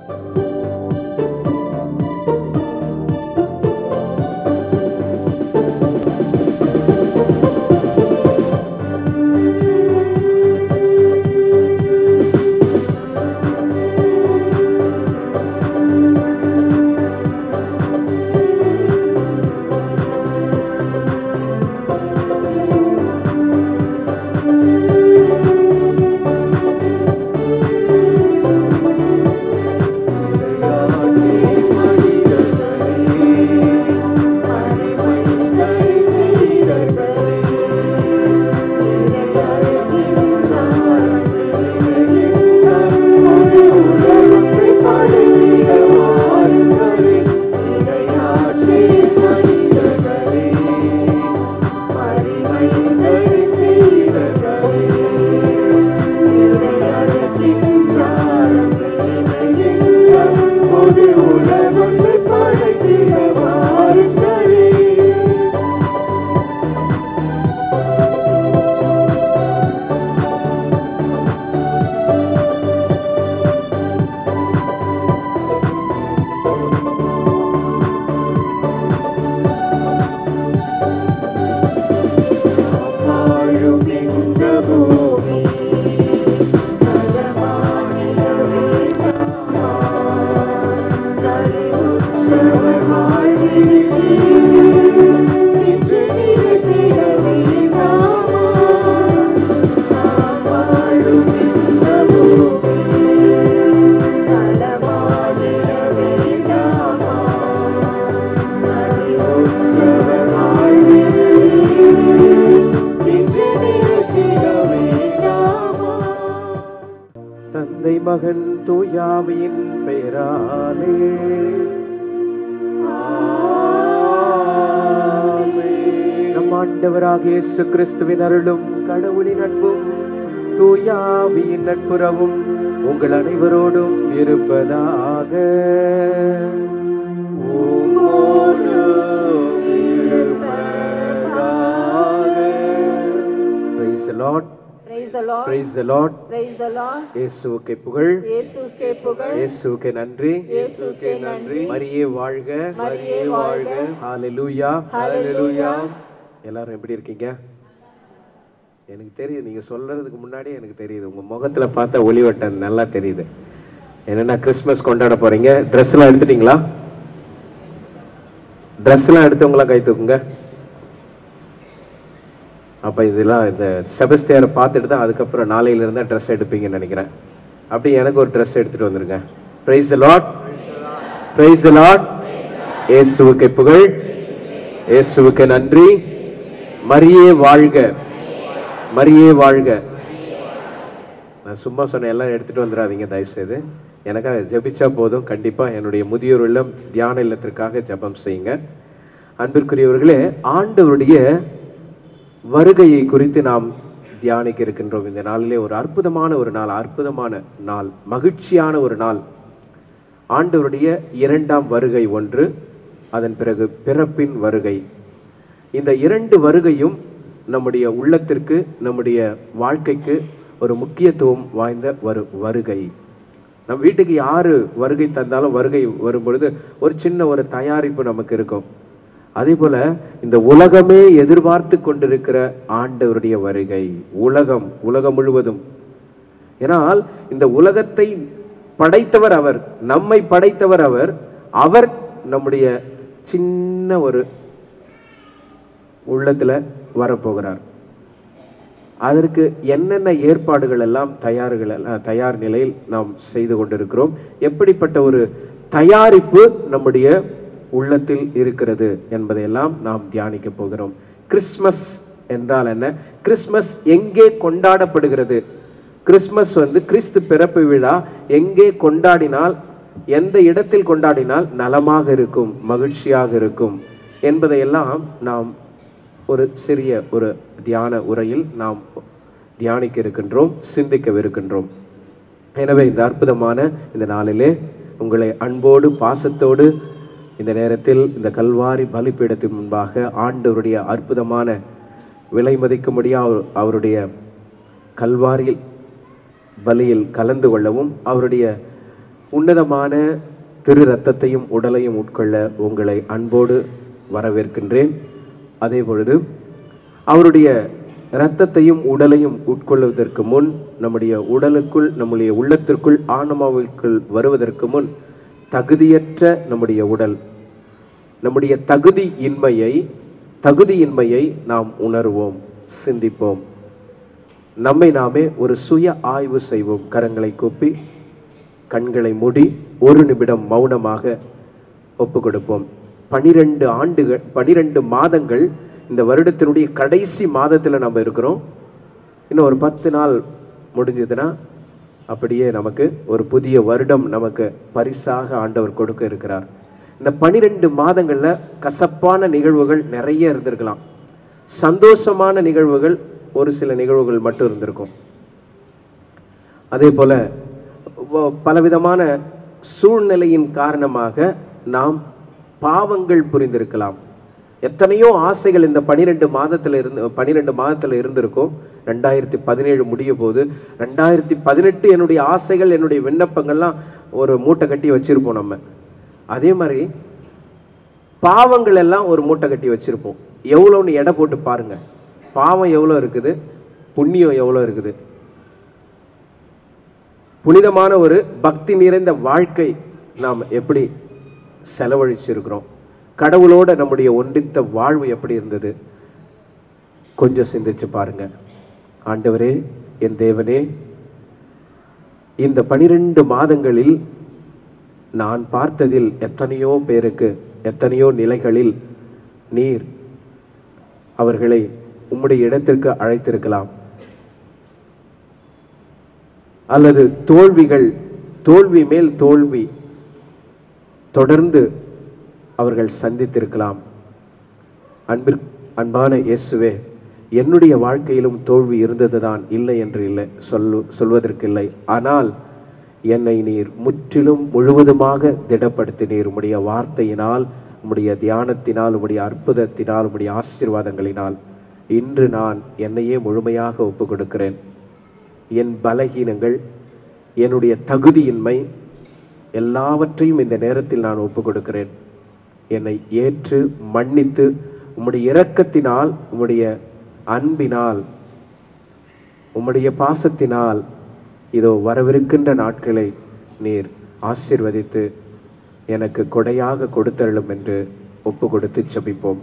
தந்தை மகன் தூயாவியின் பெயராலே நம் ஆண்டவராக இயேசு கிறிஸ்துவின் அருளும் கடவுளின் அன்பும் தூயாவியின் நட்புறவும் உங்கள் அனைவரோடும் இருப்பதாக உம்மோடும் இருப்பதாக. Praise the Lord. Praise the Lord. Praise the Lord. Praise the Lord. இயேசுவுக்கு புகழ் இயேசுக்கே புகழ் இயேசுவுக்கு நன்றி இயேசுக்கே நன்றி மரியே வாழ்க மரியே வாழ்க. ஹalleluya ஹalleluya. எல்லாரும் எப்படி இருக்கீங்க எனக்கு தெரியுது நீங்க சொல்றதுக்கு முன்னாடி எனக்கு தெரியுது உங்க முகத்துல பார்த்தா ஒளிவட்டம் நல்லா தெரியுது என்னன்னா கிறிஸ்மஸ் கொண்டாட போறீங்க Dress எல்லாம் எடுத்துட்டீங்களா Dress எல்லாம் எடுத்தவங்களாம் கை தூக்குங்க அப்ப இதெல்லாம் இந்த செபஸ்தியாரை பார்த்துட்டு தான் அதுக்கப்புறம் நாளையில இருந்தா ட்ரெஸ் எடுப்பீங்கன்னு நினைக்கிறேன் அப்படி எனக்கு ஒரு ட்ரெஸ் எடுத்துட்டு வந்துருங்க praise the lord praise the lord இயேசுவுக்கு புகழ் இயேசுவுக்கு நன்றி மரியே வாழ்க மரியே வாழ்க நான் சும்மா சொன்ன எல்லாம் எடுத்துட்டு வந்துடாதீங்க தயவு செய்து எனக்காக ஜெபிச்சா போதும் கண்டிப்பா என்னுடைய முதியோர் இல்லம் தியான இல்லத்திற்காக ஜெபம் செய்யுங்க அன்பிற்குரியவர்களே ஆண்டவருடைய வருகையை குறித்து நாம் தியானிக்க இருக்கின்றோம் இந்த நாளிலே ஒரு அற்புதமான ஒரு நாள் அற்புதமான நாள் மகிழ்ச்சியான ஒரு நாள் ஆண்டவருடைய இரண்டாம் வருகை ஒன்று அதன் பிறகு பிறப்பின் வருகை இந்த இரண்டு வருகையும் நம்முடைய உள்ளத்திற்கு நம்முடைய வாழ்க்கைக்கு ஒரு முக்கியத்துவம் வாய்ந்த வரு வருகை நம் வீட்டுக்கு யாரு வருகை தந்தாலும் வருகை வரும்பொழுது ஒரு சின்ன ஒரு தயாரிப்பு நமக்கு இருக்கும் அதே போல இந்த உலகமே எதிர்பார்த்து கொண்டிருக்கிற ஆண்டவருடைய வருகை உலகம் உலகம் முழுவதும் ஏனால் இந்த உலகத்தை படைத்தவர் அவர் நம்மை படைத்தவர் அவர் அவர் நம்முடைய சின்ன ஒரு உள்ளத்துல வரப்போகிறார் அதற்கு என்னென்ன ஏற்பாடுகள் எல்லாம் தயார்கள் எல்லாம் தயார் நிலையில் நாம் செய்து கொண்டிருக்கிறோம் எப்படிப்பட்ட ஒரு தயாரிப்பு நம்முடைய உள்ளத்தில் இருக்கிறது என்பதையெல்லாம் நாம் தியானிக்க போகிறோம் கிறிஸ்மஸ் என்றால் என்ன கிறிஸ்மஸ் எங்கே கொண்டாடப்படுகிறது கிறிஸ்மஸ் வந்து கிறிஸ்து பிறப்பு விழா எங்கே கொண்டாடினால் எந்த இடத்தில் கொண்டாடினால் நலமாக இருக்கும் மகிழ்ச்சியாக இருக்கும் என்பதையெல்லாம் நாம் ஒரு சிறிய ஒரு தியான உரையில் நாம் தியானிக்க இருக்கின்றோம் சிந்திக்கவிருக்கின்றோம் எனவே இந்த அற்புதமான இந்த நாளிலே உங்களை அன்போடு பாசத்தோடு இந்த நேரத்தில் இந்த கல்வாரி பலிப்பீடத்தின் முன்பாக ஆண்டவருடைய அற்புதமான விலை மதிக்க முடியாத அவருடைய கல்வாரியில் பலியில் கலந்து கொள்ளவும் அவருடைய உன்னதமான திரு ரத்தத்தையும் உடலையும் உட்கொள்ள உங்களை அன்போடு வரவேற்கின்றேன் அதே பொழுது அவருடைய இரத்தத்தையும் உடலையும் உட்கொள்வதற்கு முன் நம்முடைய உடலுக்குள் நம்முடைய உள்ளத்திற்குள் ஆன்மாவிற்குள் வருவதற்கு முன் தகுதியற்ற நம்முடைய உடல் நம்முடைய தகுதி இன்மையை தகுதியின்மையை நாம் உணர்வோம் சிந்திப்போம் நம்மை நாமே ஒரு சுய ஆய்வு செய்வோம் கரங்களை கூப்பி கண்களை மூடி ஒரு நிமிடம் மௌனமாக ஒப்பு கொடுப்போம் பனிரெண்டு ஆண்டுகள் பனிரெண்டு மாதங்கள் இந்த வருடத்தினுடைய கடைசி மாதத்தில் நம்ம இருக்கிறோம் இன்னும் ஒரு பத்து நாள் முடிஞ்சதுன்னா அப்படியே நமக்கு ஒரு புதிய வருடம் நமக்கு பரிசாக ஆண்டவர் கொடுக்க இருக்கிறார் இந்த பனிரெண்டு மாதங்கள்ல கசப்பான நிகழ்வுகள் நிறைய இருந்திருக்கலாம் சந்தோஷமான நிகழ்வுகள் ஒரு சில நிகழ்வுகள் மட்டும் இருந்திருக்கும் அதே போல வ- பலவிதமான சூழ்நிலையின் காரணமாக நாம் பாவங்கள் புரிந்திருக்கலாம் எத்தனையோ ஆசைகள் இந்த பனிரெண்டு மாதத்துல இருந்து பனிரெண்டு மாதத்துல இருந்திருக்கும் ரெண்டாயிரத்தி பதினேழு முடிய போது ரெண்டாயிரத்தி பதினெட்டு என்னுடைய ஆசைகள் என்னுடைய விண்ணப்பங்கள்லாம் ஒரு மூட்டை கட்டி வச்சிருப்போம் நம்ம அதே மாதிரி பாவங்கள் எல்லாம் ஒரு மூட்டை கட்டி வச்சிருப்போம் எவ்வளோன்னு எடை போட்டு பாருங்க பாவம் எவ்வளோ இருக்குது புண்ணியம் எவ்வளோ இருக்குது புனிதமான ஒரு பக்தி நிறைந்த வாழ்க்கை நாம் எப்படி செலவழிச்சிருக்கிறோம் கடவுளோட நம்முடைய ஒன்றித்த வாழ்வு எப்படி இருந்தது கொஞ்சம் சிந்திச்சு பாருங்க ஆண்டவரே என் தேவனே இந்த பனிரெண்டு மாதங்களில் நான் பார்த்ததில் எத்தனையோ பேருக்கு எத்தனையோ நிலைகளில் நீர் அவர்களை உம்முடைய இடத்திற்கு அழைத்திருக்கலாம் அல்லது தோல்விகள் தோல்வி மேல் தோல்வி தொடர்ந்து அவர்கள் சந்தித்திருக்கலாம் அன்பிற் அன்பான இயேசுவே என்னுடைய வாழ்க்கையிலும் தோல்வி இருந்ததுதான் இல்லை என்று இல்லை சொல்லு சொல்வதற்கில்லை ஆனால் என்னை நீர் முற்றிலும் முழுவதுமாக திடப்படுத்தினீர் உம்முடைய வார்த்தையினால் உம்முடைய தியானத்தினால் உம்முடைய அற்புதத்தினால் உம்முடைய ஆசீர்வாதங்களினால் இன்று நான் என்னையே முழுமையாக ஒப்பு கொடுக்கிறேன் என் பலகீனங்கள் என்னுடைய தகுதியின்மை எல்லாவற்றையும் இந்த நேரத்தில் நான் ஒப்பு கொடுக்கிறேன் என்னை ஏற்று மன்னித்து உம்முடைய இரக்கத்தினால் உம்முடைய அன்பினால் உம்முடைய பாசத்தினால் இதோ வரவிருக்கின்ற நாட்களை நீர் ஆசீர்வதித்து எனக்கு கொடையாக கொடுத்தருளும் என்று ஒப்பு கொடுத்து செபிப்போம்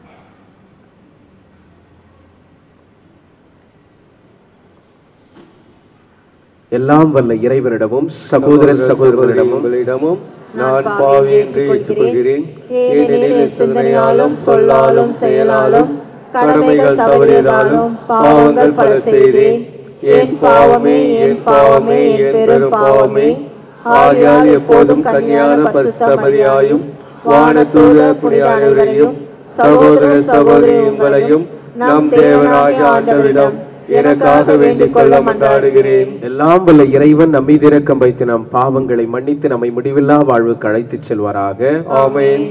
எல்லாம் வல்ல இறைவனிடமும் சகோதர சகோதரர்களிடமும் உங்களிடமும் நான் பாவி என்று ஏற்றுக்கொள்கிறேன் ஏனெனில் என் சிந்தனையாலும் சொல்லாலும் செயலாலும் கடமைகள் தவறியதாலும் பாவங்கள் பல செய்தேன் என் பாவமே என் பாவமே என் பெரும் பாவமே ஆகையால் எப்போதும் கன்னியான பரிசுத்தமதியாயும் வானதூத புனிதானவரையும் சகோதர சகோதரி உங்களையும் நம் தேவனாகிய ஆண்டவரிடம் எனக்காக வேண்டிக் கொள்ள மன்றாடுகிறேன் எல்லாம் வல்ல இறைவன் நம் மீது இரக்கம் வைத்து நம் பாவங்களை மன்னித்து நம்மை முடிவில்லா வாழ்வுக்கு அழைத்துச் செல்வாராக ஆமென்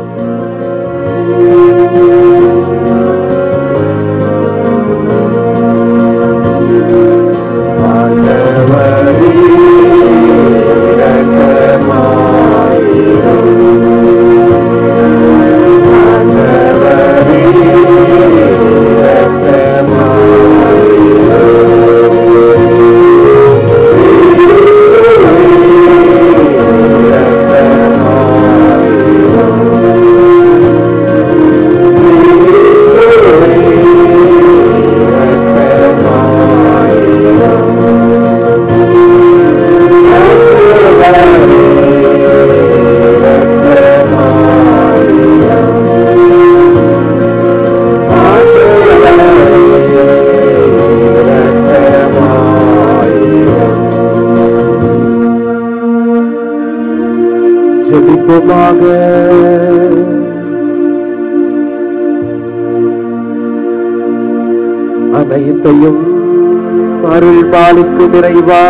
ஜெபிப்போமாக அனைத்தையும் அருள் பாலிக்கும் இறைவா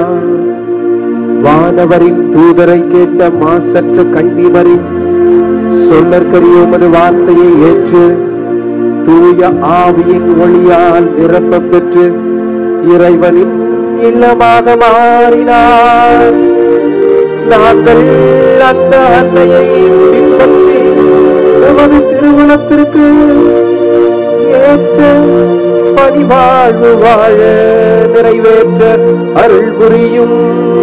வானவரின் தூதரை கேட்ட மாசற்ற கண்ணிமரின் சொல்லற்கரிய உமது வார்த்தையை ஏற்று தூய ஆவியின் ஒளியால் நிரப்பப் பெற்று இறைவனின் இல்லமாக மாறினார் நாங்கள் அந்த அன்னையை பின்பற்றி உமது திருமணத்திற்கு ஏற்ற பணிவாழ்வு வாழ நிறைவேற்ற அருள் புரியும்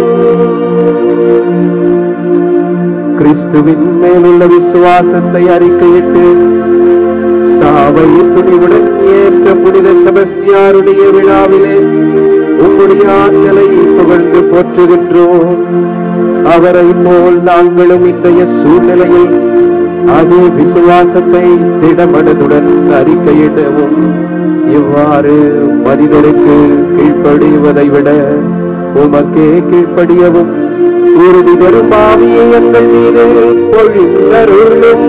கிறிஸ்துவின் மேலுள்ள விசுவாசத்தை அறிக்கையிட்டு சாவை துணிவுடன் ஏற்ற புனித செபஸ்தியாருடைய விழாவிலே உம்முடைய ஆற்றலை புகழ்ந்து போற்றுகின்றோம் அவரை போல் நாங்களும் இன்றைய சூழ்நிலையில் அதே விசுவாசத்தை திடமனதுடன் அறிக்கையிடவும் இவ்வாறு மனிதருக்கு கீழ்ப்படிவதை விட உமக்கே கீழ்ப்படியவும் உறுதி தரும் ஆவியை எங்கள் மீது பொழிந்தருளும்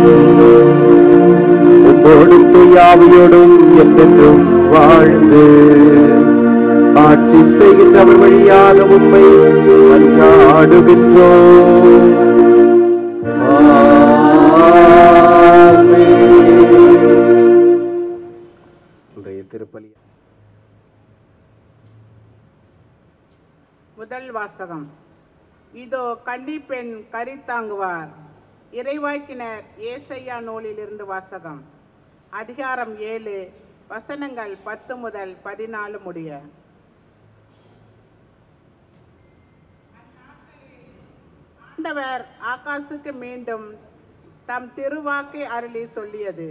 உம்மோடும் துயாவியோடும் என்றென்றும் வாழ்ந்து ஆட்சி செய்கின்றவர் வழியாக உண்மை மன்றாடுகின்றோம் இன்றைய திருப்பலி முதல் வாசகம் இதோ கண்டிப்பெண் கரித்தாங்குவார் இறைவாக்கினர் ஏசையா நூலிலிருந்து வாசகம் அதிகாரம் ஏழு வசனங்கள் பத்து முதல் பதினாலு முடிய ஆண்டவர் ஆகாசுக்கு மீண்டும் தம் திருவாக்கை அருளி சொல்லியது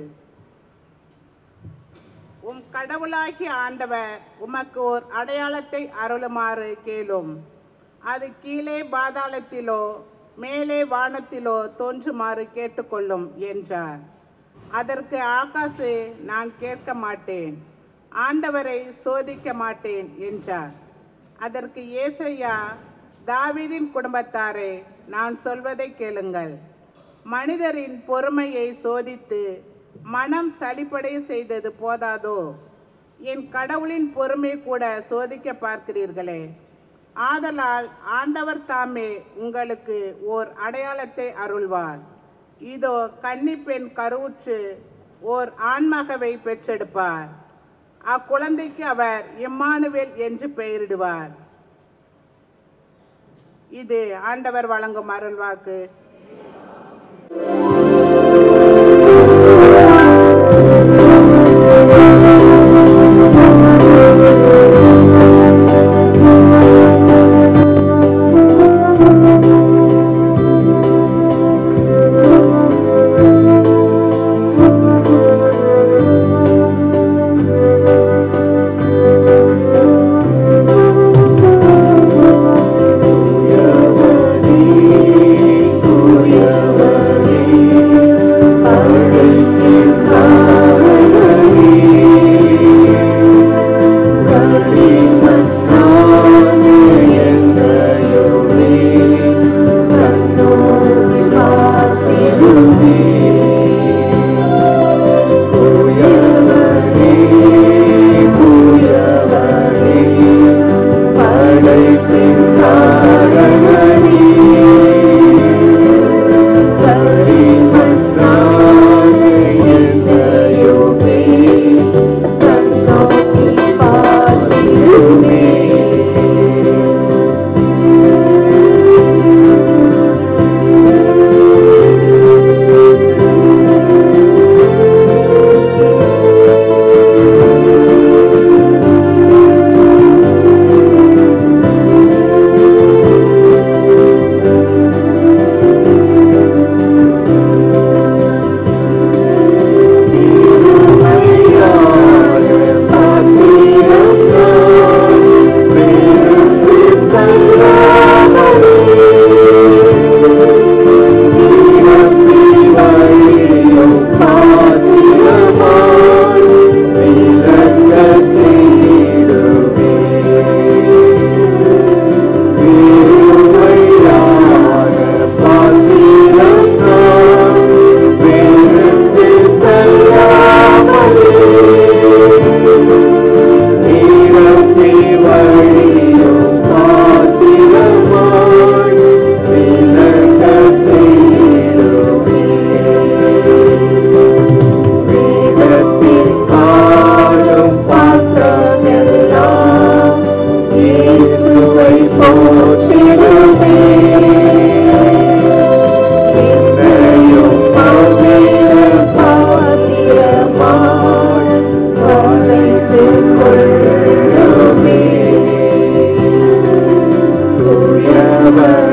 உம் கடவுளாகிய ஆண்டவர் உமக்கு ஓர் அடையாளத்தை அருளுமாறு கேளும் அது கீழே பாதாளத்திலோ மேலே வானத்திலோ தோன்றுமாறு கேட்டுக்கொள்ளும் என்றார் அதற்கு ஆகாசு நான் கேட்க மாட்டேன் ஆண்டவரை சோதிக்க மாட்டேன் என்றார் அதற்கு ஏசையா தாவீதின் குடும்பத்தாரே நான் சொல்வதை கேளுங்கள் மனிதரின் பொறுமையை சோதித்து மனம் சலிப்படைய செய்தது போதாதோ என் கடவுளின் பொறுமை கூட சோதிக்க பார்க்கிறீர்களே ஆதலால் ஆண்டவர் தாமே உங்களுக்கு ஓர் அடையாளத்தை அருள்வார் இதோ கன்னிப்பெண் கருவுற்று ஓர் ஆண்மகவை பெற்றெடுப்பார் அக்குழந்தைக்கு அவர் இம்மானுவேல் என்று பெயரிடுவார் இது ஆண்டவர் வழங்கும் அருள்வாக்கு Thank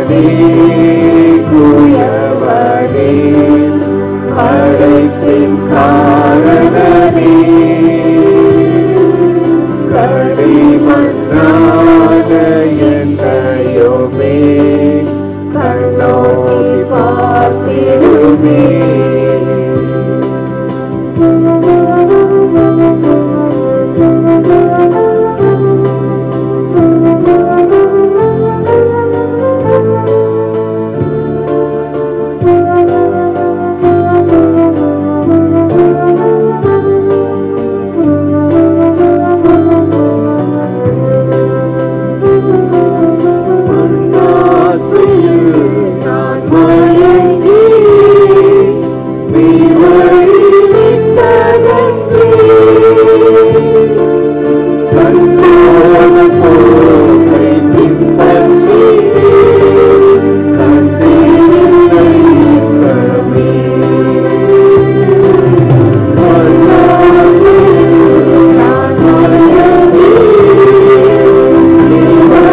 குயவனே படைப்பின் காரணனே களிமண்ணான என்னையுமே கண்ணோக்கி பார்த்திடுமே மண்ணாசையில் நான் மயங்கி நீ வழிவிட்டதன்றி கண்ணோட போக்கை பின்பற்றி கண்டேனில்லை இன்பமே. மண்ணாசையில் நான் மயங்கி நீ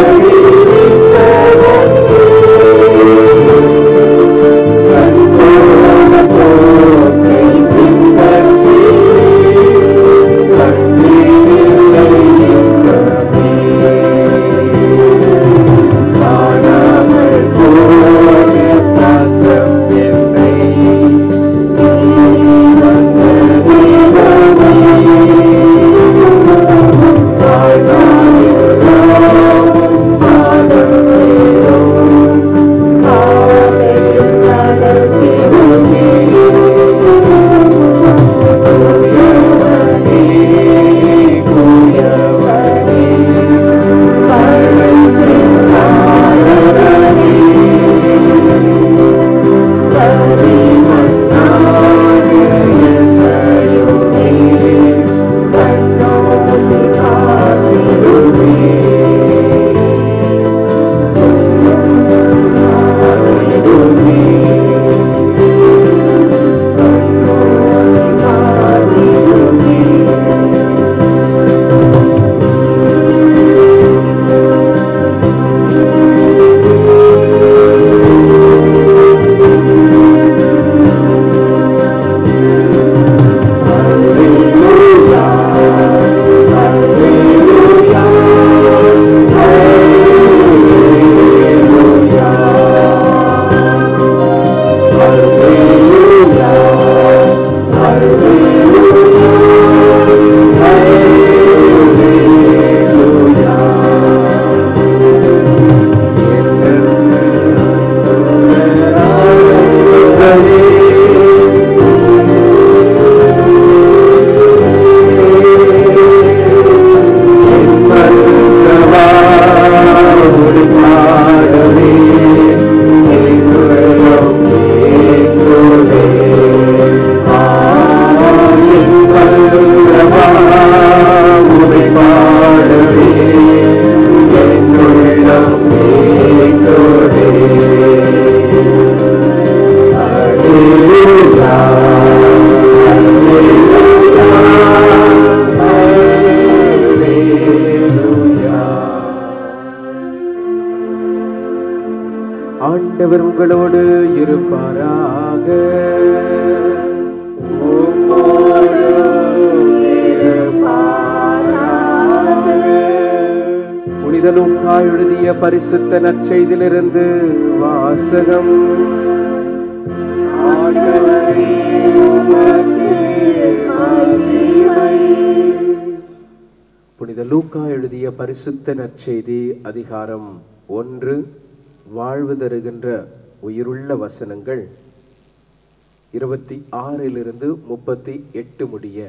ஆண்டவர் உங்களோடு இருப்பாராக புனித லூக்கா எழுதிய பரிசுத்த நற்செய்திலிருந்து வாசகம் புனித லூக்கா எழுதிய பரிசுத்த நற்செய்தி அதிகாரம் ஒன்று வாழ்வு தருகின்ற உயிருள்ள வசனங்கள் இருபத்தி ஆறிலிருந்து முப்பத்தி எட்டு முடிய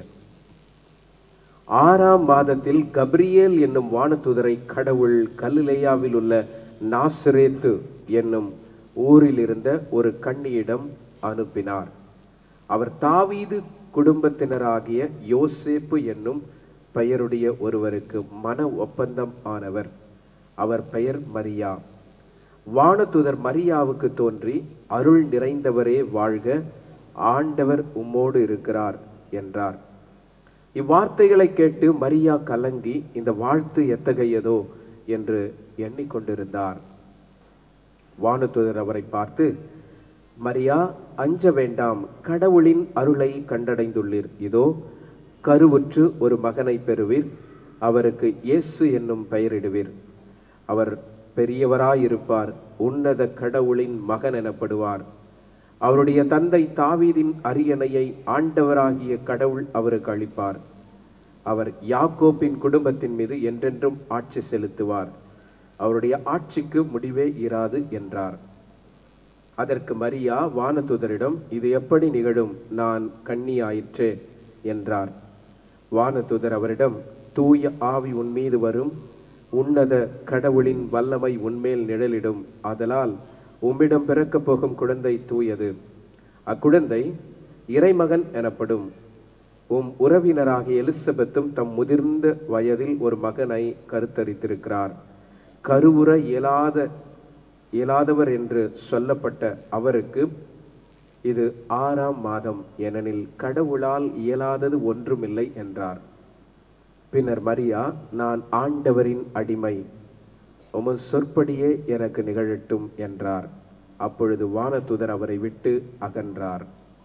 ஆறாம் மாதத்தில் கப்ரியேல் என்னும் வானதுதரை கடவுள் கலிலேயாவில் உள்ள நாசரேத்து என்னும் ஊரில் இருந்த ஒரு கன்னியிடம் அனுப்பினார் அவர் தாவீது குடும்பத்தினராகிய யோசேப்பு என்னும் பெயருடைய ஒருவருக்கு மன ஒப்பந்தம் ஆனவர் அவர் பெயர் மரியா வானதுதர் மரியாவுக்கு தோன்றி அருள் நிறைந்தவரே வாழ்க ஆண்டவர் உம்மோடு இருக்கிறார் என்றார் இவ்வார்த்தைகளை கேட்டு மரியா கலங்கி இந்த வாழ்த்து எத்தகையதோ என்று எண்ணிக்கொண்டிருந்தார் வானதூதர் அவரை பார்த்து மரியா அஞ்ச வேண்டாம் கடவுளின் அருளை கண்டடைந்துள்ளீர் இதோ கருவுற்று ஒரு மகனை பெறுவீர் அவருக்கு இயேசு என்னும் பெயரிடுவீர் அவர் பெரியவராயிருப்பார் உன்னத கடவுளின் மகன் எனப்படுவார் அவருடைய தந்தை தாவீதின் அரியணையை ஆண்டவராகிய கடவுள் அவருக்கு அளிப்பார் அவர் யாக்கோப்பின் குடும்பத்தின் மீது என்றென்றும் ஆட்சி செலுத்துவார் அவருடைய ஆட்சிக்கு முடிவே இராது என்றார் அதற்கு மரியா வானதூதரிடம் இது எப்படி நிகழும் நான் கன்னியாயிற்றே என்றார் வானதூதர் அவரிடம் தூய ஆவி உன் மீது வரும் உன்னத கடவுளின் வல்லமை உன்மேல் நிழலிடும் ஆதலால் உம்மிடம் பிறக்கப் போகும் குழந்தை தூயது அக்குழந்தை இறைமகன் எனப்படும் உம் உறவினராகிய எலிசபெத்தும் தம் முதிர்ந்த வயதில் ஒரு மகனை கருத்தரித்திருக்கிறார் கருவுற இயலாத இயலாதவர் என்று சொல்லப்பட்ட அவருக்கு இது ஆறாம் மாதம் ஏனெனில் கடவுளால் இயலாதது ஒன்றுமில்லை என்றார் பின்னர் மரியா நான் ஆண்டவரின் அடிமை உமது சொற்படியே எனக்கு நிகழட்டும் என்றார் அப்பொழுது வானதூதர் அவரை விட்டு அகன்றார்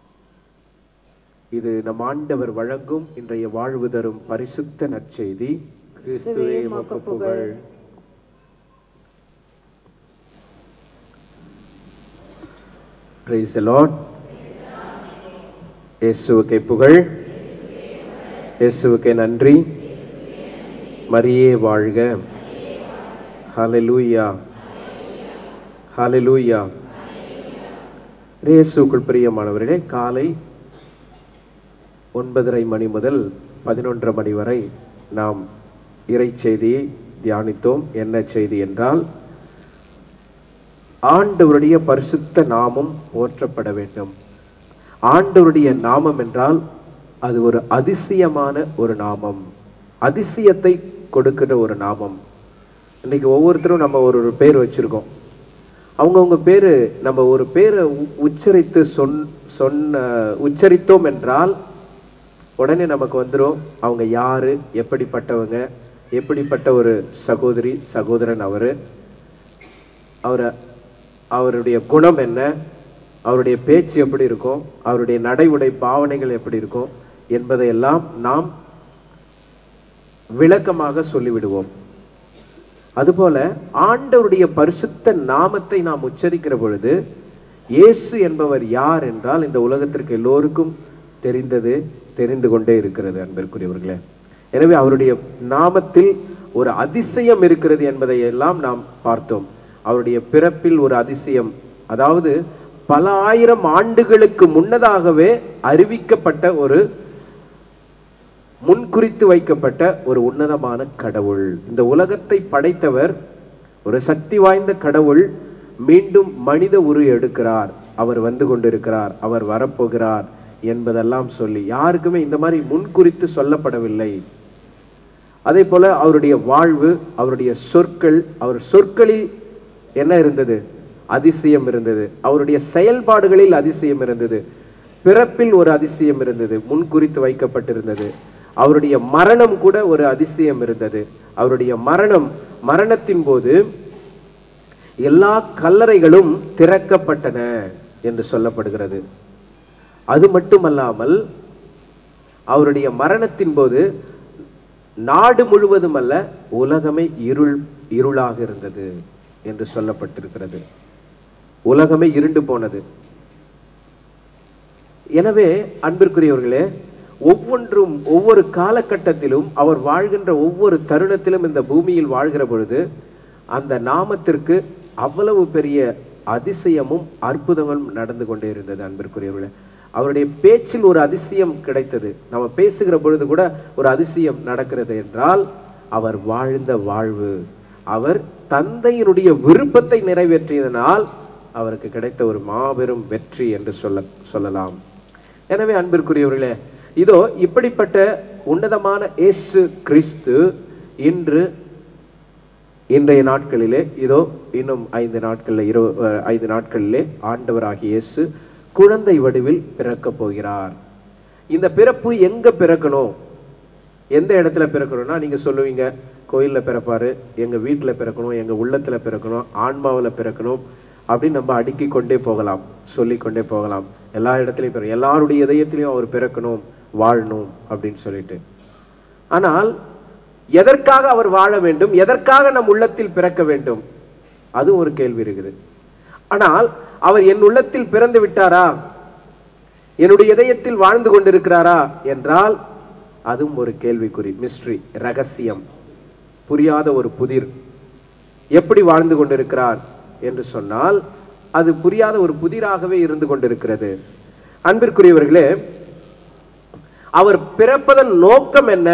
இது நம் ஆண்டவர் வழங்கும் இன்றைய வாழ்வு தரும் பரிசுத்த நற்செய்தி கிறிஸ்துவே உமக்கு புகழ் Praise the Lord. இயேசுவுக்கே புகழ் இயேசுவுக்கே நன்றி மரியே வாழ்க ஹalleluya ஹalleluya இயேசுக்குள் பிரியமானவர்களே காலை ஒன்பதரை மணி முதல் பதினொன்றரை மணி வரை நாம் இறை செய்தியை தியானித்தோம் என்ன செய்தி என்றால் ஆண்டவருடைய பரிசுத்த நாமம் போற்றப்பட வேண்டும் ஆண்டவருடைய நாமம் என்றால் அது ஒரு அதிசயமான ஒரு நாமம் அதிசயத்தை கொடுக்கிற ஒரு நாமம் இன்னைக்கு ஒவ்வொருத்தரும் நம்ம ஒரு ஒரு பேர் வச்சிருக்கோம் அவங்கவுங்க பேரு நம்ம ஒரு பேரை உ- உச்சரித்து சொன் சொன்ன உச்சரித்தோம் என்றால் உடனே நமக்கு வந்துடும் அவங்க யாரு எப்படிப்பட்டவங்க எப்படிப்பட்ட ஒரு சகோதரி சகோதரன் அவரு அவரை அவருடைய குணம் என்ன அவருடைய பேச்சு எப்படி இருக்கும் அவருடைய நடை உடை பாவனைகள் எப்படி இருக்கும் என்பதையெல்லாம் நாம் விளக்கமாக சொல்லிவிடுவோம் அதுபோல ஆண்டவருடைய பரிசுத்த நாமத்தை நாம் உச்சரிக்கிற பொழுது இயேசு என்பவர் யார் என்றால் இந்த உலகத்திற்கு எல்லோருக்கும் தெரிந்தது தெரிந்து கொண்டே இருக்கிறது அன்பிற்குரியவர்களே எனவே அவருடைய நாமத்தில் ஒரு அதிசயம் இருக்கிறது என்பதை எல்லாம் நாம் பார்த்தோம் அவருடைய பிறப்பில் ஒரு அதிசயம் அதாவது பல ஆயிரம் ஆண்டுகளுக்கு முன்னதாகவே அறிவிக்கப்பட்ட ஒரு முன்குறித்து வைக்கப்பட்ட ஒரு உன்னதமான கடவுள் இந்த உலகத்தை படைத்தவர் ஒரு சக்தி வாய்ந்த கடவுள் மீண்டும் மனித உரு எடுக்கிறார் அவர் வந்து கொண்டிருக்கிறார் அவர் வரப்போகிறார் என்பதெல்லாம் சொல்லி யாருக்குமே இந்த மாதிரி முன்குறித்து சொல்லப்படவில்லை அதே போல அவருடைய வாழ்வு அவருடைய சொற்கள் அவர் சொற்களில் என்ன இருந்தது அதிசயம் இருந்தது அவருடைய செயல்பாடுகளில் அதிசயம் இருந்தது பிறப்பில் ஒரு அதிசயம் இருந்தது முன்குறித்து வைக்கப்பட்டிருந்தது அவருடைய மரணம் கூட ஒரு அதிசயம் இருந்தது அவருடைய மரணம் மரணத்தின் போது எல்லா கல்லறைகளும் திறக்கப்பட்டன என்று சொல்லப்படுகிறது அது மட்டுமல்லாமல் அவருடைய மரணத்தின் போது நாடு முழுவதும் அல்ல உலகமே இருள் இருளாக இருந்தது என்று சொல்லப்பட்டிருக்கிறது உலகமே இருண்டு போனது எனவே அன்பிற்குரியவர்களே ஒவ்வொன்றும் ஒவ்வொரு காலகட்டத்திலும் அவர் வாழ்கின்ற ஒவ்வொரு தருணத்திலும் இந்த பூமியில் வாழ்கிற பொழுது அந்த நாமத்திற்கு அவ்வளவு பெரிய அதிசயமும் அற்புதங்களும் நடந்து கொண்டே இருந்தது அன்பிற்குரியவர்களே அவருடைய பேச்சில் ஒரு அதிசயம் கிடைத்தது நம்ம பேசுகிற பொழுது கூட ஒரு அதிசயம் நடக்கிறது என்றால் அவர் வாழ்ந்த வாழ்வு அவர் தந்தையினுடைய விருப்பத்தை நிறைவேற்றியதனால் அவருக்கு கிடைத்த ஒரு மாபெரும் வெற்றி என்று சொல்ல சொல்லலாம் எனவே அன்பிற்குரியவர்களே இதோ இப்படிப்பட்ட உன்னதமான இயேசு கிறிஸ்து இன்று இன்றைய நாட்களிலே இதோ இன்னும் ஐந்து நாட்களில் இரு அஹ், ஐந்து நாட்களிலே ஆண்டவராகிய இயேசு குழந்தை வடிவில் பிறக்கப் போகிறார் இந்த பிறப்பு எங்க பிறக்கணும் எந்த இடத்துல பிறக்கணும்னா நீங்க சொல்லுவீங்க கோயில்ல பிறப்பாரு எங்க வீட்டுல பிறக்கணும் எங்க உள்ளத்துல பிறக்கணும் ஆன்மாவுல பிறக்கணும் அப்படின்னு நம்ம அடுக்கிக் கொண்டே போகலாம் சொல்லிக் கொண்டே போகலாம் எல்லா இடத்துலையும் பிற எல்லாருடைய இதயத்திலையும் அவர் பிறக்கணும் வாழணும் அப்படின்னு சொல்லிட்டு ஆனால் எதற்காக அவர் வாழ வேண்டும் எதற்காக நம் உள்ளத்தில் பிறக்க வேண்டும் அது ஒரு கேள்வி இருக்குது ஆனால் அவர் என் உள்ளத்தில் பிறந்து விட்டாரா என்னுடைய இதயத்தில் வாழ்ந்து கொண்டிருக்கிறாரா என்றால் அதுவும் ஒரு கேள்விக்குறி மிஸ்ட்ரி ரகசியம் புரியாத ஒரு புதிர் எப்படி வாழ்ந்து கொண்டிருக்கிறார் என்று சொன்னால் அது புரியாத ஒரு புதிராகவே இருந்து கொண்டிருக்கிறது அன்பிற்குரியவர்களே அவர் பிறப்பதன் நோக்கம் என்ன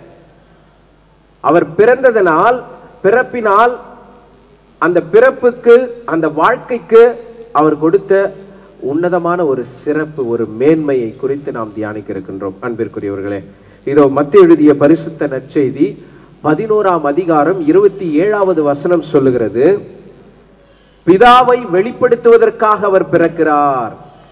அவர் பிறந்ததனால் பிறப்பினால் அந்த பிறப்புக்கு அந்த வாழ்க்கைக்கு அவர் கொடுத்த உன்னதமான ஒரு சிறப்பு ஒரு மேன்மையை குறித்து நாம் தியானிக்க இருக்கின்றோம் அன்பிற்குரியவர்களே இதோ மத்திய எழுதிய பரிசுத்த நற்செய்தி பதினோராம் அதிகாரம் இருபத்தி ஏழாவது வசனம் சொல்லுகிறது பிதாவை வெளிப்படுத்துவதற்காக அவர் பிறக்கிறார்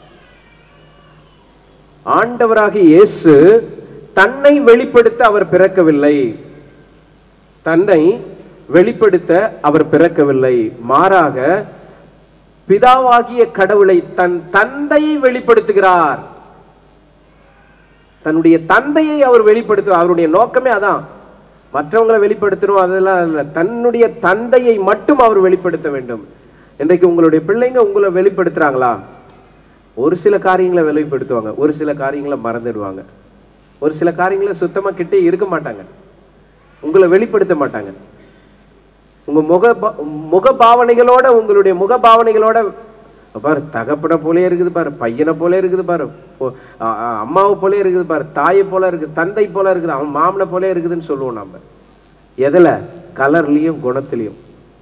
ஆண்டவராகிய இயேசு தன்னை வெளிப்படுத்த அவர் பிறக்கவில்லை தன்னை வெளிப்படுத்த அவர் பிறக்கவில்லை மாறாக பிதாவாகிய கடவுளை தன் தந்தையை வெளிப்படுத்துகிறார் தன்னுடைய தந்தையை அவர் வெளிப்படுத்து அவருடைய நோக்கமே அதான் மற்றவங்களை வெளிப்படுத்தணும் அதெல்லாம் இல்ல தன்னுடைய தந்தையை மட்டும் அவர் வெளிப்படுத்த வேண்டும் இன்றைக்கு உங்களுடைய பிள்ளைங்க உங்களை வெளிப்படுத்துறாங்களா ஒரு சில காரியங்களை வெளிப்படுத்துவாங்க ஒரு சில காரியங்களை மறந்துடுவாங்க ஒரு சில காரியங்களை சுத்தமா கிட்டே இருக்க மாட்டாங்க உங்களை வெளிப்படுத்த மாட்டாங்க உங்க முக பா- முக பாவனைகளோட உங்களுடைய முக பாவனைகளோட பாரு தகப்பனை போலே இருக்குது பாரு பையனை போலே இருக்குது பாரு பொ- அ- அ- அம்மாவை போலே இருக்குது பாரு தாயை போல இருக்குது தந்தை போல இருக்குது அவன் மாமனை போலே இருக்குதுன்னு சொல்லுவோம் நாம எதுல கலர்லயும் குணத்திலையும்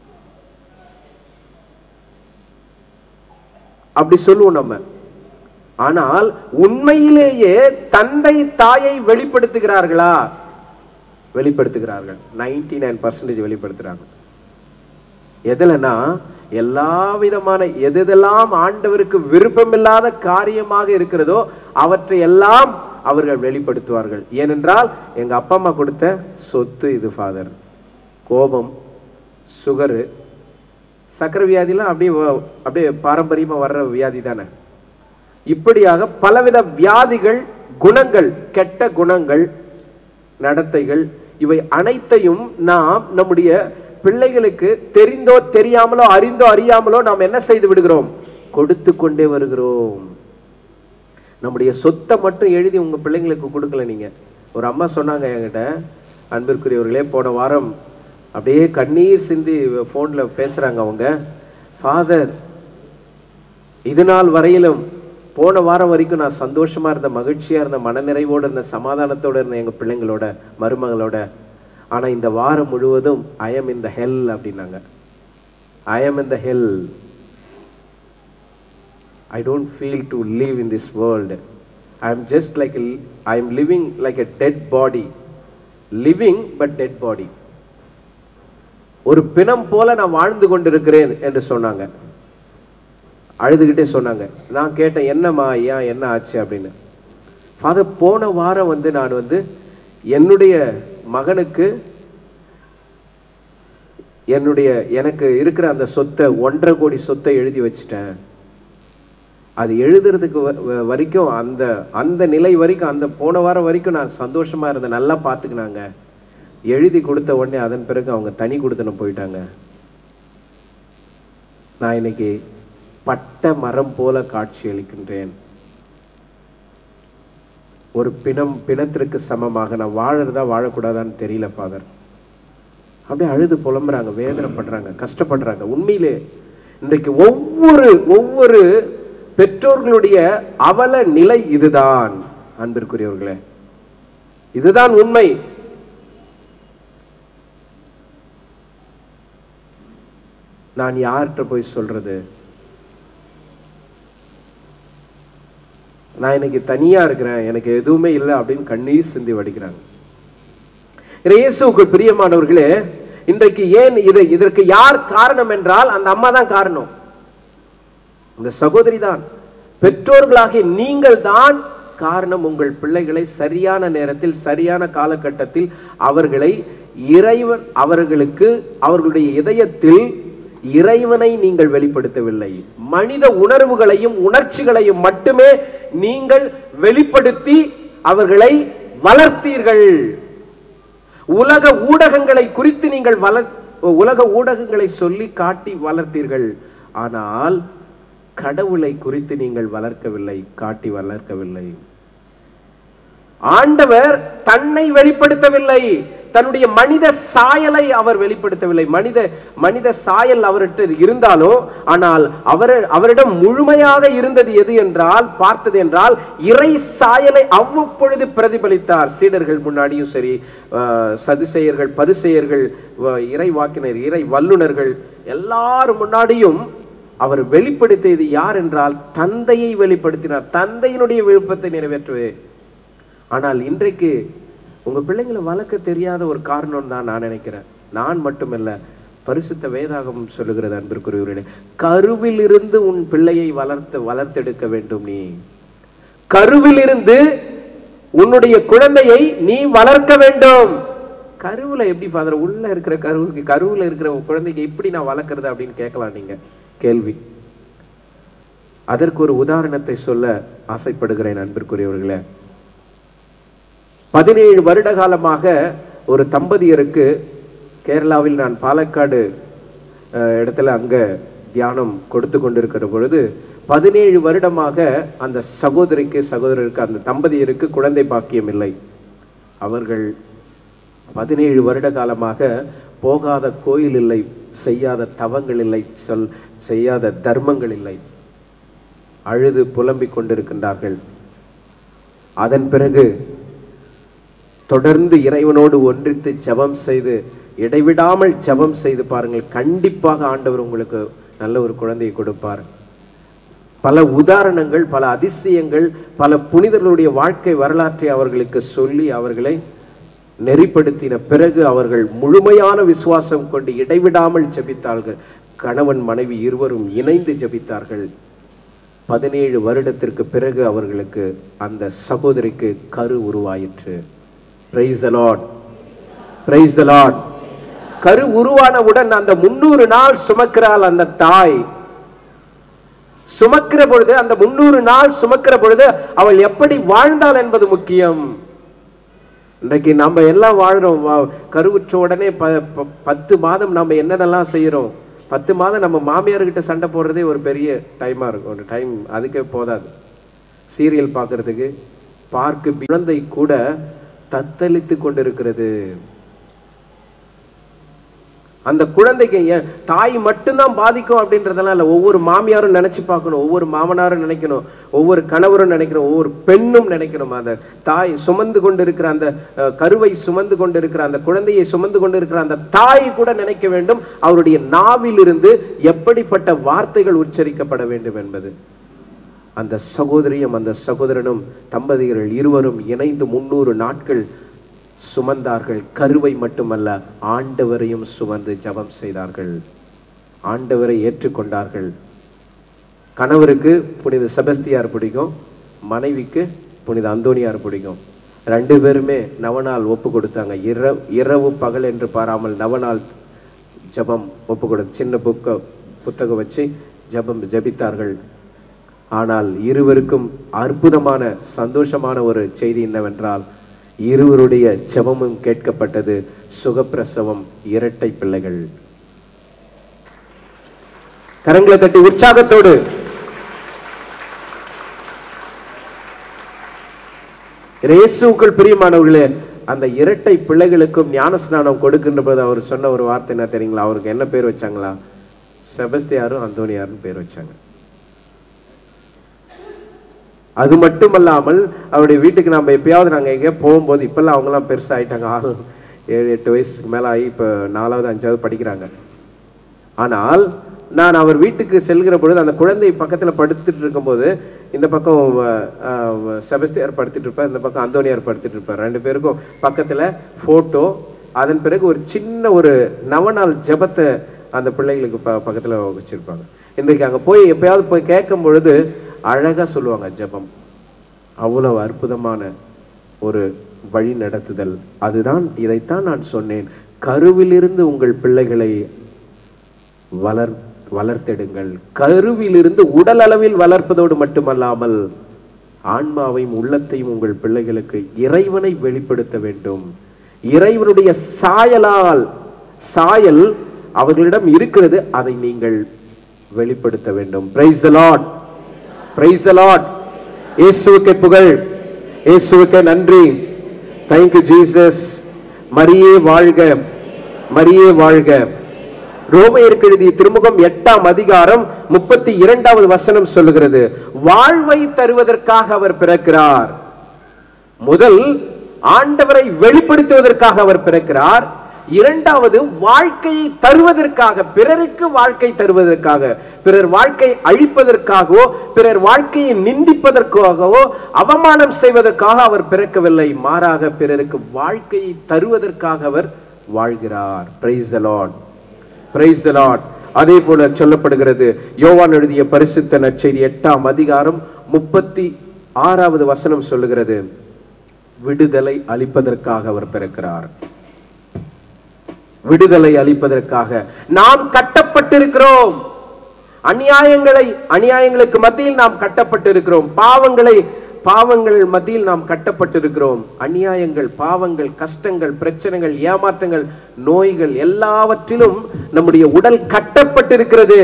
அப்படி சொல்லுவோம் நம்ம ஆனால் உண்மையிலேயே தந்தை தாயை வெளிப்படுத்துகிறார்களா வெளிப்படுத்துகிறார்கள் 99% நைன் பர்சன்டேஜ் வெளிப்படுத்துறாங்க எதுலனா எல்லா விதமான எதெல்லாம் ஆண்டவருக்கு விருப்பமில்லாத காரியமாக இருக்கிறதோ அவற்றை எல்லாம் அவர்கள் வெளிப்படுத்துவார்கள் ஏனென்றால் எங்க அப்பா அம்மா கொடுத்த சொத்து இது ஃபாதர் கோபம் சுகரு சக்கரை வியாதிலாம் அப்படியே வ- அப்படியே பாரம்பரியமா வர்ற வியாதி தானே இப்படியாக பலவித வியாதிகள் குணங்கள் கெட்ட குணங்கள் நடத்தைகள் இவை அனைத்தையும் நாம் நம்முடைய பிள்ளைகளுக்கு தெரிந்தோ தெரியாமலோ அறிந்தோ அறியாமலோ நாம் என்ன செய்து விடுகிறோம் கொடுத்து கொண்டே வருகிறோம் நம்முடைய சொத்தை மட்டும் எழுதி உங்க பிள்ளைங்களுக்கு கொடுக்கல நீங்க ஒரு அம்மா சொன்னாங்க என்கிட்ட அன்பிற்குரியவர்களே போன வாரம் அப்படியே கண்ணீர் சிந்தி ஃபோன்ல பேசுறாங்க அவங்க ஃபாதர் இது நாள் வரையிலும் போன வாரம் வரைக்கும் நான் சந்தோஷமா இருந்த மகிழ்ச்சியா இருந்த மனநிறைவோட இருந்த சமாதானத்தோட இருந்த எங்க பிள்ளைங்களோட மருமகளோட ஆனா இந்த வாரம் முழுவதும் ஐ எம் இந்த ஹெல் அப்படின்னாங்க I am in the hell I don't feel to live in this world. I am just like a, I am living like a dead body. Living but dead body. ஒரு பிணம் போல நான் வாழ்ந்து கொண்டிருக்கிறேன் என்று சொன்னாங்க அழுதுகிட்டே சொன்னாங்க நான் கேட்டேன் என்னம்மா ஏன் என்ன ஆச்சு அப்படின்னு ஃபாதர் போன வாரம் வந்து நான் வந்து என்னுடைய மகனுக்கு என்னுடைய எனக்கு இருக்கிற அந்த சொத்தை ஒன்றரை கோடி சொத்தை எழுதி வச்சிட்டேன் அது எழுதுறதுக்கு வ- வ- வரைக்கும் அந்த அந்த நிலை வரைக்கும் அந்த போன வாரம் வரைக்கும் நான் சந்தோஷமா இருந்தேன் நல்லா பார்த்துக்கினாங்க எழுதி கொடுத்த உடனே அதன் பிறகு அவங்க தனி கொடுத்தன போயிட்டாங்க நான் இன்னைக்கு பட்ட மரம் போல காட்சி அளிக்கின்றேன் ஒரு பிணம் பிணத்திற்கு சமமாக நான் வாழறதா வாழக்கூடாதான்னு தெரியல ஃபாதர் அப்படியே அழுது புலம்புறாங்க வேதனைப்படுறாங்க கஷ்டப்படுறாங்க உண்மையிலே இன்றைக்கு ஒவ்வொரு ஒவ்வொரு பெற்றோர்களுடைய அவல நிலை இதுதான் அன்பிற்குரியவர்களே இதுதான் உண்மை நான் யார்கிட்ட போய் சொல்றது நான் இன்னைக்கு தனியா இருக்கிறேன் எனக்கு எதுவுமே இல்லை அப்படின்னு கண்ணீர் சிந்தி வடிக்கிறாங்க இயேசுவுக்கு பிரியமானவர்களே இன்றைக்கு ஏன் இது இதற்கு யார் காரணம் என்றால் அந்த அம்மா தான் காரணம் இந்த சகோதரி தான் பெற்றோர்களாகிய நீங்கள் தான் காரணம் உங்கள் பிள்ளைகளை சரியான நேரத்தில் சரியான காலகட்டத்தில் அவர்களை இறைவன் அவர்களுக்கு அவர்களுடைய இதயத்தில் இறைவனை நீங்கள் வெளிப்படுத்தவில்லை மனித உணர்வுகளையும் உணர்ச்சிகளையும் மட்டுமே நீங்கள் வெளிப்படுத்தி அவர்களை வளர்த்தீர்கள் உலக ஊடகங்களை குறித்து நீங்கள் வளர் உலக ஊடகங்களை சொல்லி காட்டி வளர்த்தீர்கள் ஆனால் கடவுளை குறித்து நீங்கள் வளர்க்கவில்லை காட்டி வளர்க்கவில்லை ஆண்டவர் தன்னை வெளிப்படுத்தவில்லை தன்னுடைய மனித சாயலை அவர் வெளிப்படுத்தவில்லை மனித மனித சாயல் அவர்கிட்ட இருந்தாலும் ஆனால் அவர் அவரிடம் முழுமையாக இருந்தது எது என்றால் பார்த்தது என்றால் இறை சாயலை அவ்வப்பொழுது பிரதிபலித்தார் சீடர்கள் முன்னாடியும் சரி அஹ், சதுசேயர்கள் பரிசேயர்கள் வ- இறை வாக்கினர் இறை வல்லுனர்கள் எல்லாரும் முன்னாடியும் அவர் வெளிப்படுத்தியது யார் என்றால் தந்தையை வெளிப்படுத்தினார் தந்தையினுடைய விருப்பத்தை நிறைவேற்றுவே ஆனால் இன்றைக்கு உங்க பிள்ளைங்களை வளர்க்க தெரியாத ஒரு காரணம் தான் நான் நினைக்கிறேன் நான் மட்டுமல்ல பரிசுத்த வேதாகமம் சொல்லுகிறது அன்பிற்குரியவர்களே கருவிலிருந்து உன் பிள்ளையை வளர்த்து வளர்த்தெடுக்க வேண்டும் நீ கருவிலிருந்து உன்னுடைய குழந்தையை நீ வளர்க்க வேண்டும் கருவுல எப்படி ஃபாதர் உள்ள இருக்கிற கருவுக்கு கருவுல இருக்கிற உன் குழந்தைக்கு எப்படி நான் வளர்க்கறது அப்படின்னு கேட்கலாம் நீங்க கேள்வி அதற்கு ஒரு உதாரணத்தை சொல்ல ஆசைப்படுகிறேன் அன்பிற்குரியவர்களே பதினேழு வருட காலமாக ஒரு தம்பதியருக்கு கேரளாவில் நான் பாலக்காடு அஹ், இடத்துல அங்க தியானம் கொடுத்து கொண்டிருக்கிற பொழுது பதினேழு வருடமாக அந்த சகோதரிக்கு சகோதரருக்கு அந்த தம்பதியருக்கு குழந்தை பாக்கியம் இல்லை அவர்கள் பதினேழு வருட காலமாக போகாத கோயில் இல்லை செய்யாத தவங்கள் இல்லை சொல் செய்யாத தர்மங்கள் இல்லை அழுது புலம்பிக் கொண்டிருக்கின்றார்கள் அதன் பிறகு தொடர்ந்து இறைவனோடு ஒன்றித்து ஜெபம் செய்து இடைவிடாமல் ஜெபம் செய்து பாருங்கள் கண்டிப்பாக ஆண்டவர் உங்களுக்கு நல்ல ஒரு குழந்தையை கொடுப்பார் பல உதாரணங்கள் பல அதிசயங்கள் பல புனிதர்களுடைய வாழ்க்கை வரலாற்றை அவர்களுக்கு சொல்லி அவர்களை நெறிப்படுத்தின பிறகு அவர்கள் முழுமையான விசுவாசம் கொண்டு இடைவிடாமல் ஜெபித்தார்கள் கணவன் மனைவி இருவரும் இணைந்து ஜெபித்தார்கள் பதினேழு வருடத்திற்கு பிறகு அவர்களுக்கு அந்த சகோதரிக்கு கரு உருவாயிற்று praise the lord praise the lord கரு உருவானவுடன் அந்த முன்னூறு நாள் சுமக்கிறாள் அந்த தாய் சுமக்கிற பொழுது அந்த முன்னூறு நாள் சுமக்கிற பொழுது அவள் எப்படி வாழ்ந்தாள் என்பது முக்கியம் இன்றைக்கு நம்ம எல்லாம் வாழ்றோம் வா- கருவுற்ற உடனே ப ப- பத்து மாதம் நம்ம என்னென்னலாம் செய்யறோம் பத்து மாதம் நம்ம மாமியார்கிட்ட சண்டை போடுறதே ஒரு பெரிய டைமா இருக்கும் ஒரு டைம் அதுக்கே போதாது சீரியல் பார்க்கறதுக்கு பார்க்கு குழந்தை கூட தத்தளித்து கொண்டிருக்கிறது அந்த குழந்தைக்கு ஏன் தாய் மட்டும்தான் பாதிக்கும் அப்படின்றதெல்லாம் இல்லை ஒவ்வொரு மாமியாரும் நினைச்சு பார்க்கணும் ஒவ்வொரு மாமனாரும் நினைக்கணும் ஒவ்வொரு கணவரும் நினைக்கணும் ஒவ்வொரு பெண்ணும் நினைக்கணும் அந்த தாய் சுமந்து கொண்டிருக்கிற அந்த அஹ், கருவை சுமந்து கொண்டிருக்கிற அந்த குழந்தையை சுமந்து கொண்டிருக்கிற அந்த தாய் கூட நினைக்க வேண்டும் அவருடைய நாவிலிருந்து எப்படிப்பட்ட வார்த்தைகள் உச்சரிக்கப்பட வேண்டும் என்பது அந்த சகோதரியும் அந்த சகோதரனும் தம்பதியர்கள் இருவரும் இணைந்து முன்னூறு நாட்கள் சுமந்தார்கள் கருவை மட்டுமல்ல ஆண்டவரையும் சுமந்து ஜெபம் செய்தார்கள் ஆண்டவரை ஏற்றுக்கொண்டார்கள் கணவருக்கு புனித செபஸ்தியார் பிடிக்கும் மனைவிக்கு புனித அந்தோனியார் பிடிக்கும் ரெண்டு பேருமே நவநாள் ஒப்பு கொடுத்தாங்க இரவு இரவு பகல் என்று பாராமல் நவநாள் ஜெபம் ஒப்பு கொடு சின்ன புக்க புத்தகம் வச்சு ஜெபம் ஜெபித்தார்கள் ஆனால் இருவருக்கும் அற்புதமான சந்தோஷமான ஒரு செய்தி என்னவென்றால் இருவருடைய ஜெபமும் கேட்கப்பட்டது சுகப்பிரசவம் இரட்டை பிள்ளைகள் கரங்களை தட்டி உற்சாகத்தோடு இயேசுவுக்குள் பிரியமானவர்களே அந்த இரட்டை பிள்ளைகளுக்கும் ஞானஸ்நானம் கொடுக்கின்ற போது அவர் சொன்ன ஒரு வார்த்தை என்ன தெரியுங்களா அவருக்கு என்ன பேர் வச்சாங்களா செபஸ்தியாரும் அந்தோனியாரும் பேர் வச்சாங்க அது மட்டுமல்லாமல் அவருடைய வீட்டுக்கு நம்ம எப்பயாவது நாங்கள் எங்கேயோ போகும்போது இப்பெல்லாம் அவங்கெல்லாம் பெருசாயிட்டாங்க ஆள் ஏழு எட்டு வயசுக்கு மேலே ஆகி இப்போ நாலாவது அஞ்சாவது படிக்கிறாங்க ஆனால் நான் அவர் வீட்டுக்கு செல்கிற பொழுது அந்த குழந்தை பக்கத்தில் படுத்துட்டு இருக்கும்போது இந்த பக்கம் அஹ், அஹ், செபஸ்தியார் படுத்துட்டு இருப்பார் இந்த பக்கம் அந்தோனியார் படுத்துட்டு இருப்பார் ரெண்டு பேருக்கும் பக்கத்தில் ஃபோட்டோ அதன் பிறகு ஒரு சின்ன ஒரு நவநாள் ஜெபத்தை அந்த பிள்ளைகளுக்கு ப பக்கத்தில் வச்சிருப்பாங்க இன்றைக்கு அங்கே போய் எப்பயாவது போய் கேட்கும் பொழுது அழகாக சொல்லுவாங்க ஜெபம் அவ்வளவு அற்புதமான ஒரு வழி நடத்துதல் அதுதான் இதைத்தான் நான் சொன்னேன் கருவிலிருந்து உங்கள் பிள்ளைகளை வளர் வளர்த்தெடுங்கள் கருவிலிருந்து உடல் அளவில் வளர்ப்பதோடு மட்டுமல்லாமல் ஆன்மாவையும் உள்ளத்தையும் உங்கள் பிள்ளைகளுக்கு இறைவனை வெளிப்படுத்த வேண்டும் இறைவனுடைய சாயலால் சாயல் அவர்களிடம் இருக்கிறது அதை நீங்கள் வெளிப்படுத்த வேண்டும் praise the lord praise the lord இயேசுவுக்கு புகழ் இயேசுவுக்கு நன்றி தேங்க்யூ ஜீசஸ் மரியே வாழ்க மரியே வாழ்க ரோமையருக்கு எழுதிய திருமுகம் எட்டாம் அதிகாரம் முப்பத்தி இரண்டாவது வசனம் சொல்லுகிறது வாழ்வை தருவதற்காக அவர் பிறக்கிறார் முதல் ஆண்டவரை வெளிப்படுத்துவதற்காக அவர் பிறக்கிறார் இரண்டாவது வாழ்க்கையை தருவதற்காக பிறருக்கு வாழ்க்கை தருவதற்காக பிறர் வாழ்க்கை அழிப்பதற்காகவோ பிறர் வாழ்க்கையை நிந்திப்பதற்காகவோ அவமானம் செய்வதற்காக அவர் பிறக்கவில்லை மாறாக பிறருக்கு வாழ்க்கையை தருவதற்காக அவர் வாழ்கிறார் praise the lord praise the lord அதே போல சொல்லப்படுகிறது யோவான் எழுதிய பரிசுத்த நற்செய்தி எட்டாம் அதிகாரம் முப்பத்தி ஆறாவது வசனம் சொல்லுகிறது விடுதலை அளிப்பதற்காக அவர் பிறக்கிறார் விடுதலை அளிப்பதற்காக நாம் கட்டப்பட்டிருக்கிறோம் அநியாயங்களை அநியாயங்களுக்கு மத்தியில் நாம் கட்டப்பட்டிருக்கிறோம் பாவங்களை பாவங்கள் மத்தியில் நாம் கட்டப்பட்டிருக்கிறோம் அநியாயங்கள் பாவங்கள் கஷ்டங்கள் பிரச்சனைகள் ஏமாற்றங்கள் நோய்கள் எல்லாவற்றிலும் நம்முடைய உடல் கட்டப்பட்டிருக்கிறது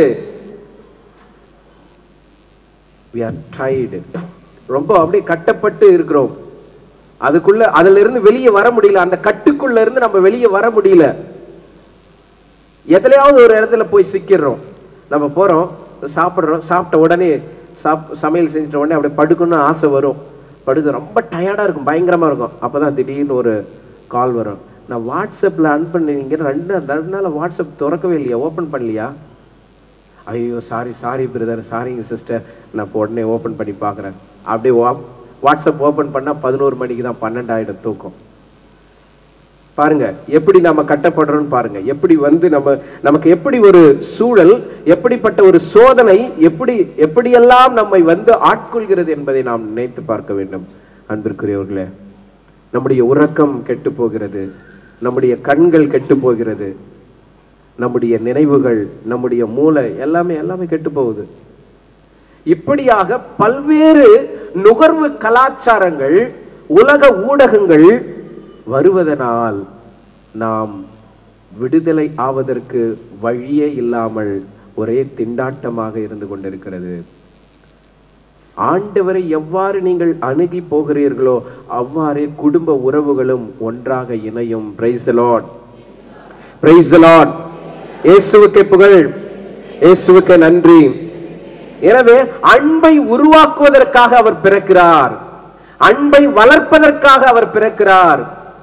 we are tied ரொம்ப அப்படியே கட்டப்பட்டு இருக்கிறோம் அதுக்குள்ள அதுல இருந்து வெளியே வர முடியல அந்த கட்டுக்குள்ள இருந்து நம்ம வெளியே வர முடியல எதுலையாவது ஒரு இடத்துல போய் சிக்கிடுறோம் நம்ம போறோம் சாப்பிடுறோம் சாப்பிட்ட உடனே சாப் சமையல் செஞ்சிட்ட உடனே அப்படியே படுக்கணும்னு ஆசை வரும் படுக்க ரொம்ப டயர்டா இருக்கும் பயங்கரமா இருக்கும் அப்பதான் திடீர்னு ஒரு கால் வரும் நான் வாட்ஸ்அப்ல அனுப்பினீங்க ரெண்டு ரெண்டு நாள் வாட்ஸ்அப் திறக்கவே இல்லையா ஓபன் பண்ணலையா ஐயோ சாரி சாரி பிரதர் சாரிங்க சிஸ்டர் நான் இப்போ உடனே ஓப்பன் பண்ணி பார்க்குறேன் அப்படியே வா- வாட்ஸ்அப் ஓப்பன் பண்ணால் பதினோரு மணிக்கு தான் பன்னெண்டாயிரம் தூக்கம் பாருங்க எப்படி நாம கட்டப்படுறோம்னு பாருங்க எப்படி வந்து நம்ம நமக்கு எப்படி ஒரு சூழல் எப்படிப்பட்ட ஒரு சோதனை எப்படி எப்படியெல்லாம் நம்மை வந்து ஆட்கொள்கிறது என்பதை நாம் நினைத்து பார்க்க வேண்டும் அன்பிற்குரியவர்களே நம்முடைய உறக்கம் கெட்டு போகிறது நம்முடைய கண்கள் கெட்டு போகிறது நம்முடைய நினைவுகள் நம்முடைய மூளை எல்லாமே எல்லாமே கெட்டு போகுது இப்படியாக பல்வேறு நுகர்வு கலாச்சாரங்கள் உலக ஊடகங்கள் வருவதனால் நாம் விடுதலை ஆவதற்கு வழியே இல்லாமல் ஒரே திண்டாட்டமாக இருந்து கொண்டிருக்கிறது ஆண்டவரை எவ்வாறு நீங்கள் அணுகி போகிறீர்களோ அவ்வாறே குடும்ப உறவுகளும் ஒன்றாக இணையும் praise the lord praise the lord இயேசுவுக்கு புகழ் இயேசுவுக்கு நன்றி எனவே அன்பை உருவாக்குவதற்காக அவர் பிறக்கிறார் அன்பை வளர்ப்பதற்காக அவர் பிறக்கிறார்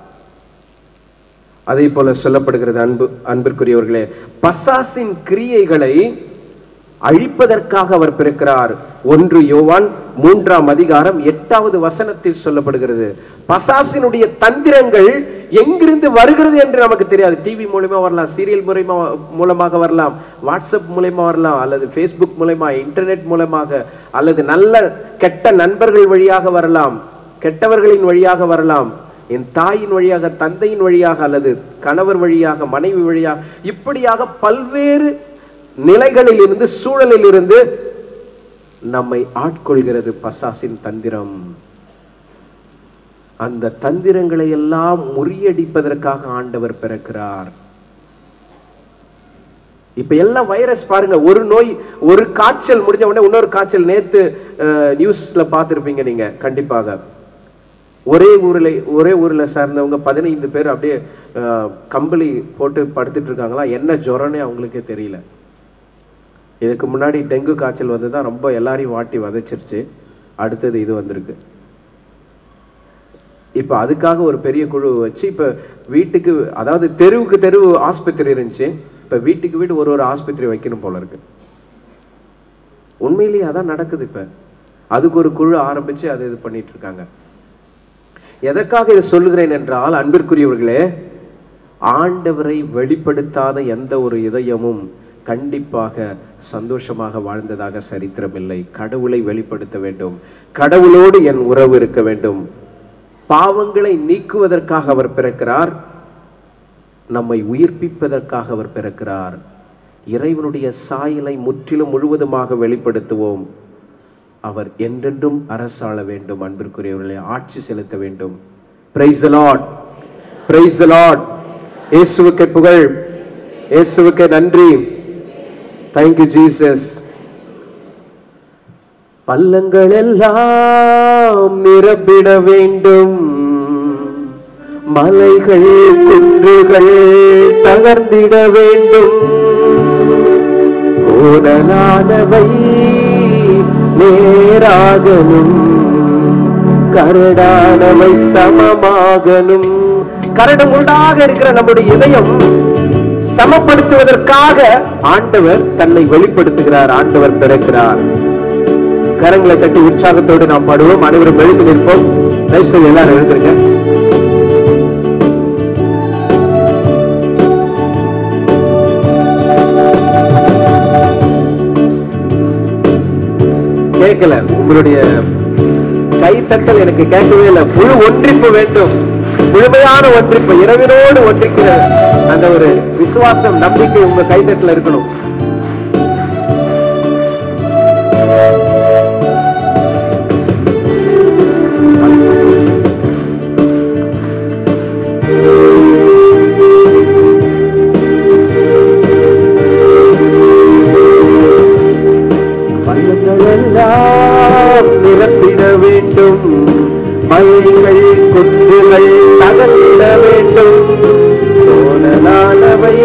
அதே போல சொல்லப்படுகிறது அன்பு அன்பிற்குரியவர்களே பசாசின் கிரியைகளை அழிப்பதற்காக அவர் பிறக்கிறார் ஒன்று யோவான் மூன்றாம் அதிகாரம் எட்டாவது வசனத்தில் சொல்லப்படுகிறது பசாசினுடைய தந்திரங்கள் எங்கிருந்து வருகிறது என்று நமக்கு தெரியாது டிவி மூலமா வரலாம் சீரியல் மூலமா மூலமாக வரலாம் வாட்ஸ்அப் மூலமா வரலாம் அல்லது ஃபேஸ்புக் மூலமா இன்டர்நெட் மூலமாக அல்லது நல்ல கெட்ட நண்பர்கள் வழியாக வரலாம் கெட்டவர்களின் வழியாக வரலாம் என் தாயின் வழியாக தந்தையின் வழியாக அல்லது கணவர் வழியாக மனைவி வழியாக இப்படியாக பல்வேறு நிலைகளில் இருந்து சூழலில் இருந்து நம்மை ஆட்கொள்கிறது பசாசின் தந்திரம் அந்த தந்திரங்களை எல்லாம் முறியடிப்பதற்காக ஆண்டவர் பிறக்கிறார் இப்ப எல்லாம் வைரஸ் பாருங்க ஒரு நோய் ஒரு காய்ச்சல் முடிஞ்ச உடனே இன்னொரு காய்ச்சல் நேத்து நியூஸ்ல பார்த்திருப்பீங்க நீங்க கண்டிப்பாக ஒரே ஊர்ல ஒரே ஊர்ல சார்ந்தவங்க பதினைந்து பேர் அப்படியே அஹ், கம்பளி போட்டு படுத்துட்டு இருக்காங்களா என்ன ஜுரம்னே அவங்களுக்கே தெரியல இதுக்கு முன்னாடி டெங்கு காய்ச்சல் வந்து தான் ரொம்ப எல்லாரையும் வாட்டி வதைச்சிருச்சு அடுத்தது இது வந்திருக்கு இப்போ அதுக்காக ஒரு பெரிய குழு வச்சு இப்போ வீட்டுக்கு அதாவது தெருவுக்கு தெருவு ஆஸ்பத்திரி இருந்துச்சு இப்போ வீட்டுக்கு வீடு ஒரு ஒரு ஆஸ்பத்திரி வைக்கணும் போல இருக்கு உண்மையிலேயே அதான் நடக்குது இப்போ அதுக்கு ஒரு குழு ஆரம்பிச்சு அதை இது பண்ணிட்டு இருக்காங்க எதற்காக இதை சொல்லுகிறேன் என்றால் அன்பிற்குரியவர்களே ஆண்டவரை வெளிப்படுத்தாத எந்த ஒரு இதயமும் கண்டிப்பாக சந்தோஷமாக வாழ்ந்ததாக சரித்திரமில்லை கடவுளை வெளிப்படுத்த வேண்டும் கடவுளோடு என் உறவு இருக்க வேண்டும் பாவங்களை நீக்குவதற்காக அவர் பிறக்கிறார் நம்மை உயிர்ப்பிப்பதற்காக அவர் பிறக்கிறார் இறைவனுடைய சாயலை முற்றிலும் முழுவதுமாக வெளிப்படுத்துவோம் அவர் என்றென்றும் அரசாள வேண்டும் அன்பிற்குரியவர்களை ஆட்சி செலுத்த வேண்டும் praise the lord praise the lord இயேசுவுக்கு புகழ் இயேசுவுக்கு நன்றி தேங்க்யூ ஜீசஸ் பள்ளங்கள் எல்லாம் நிரப்பிட வேண்டும் மலைகள் குன்றுகள் தகர்ந்திட வேண்டும் ஓடலானவை நேராகணும் கரடானவை சமமாகணும் கரடு முரடாக இருக்கிற நம்முடைய இதயம் சமப்படுத்துவதற்காக ஆண்டவர் தன்னை வெளிப்படுத்துகிறார் ஆண்டவர் பிறக்கிறார் கரங்களை தட்டி உற்சாகத்தோடு நாம் பாடுவோம் அனைவரும் எழுந்து நிற்போம் தயவு செய்து எல்லாரும் எழுந்திருங்க கேட்கல உங்களுடைய கைத்தட்டல் எனக்கு கேட்கவே இல்லை முழு ஒன்றிப்பு வேண்டும் முழுமையான ஒன்றிப்பு இரவினோடு ஒன்றிக்கிற அந்த ஒரு விசுவாசம் நம்பிக்கை உங்க கைத்தட்டல இருக்கணும் பள்ளங்களெல்லாம் நிரப்பிட வேண்டும் மலைகள் குன்றுகள் தகர்த்திட வேண்டும் தோணலானவை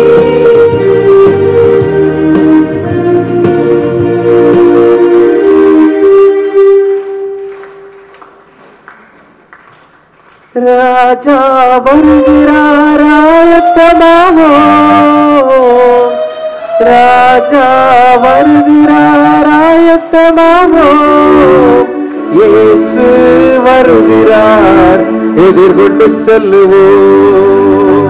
ராஜா வருகிறாராயத்தமாவோ ராஜா வருகிறாராயத்தமாவோ இயேசு வருகிறார் எதிர்கொண்டு செல்லுவோம்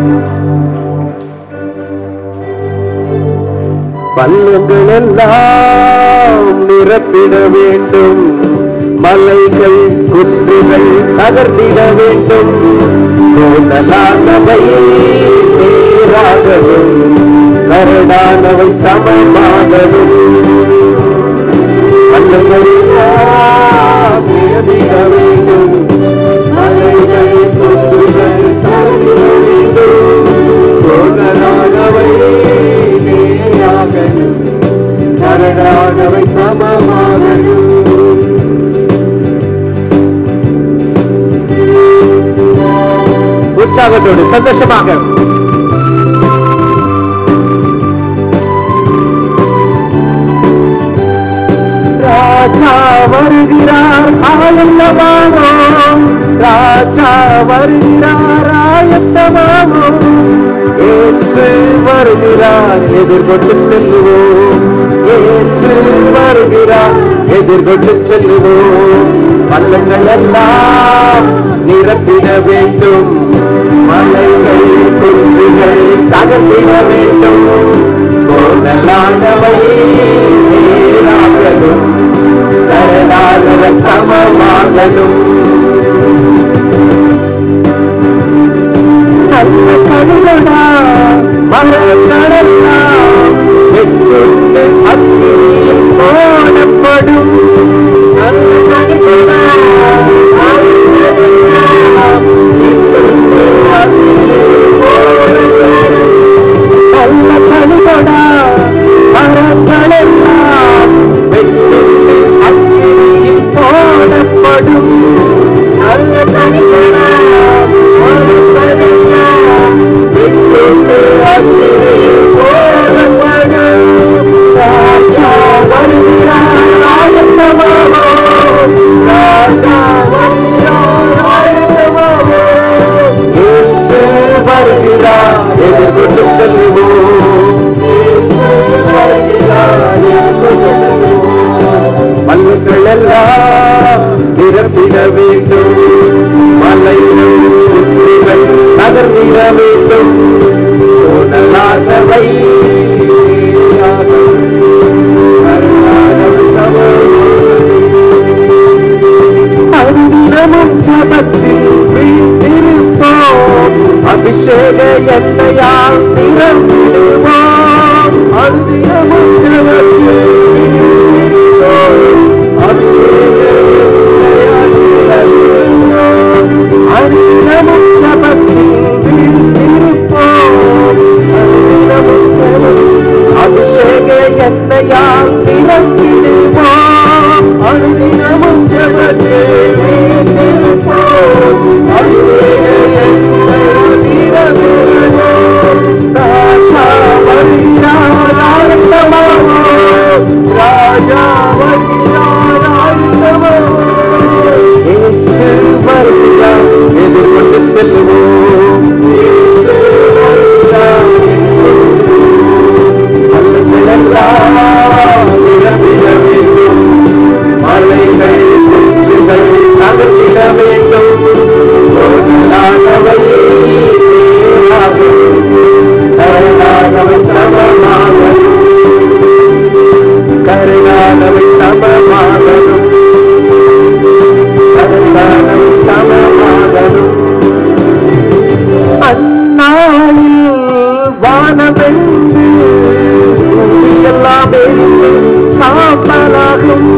பள்ளங்கள் எல்லாம் நிரப்பிட வேண்டும் மலைகள் குன்றுகள் தகர்த்திட வேண்டும் கோணலானவை நேராகவும் கரடானவை சமமாகவும் பள்ளங்கள் எல்லாம் நிரப்பிட வேண்டும் மலைகள் குன்றுகள் தகர்த்திட வேண்டும் கோணலானவை நேராகவும் கரடானவை சமமாகவும் உற்சாகத்தோடு சந்தோஷமாக ராஜா வருகிறார் ஆயத்தமாவோம் ராஜா வருகிறார் ஆயத்தமாவோம் இயேசு வருகிறார் எதிர்கொண்டு செல்லுவோம் இயேசு வருகிறார் எதிர்கொண்டு செல்லுவோம் பள்ளங்கள் எல்லாம் நிரப்பிட வேண்டும் மலைகள் குஞ்சுகள் தகர்த்திட வேண்டும் கோணலானவை நேராகலும் கரடாகர சமமாகலும் நல்ல கனிவடா மரங்களெல்லாம் வெட்டுண்டு அக்கினியில் போடப்படும் நல்ல கனிவடா மரங்களெல்லாம் வெட்டுண்டு அக்கினியில் போடப்படும் நல்ல கனிவடா மரங்களெல்லாம் வெட்டுண்டு அக்கினியில் போடப்படும் நல்ல கனிவடா மரங்களெல்லாம் வெட்டுண்டு அக்கினியில் போடப்படும் ராஜா வருகிறார் ஆயத்தமாவோ ராஜா வருகிறார் ஆயத்தமாவோ இயேசு வருகிறார் எதிர்கொண்டு செல்லுவோம் இயேசு வருகிறார் எதிர்கொண்டு செல்லுவோம் பல்லுகள் எல்லாம் நிரப்பிட வேண்டும் மலைகள் குன்றுகள் நகர்ந்திட வேண்டும் உடலானவை அனுதினமும் ஜபத்தில் விழித்திருப்போம் அபிஷேக எண்ணெயால் நிரம்பிடுவோம் சமமாகணும் தருணம் சமமாகணும் அந்நாளில் வானமென்று பூமியெல்லாம் எரிந்து சாம்பலாகும்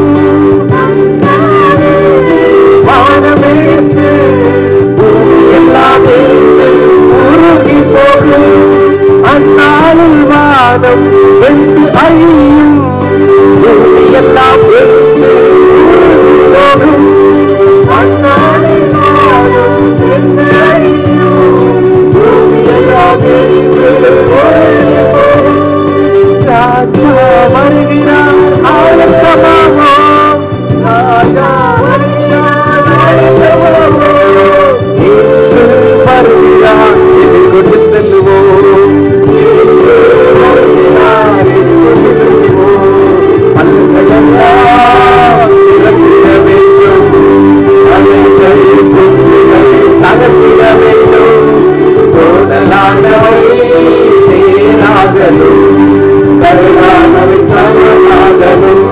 வானமெரிந்து பூமியெல்லாம் எரிந்து உருகி போகும் அந்நாளில் வானம் வெந்து அழியும் பூமியெல்லாம் எரிந்து உருகி போகும் அந்நாளில் வானம் வெந்து அழியும் பூமியெல்லாம் எரிந்து உருகி போகும் ராஜா வருகிறார் ஆயத்தமாவோம் ராஜா வருகிறார் ஆயத்தமாவோம் இயேசு வருகிறார் எதிர்கொண்டு செல்லுவோம் இயேசு வருகிறார் எதிர்கொண்டு செல்லுவோம் பல்களெல்லாம் திறந்திட வேண்டும் அலைகள் குஞ்சுகள் தகர்த்திட வேண்டும் தோணலானவை தேராகலும் கருணானவை சமமாகலும்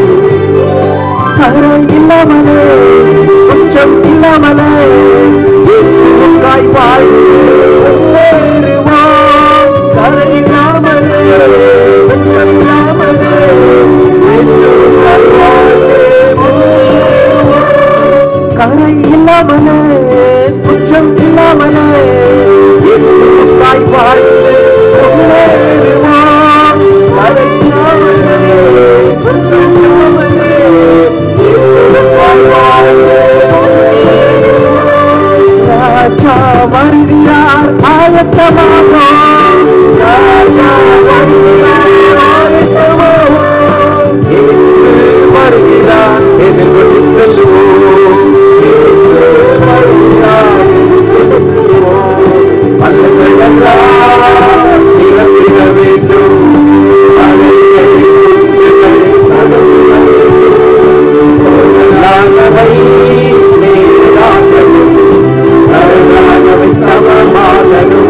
கரை இல்லாமலே உச்சம் இல்லாமலே இயேசுவுக்காய் வாழ்ந்து முன்னேறுவோம் கரை இல்லாமலே உச்சம் இல்லாமலே இயேசுவுக்காய் வாழ்ந்து முன்னேறுவோம் கரை இல்லாமலே குற்றம் இல்லாமலே இயேசுவுக்காய் வாழ்ந்து முன்னேறுவோம் கரை இல்லாமலே குற்றம் இல்லாமலே இயேசுவுக்காய் வாழ்ந்து முன்னேறுவோம். ராஜா வருகிறார் ஆயத்தமாகும் ராஜா வருகிறார் ஆயத்தமாகும் இயேசு வருகிறார் எதிர்கொண்டு செல்லுவோம் இயேசு வருகிறார் எதிர்கொண்டு செல்லுவோம் பல்லங்கள் எல்லாம் நிரம்பிட வேண்டும் அலைகள் குஞ்சுகள் நகர்த்திட வேண்டும். பொருளானவை நேராகணும் கருணானவை சமமாகணும்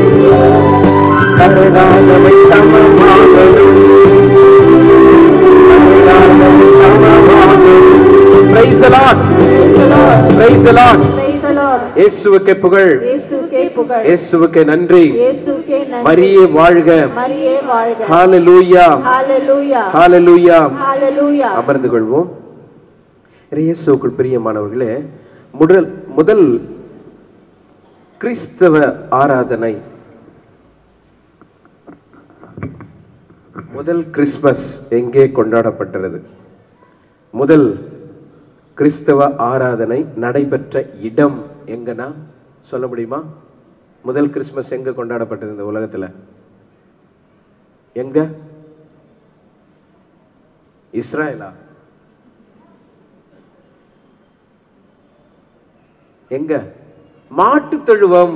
கருணானவை சமமாகணும் கருணானவை சமமாகணும் Praise the Lord. Praise the Lord. Praise the Lord. இயேசுவுக்கே புகழ் இயேசுவுக்கே புகழ் இயேசுவுக்கே நன்றி இயேசுவுக்கே நன்றி மரியே வாழ்க மரியே வாழ்க ஹalleluya ஹalleluya ஹalleluya ஹalleluya அமர்ந்து கொள்வோம் இயேசுவுக்குள் பிரியமானவர்களே முதல் முதல் கிறிஸ்தவ ஆராதனை முதல் கிறிஸ்மஸ் எங்கே கொண்டாடப்பட்டது முதல் கிறிஸ்தவ ஆராதனை நடைபெற்ற இடம் எங்கன்னா சொல்ல முடியுமா முதல் கிறிஸ்மஸ் எங்க கொண்டாடப்பட்டது இந்த உலகத்துல எங்க இஸ்ராயலா எங்க மாட்டு தொழுவம்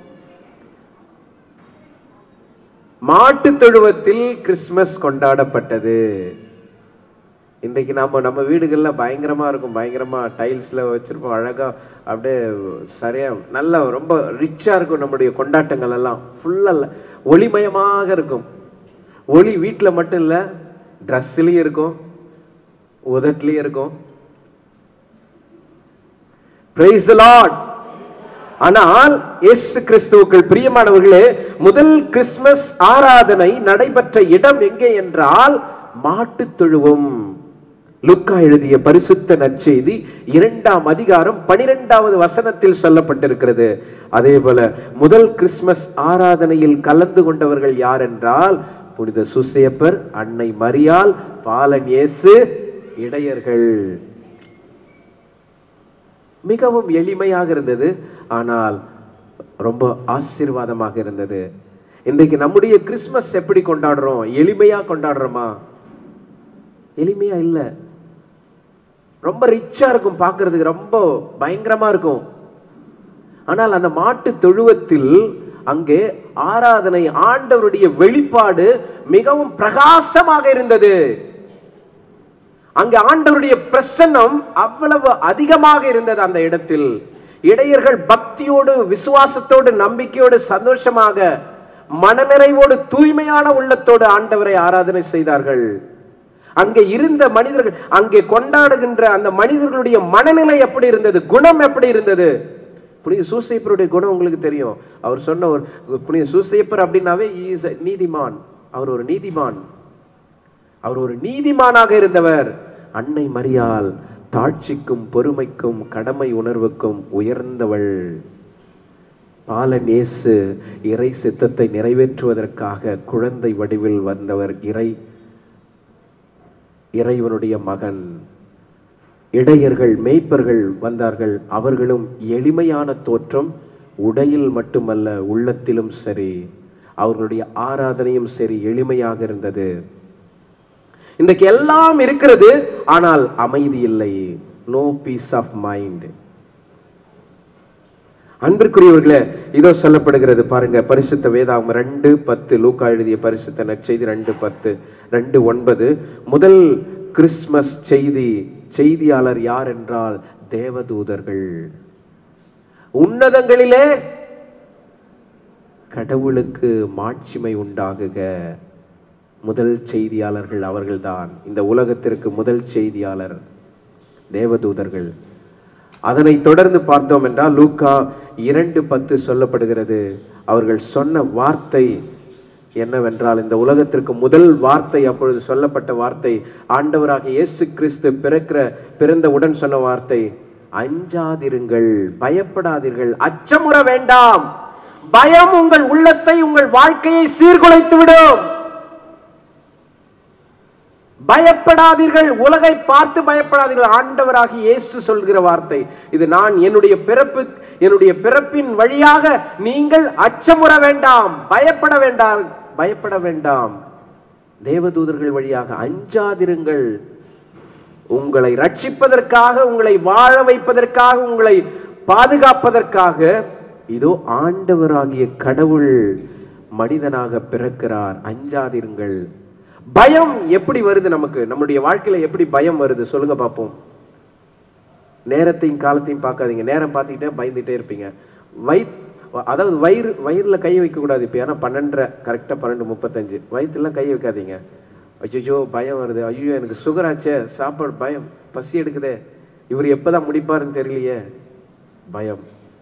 மாட்டு தொழுவத்தில் கிறிஸ்மஸ் கொண்டாடப்பட்டது இன்றைக்கு நாம நம்ம வீடுகள்ல பயங்கரமா இருக்கும் பயங்கரமா டைல்ஸ்ல வச்சிருப்போம் அழகா அப்படியே சரியா நல்லா ரொம்ப ரிச்சா இருக்கும் நம்முடைய கொண்டாட்டங்கள் எல்லாம் ஃபுல்லா ஒளிமயமாக இருக்கும் ஒளி வீட்டுல மட்டும் இல்ல ட்ரெஸ்லயும் இருக்கும் உதட்லயும் இருக்கும் பிரைஸ் லார்ட் ஆனால் இயேசு கிறிஸ்துவுக்குள் பிரியமானவர்களே முதல் கிறிஸ்மஸ் ஆராதனை நடைபெற்ற இடம் எங்கே என்றால் மாட்டுத் தொழுவம் லுக்கா எழுதிய பரிசுத்த நற்செய்தி இரண்டாம் அதிகாரம் பனிரெண்டாவது வசனத்தில் சொல்லப்பட்டிருக்கிறது அதே போல முதல் கிறிஸ்மஸ் ஆராதனையில் கலந்து கொண்டவர்கள் யார் என்றால் புனித சுசேப்பர் அன்னை மரியாள் பாலன் இயேசு இடையர்கள் மிகவும் எளிமையாக இருந்தது ஆனால் ரொம்ப ஆசீர்வாதமாக இருந்தது இன்றைக்கு நம்முடைய கிறிஸ்மஸ் எப்படி கொண்டாடுறோம் எளிமையா கொண்டாடுறோமா எளிமையா இல்ல ரொம்ப ரிச்சா இருக்கும் பார்க்கிறதுக்கு ரொம்ப பயங்கரமா இருக்கும் ஆனால் அந்த மாட்டு தொழுவத்தில் அங்கே ஆராதனை ஆண்டவருடைய வெளிப்பாடு மிகவும் பிரகாசமாக இருந்தது அங்கே ஆண்டவருடைய பிரசன்னம் அவ்வளவு அதிகமாக இருந்தது அந்த இடத்தில் இடையர்கள் பக்தியோடு விசுவாசத்தோடு நம்பிக்கையோடு சந்தோஷமாக மனநிறைவோடு தூய்மையான உள்ளத்தோடு ஆண்டவரை ஆராதனை செய்தார்கள் அங்கே இருந்த மனிதர்கள் அங்கே கொண்டாடுகின்ற அந்த மனிதர்களுடைய மனநிலை எப்படி இருந்தது குணம் எப்படி இருந்தது புனித சூசைப்பருடைய குணம் உங்களுக்கு தெரியும் அவர் சொன்ன ஒரு புனித சூசைப்பர் அப்படின்னாவே he is a நீதிமான் அவர் ஒரு நீதிமான் அவர் ஒரு நீதிமானாக இருந்தவர் அன்னை மரியாள் தாட்சிக்கும் பொறுமைக்கும் கடமை உணர்வுக்கும் உயர்ந்தவள் பாலன் இயேசு இறை சித்தத்தை நிறைவேற்றுவதற்காக குழந்தை வடிவில் வந்தவர் இறை இறைவனுடைய மகன் இடையர்கள் மேய்ப்பர்கள் வந்தார்கள் அவர்களும் எளிமையான தோற்றம் உடையில் மட்டுமல்ல உள்ளத்திலும் சரி அவர்களுடைய ஆராதனையும் சரி எளிமையாக இருந்தது இன்றைக்கு எல்லாம் இருக்கிறது ஆனால் அமைதி இல்லை நோ பீஸ் ஆஃப் மைண்ட் அன்பிற்குரியவர்களே இதோ சொல்லப்படுகிறது பாருங்க பரிசுத்த வேதாகம் ரெண்டு பத்து லூக்கா எழுதிய பரிசுத்த நற்செய்தி ரெண்டு பத்து ரெண்டு ஒன்பது முதல் கிறிஸ்மஸ் செய்தி செய்தியாளர் யார் என்றால் தேவதூதர்கள் உன்னதங்களிலே கடவுளுக்கு மாட்சிமை உண்டாகுக முதல் செய்தியாளர்கள் அவர்கள்தான் இந்த உலகத்திற்கு முதல் செய்தியாளர் தேவதூதர்கள் அதனை தொடர்ந்து பார்த்தோம் என்றால் லூக்கா இரண்டு பத்து சொல்லப்படுகிறது அவர்கள் சொன்ன வார்த்தை என்னவென்றால் இந்த உலகத்திற்கு முதல் வார்த்தை அப்பொழுது சொல்லப்பட்ட வார்த்தை ஆண்டவராக இயேசு கிறிஸ்து பிறக்கிற பிறந்தவுடன் சொன்ன வார்த்தை அஞ்சாதிருங்கள் பயப்படாதீர்கள் அச்சமுற வேண்டாம் பயம் உங்கள் உள்ளத்தை உங்கள் வாழ்க்கையை சீர்குலைத்து விடும் பயப்படாதீர்கள் உலகை பார்த்து பயப்படாதீர்கள் ஆண்டவராகி இயேசு சொல்கிற வார்த்தை இது நான் என்னுடைய பிறப்பு என்னுடைய பிறப்பின் வழியாக நீங்கள் அச்சமுற வேண்டாம் பயப்பட வேண்டாம் பயப்பட வேண்டாம் தேவதூதர்கள் வழியாக அஞ்சாதிருங்கள் உங்களை ரட்சிப்பதற்காக உங்களை வாழ வைப்பதற்காக உங்களை பாதுகாப்பதற்காக இதோ ஆண்டவராகிய கடவுள் மனிதனாக பிறக்கிறார் அஞ்சாதிருங்கள் பயம் எப்படி வருது நமக்கு நம்முடைய வாழ்க்கையில எப்படி பயம் வருது சொல்லுங்க பார்ப்போம் நேரத்தையும் காலத்தையும் பார்க்காதீங்க நேரம் பார்த்துக்கிட்டே பயந்துட்டே இருப்பீங்க வை அதாவது வயிறு வயிறுல கை வைக்க கூடாது இப்போ ஏன்னா பன்னெண்டரை கரெக்டாக பன்னெண்டு முப்பத்தஞ்சு வயிற்றுலாம் கை வைக்காதீங்க அய்யோ பயம் வருது ஐயோ எனக்கு சுகர் ஆச்சே சாப்பாடு பயம் பசி எடுக்குதே இவர் எப்பதான் முடிப்பாருன்னு தெரியலையே பயம்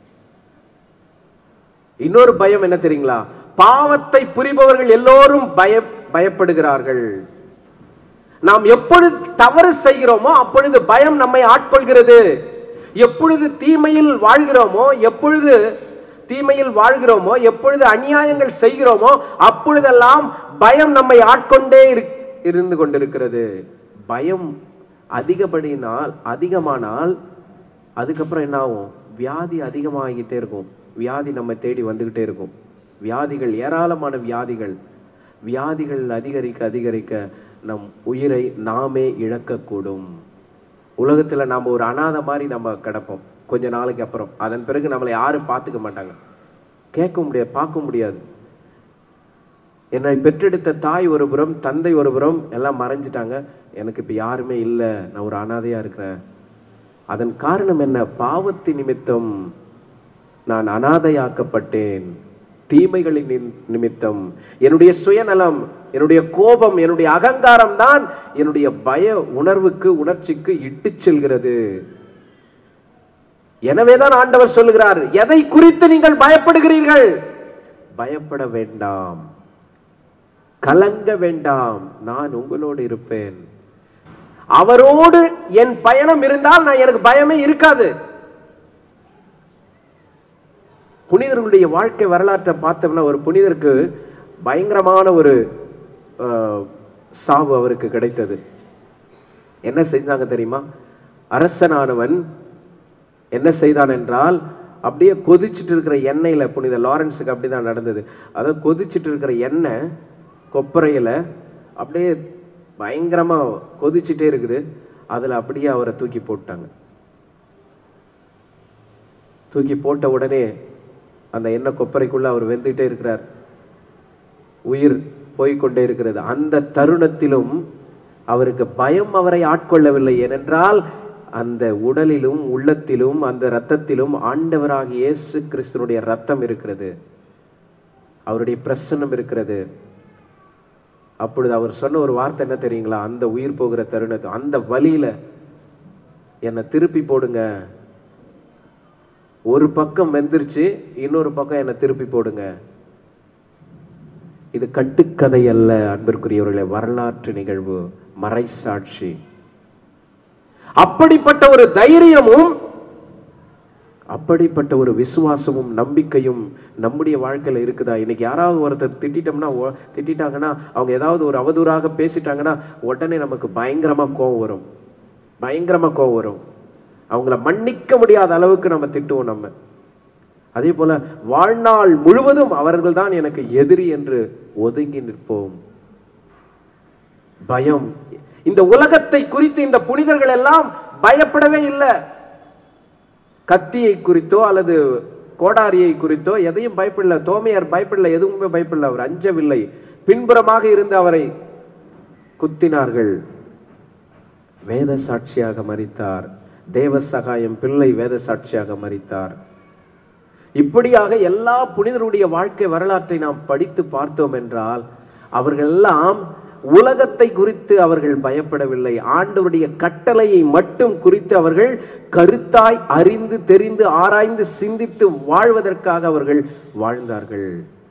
இன்னொரு பயம் என்ன தெரியுங்களா பாவத்தை புரிபவர்கள் எல்லோரும் பய பயப்படுகிறார்கள் நாம் எப்பொழுது தவறு செய்கிறோமோ அப்பொழுது பயம் நம்மை ஆட்கொள்கிறது எப்பொழுது தீமையில் வாழ்கிறோமோ எப்பொழுது தீமையில் வாழ்கிறோமோ எப்பொழுது அநியாயங்கள் செய்கிறோமோ அப்பொழுதெல்லாம் பயம் நம்மை ஆட்கொண்டே இரு- இருந்து கொண்டிருக்கிறது பயம் அதிகப்படினால் அதிகமானால் அதுக்கப்புறம் என்ன ஆகும் வியாதி அதிகமாகிட்டே இருக்கும் வியாதி நம்ம தேடி வந்துகிட்டே இருக்கும் வியாதிகள் ஏராளமான வியாதிகள் வியாதிகள் அதிகரிக்க அதிகரிக்க நம் உயிரை நாமே இழக்கக்கூடும் உலகத்துல நாம ஒரு அனாதை மாதிரி நம்ம கிடப்போம் கொஞ்ச நாளைக்கு அப்புறம் அதன் பிறகு நம்மளை யாரும் பார்த்துக்க மாட்டாங்க கேட்க முடியாது பார்க்க முடியாது என்னை பெற்றெடுத்த தாய் ஒரு புறம் தந்தை ஒரு புறம் எல்லாம் மறைஞ்சிட்டாங்க எனக்கு இப்ப யாருமே இல்லை நான் ஒரு அனாதையா இருக்கிறேன் அதன் காரணம் என்ன பாவத்தின் நிமித்தம் நான் அனாதையாக்கப்பட்டேன் தீமைகளின் நின்- நிமித்தம் என்னுடைய சுயநலம் என்னுடைய கோபம் என்னுடைய அகங்காரம் தான் என்னுடைய பய உணர்வுக்கு உணர்ச்சிக்கு இட்டுச் செல்கிறது எனவேதான் ஆண்டவர் சொல்லுகிறார் எதை குறித்து நீங்கள் பயப்படுகிறீர்கள் பயப்பட வேண்டாம் கலங்க வேண்டாம் நான் உங்களோடு இருப்பேன் அவரோடு என் பயணம் இருந்தால் நான் எனக்கு பயமே இருக்காது புனிதர்களுடைய வாழ்க்கை வரலாற்றை பார்த்தோம்னா ஒரு புனிதருக்கு பயங்கரமான ஒரு அஹ், சாவு அவருக்கு கிடைத்தது என்ன செஞ்சாங்க தெரியுமா அரசனானவன் என்ன செய்தான் என்றால் அப்படியே கொதிச்சிட்டு இருக்கிற எண்ணெயில புனித லாரன்ஸுக்கு அப்படிதான் நடந்தது அதாவது கொதிச்சிட்டு இருக்கிற எண்ணெய் கொப்பரையில அப்படியே பயங்கரமா கொதிச்சிட்டே இருக்குது அதுல அப்படியே அவரை தூக்கி போட்டாங்க தூக்கி போட்ட உடனே அந்த எண்ணெய் கொப்பரைக்குள்ள அவர் வெந்துட்டே இருக்கிறார் உயிர் போய்க்கொண்டே இருக்கிறது அந்த தருணத்திலும் அவருக்கு பயம் அவரை ஆட்கொள்ளவில்லை ஏனென்றால் அந்த உடலிலும் உள்ளத்திலும் அந்த இரத்தத்திலும் ஆண்டவராகிய இயேசு கிறிஸ்துனுடைய ரத்தம் இருக்கிறது அவருடைய பிரசன்னம் இருக்கிறது அப்பொழுது அவர் சொன்ன ஒரு வார்த்தை என்ன தெரியுங்களா அந்த உயிர் போகிற தருணத்தை அந்த வழியில என்னை திருப்பி போடுங்க ஒரு பக்கம் வெந்துருச்சு இன்னொரு பக்கம் என்னை திருப்பி போடுங்க இது கட்டுக்கதை அல்ல அன்பிற்குரியவர்களே வரலாற்று நிகழ்வு மறைசாட்சி அப்படிப்பட்ட ஒரு தைரியமும் அப்படிப்பட்ட ஒரு விசுவாசமும் நம்பிக்கையும் நம்முடைய வாழ்க்கையில இருக்குதா இன்னைக்கு யாராவது ஒருத்தர் திட்டிட்டோம்னா ஒ- திட்டிட்டாங்கன்னா அவங்க ஏதாவது ஒரு அவதூறாக பேசிட்டாங்கன்னா உடனே நமக்கு பயங்கரமா கோவம் வரும் பயங்கரமா கோவம் வரும் அவங்கள மன்னிக்க முடியாத அளவுக்கு நம்ம திட்டுவோம் நம்ம அதே போல வாழ்நாள் முழுவதும் அவர்கள் தான் எனக்கு எதிரி என்று ஒதுங்கி நிற்போம் பயம் இந்த உலகத்தை குறித்து இந்த புனிதர்கள் எல்லாம் பயப்படவே இல்லை கத்தியை குறித்தோ அல்லது கோடாரியை குறித்தோ எதையும் பயப்படல தோமையார் பயப்படல எதுவுமே பயப்படல அவர் அஞ்சவில்லை பின்புறமாக இருந்து அவரை குத்தினார்கள் வேத சாட்சியாக மரித்தார் தேவ சகாயம் பிள்ளை வேத சாட்சியாக மரித்தார் இப்படியாக எல்லா புனிதருடைய வாழ்க்கை வரலாற்றை நாம் படித்து பார்த்தோம் என்றால் அவர்கள் எல்லாம் உலகத்தை குறித்து அவர்கள் பயப்படவில்லை ஆண்டவருடைய கட்டளையை மட்டும் குறித்து அவர்கள் கருத்தாய் அறிந்து தெரிந்து ஆராய்ந்து சிந்தித்து வாழ்வதற்காக அவர்கள் வாழ்ந்தார்கள்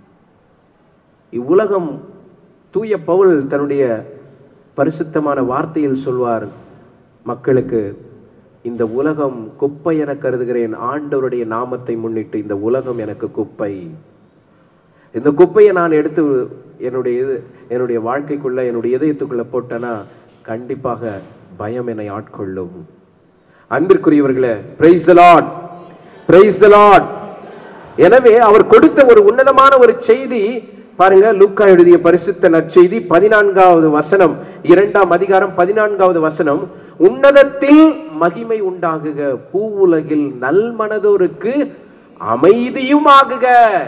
இவ்வுலகம் தூய பவுல் தன்னுடைய பரிசுத்தமான வார்த்தையில் சொல்வார் மக்களுக்கு இந்த உலகம் குப்பை என கருதுகிறேன் ஆண்டவருடைய நாமத்தை முன்னிட்டு இந்த உலகம் எனக்கு குப்பை இந்த குப்பையை நான் எடுத்து என்னுடைய இது என்னுடைய வாழ்க்கைக்குள்ள என்னுடைய இதயத்துக்குள்ள போட்டேன்னா கண்டிப்பாக பயம் என்னை ஆட்கொள்ளும் அன்பிற்குரியவர்களே praise the lord praise the lord எனவே அவர் கொடுத்த ஒரு உன்னதமான ஒரு செய்தி பாருங்க லூக்கா எழுதிய பரிசுத்த நற்செய்தி பதினான்காவது வசனம் இரண்டாம் அதிகாரம் பதினான்காவது வசனம் உன்னதத்தில் மகிமை உண்டாகுக பூவுலகில் நல்மனதோருக்கு அமைதியும் ஆகுக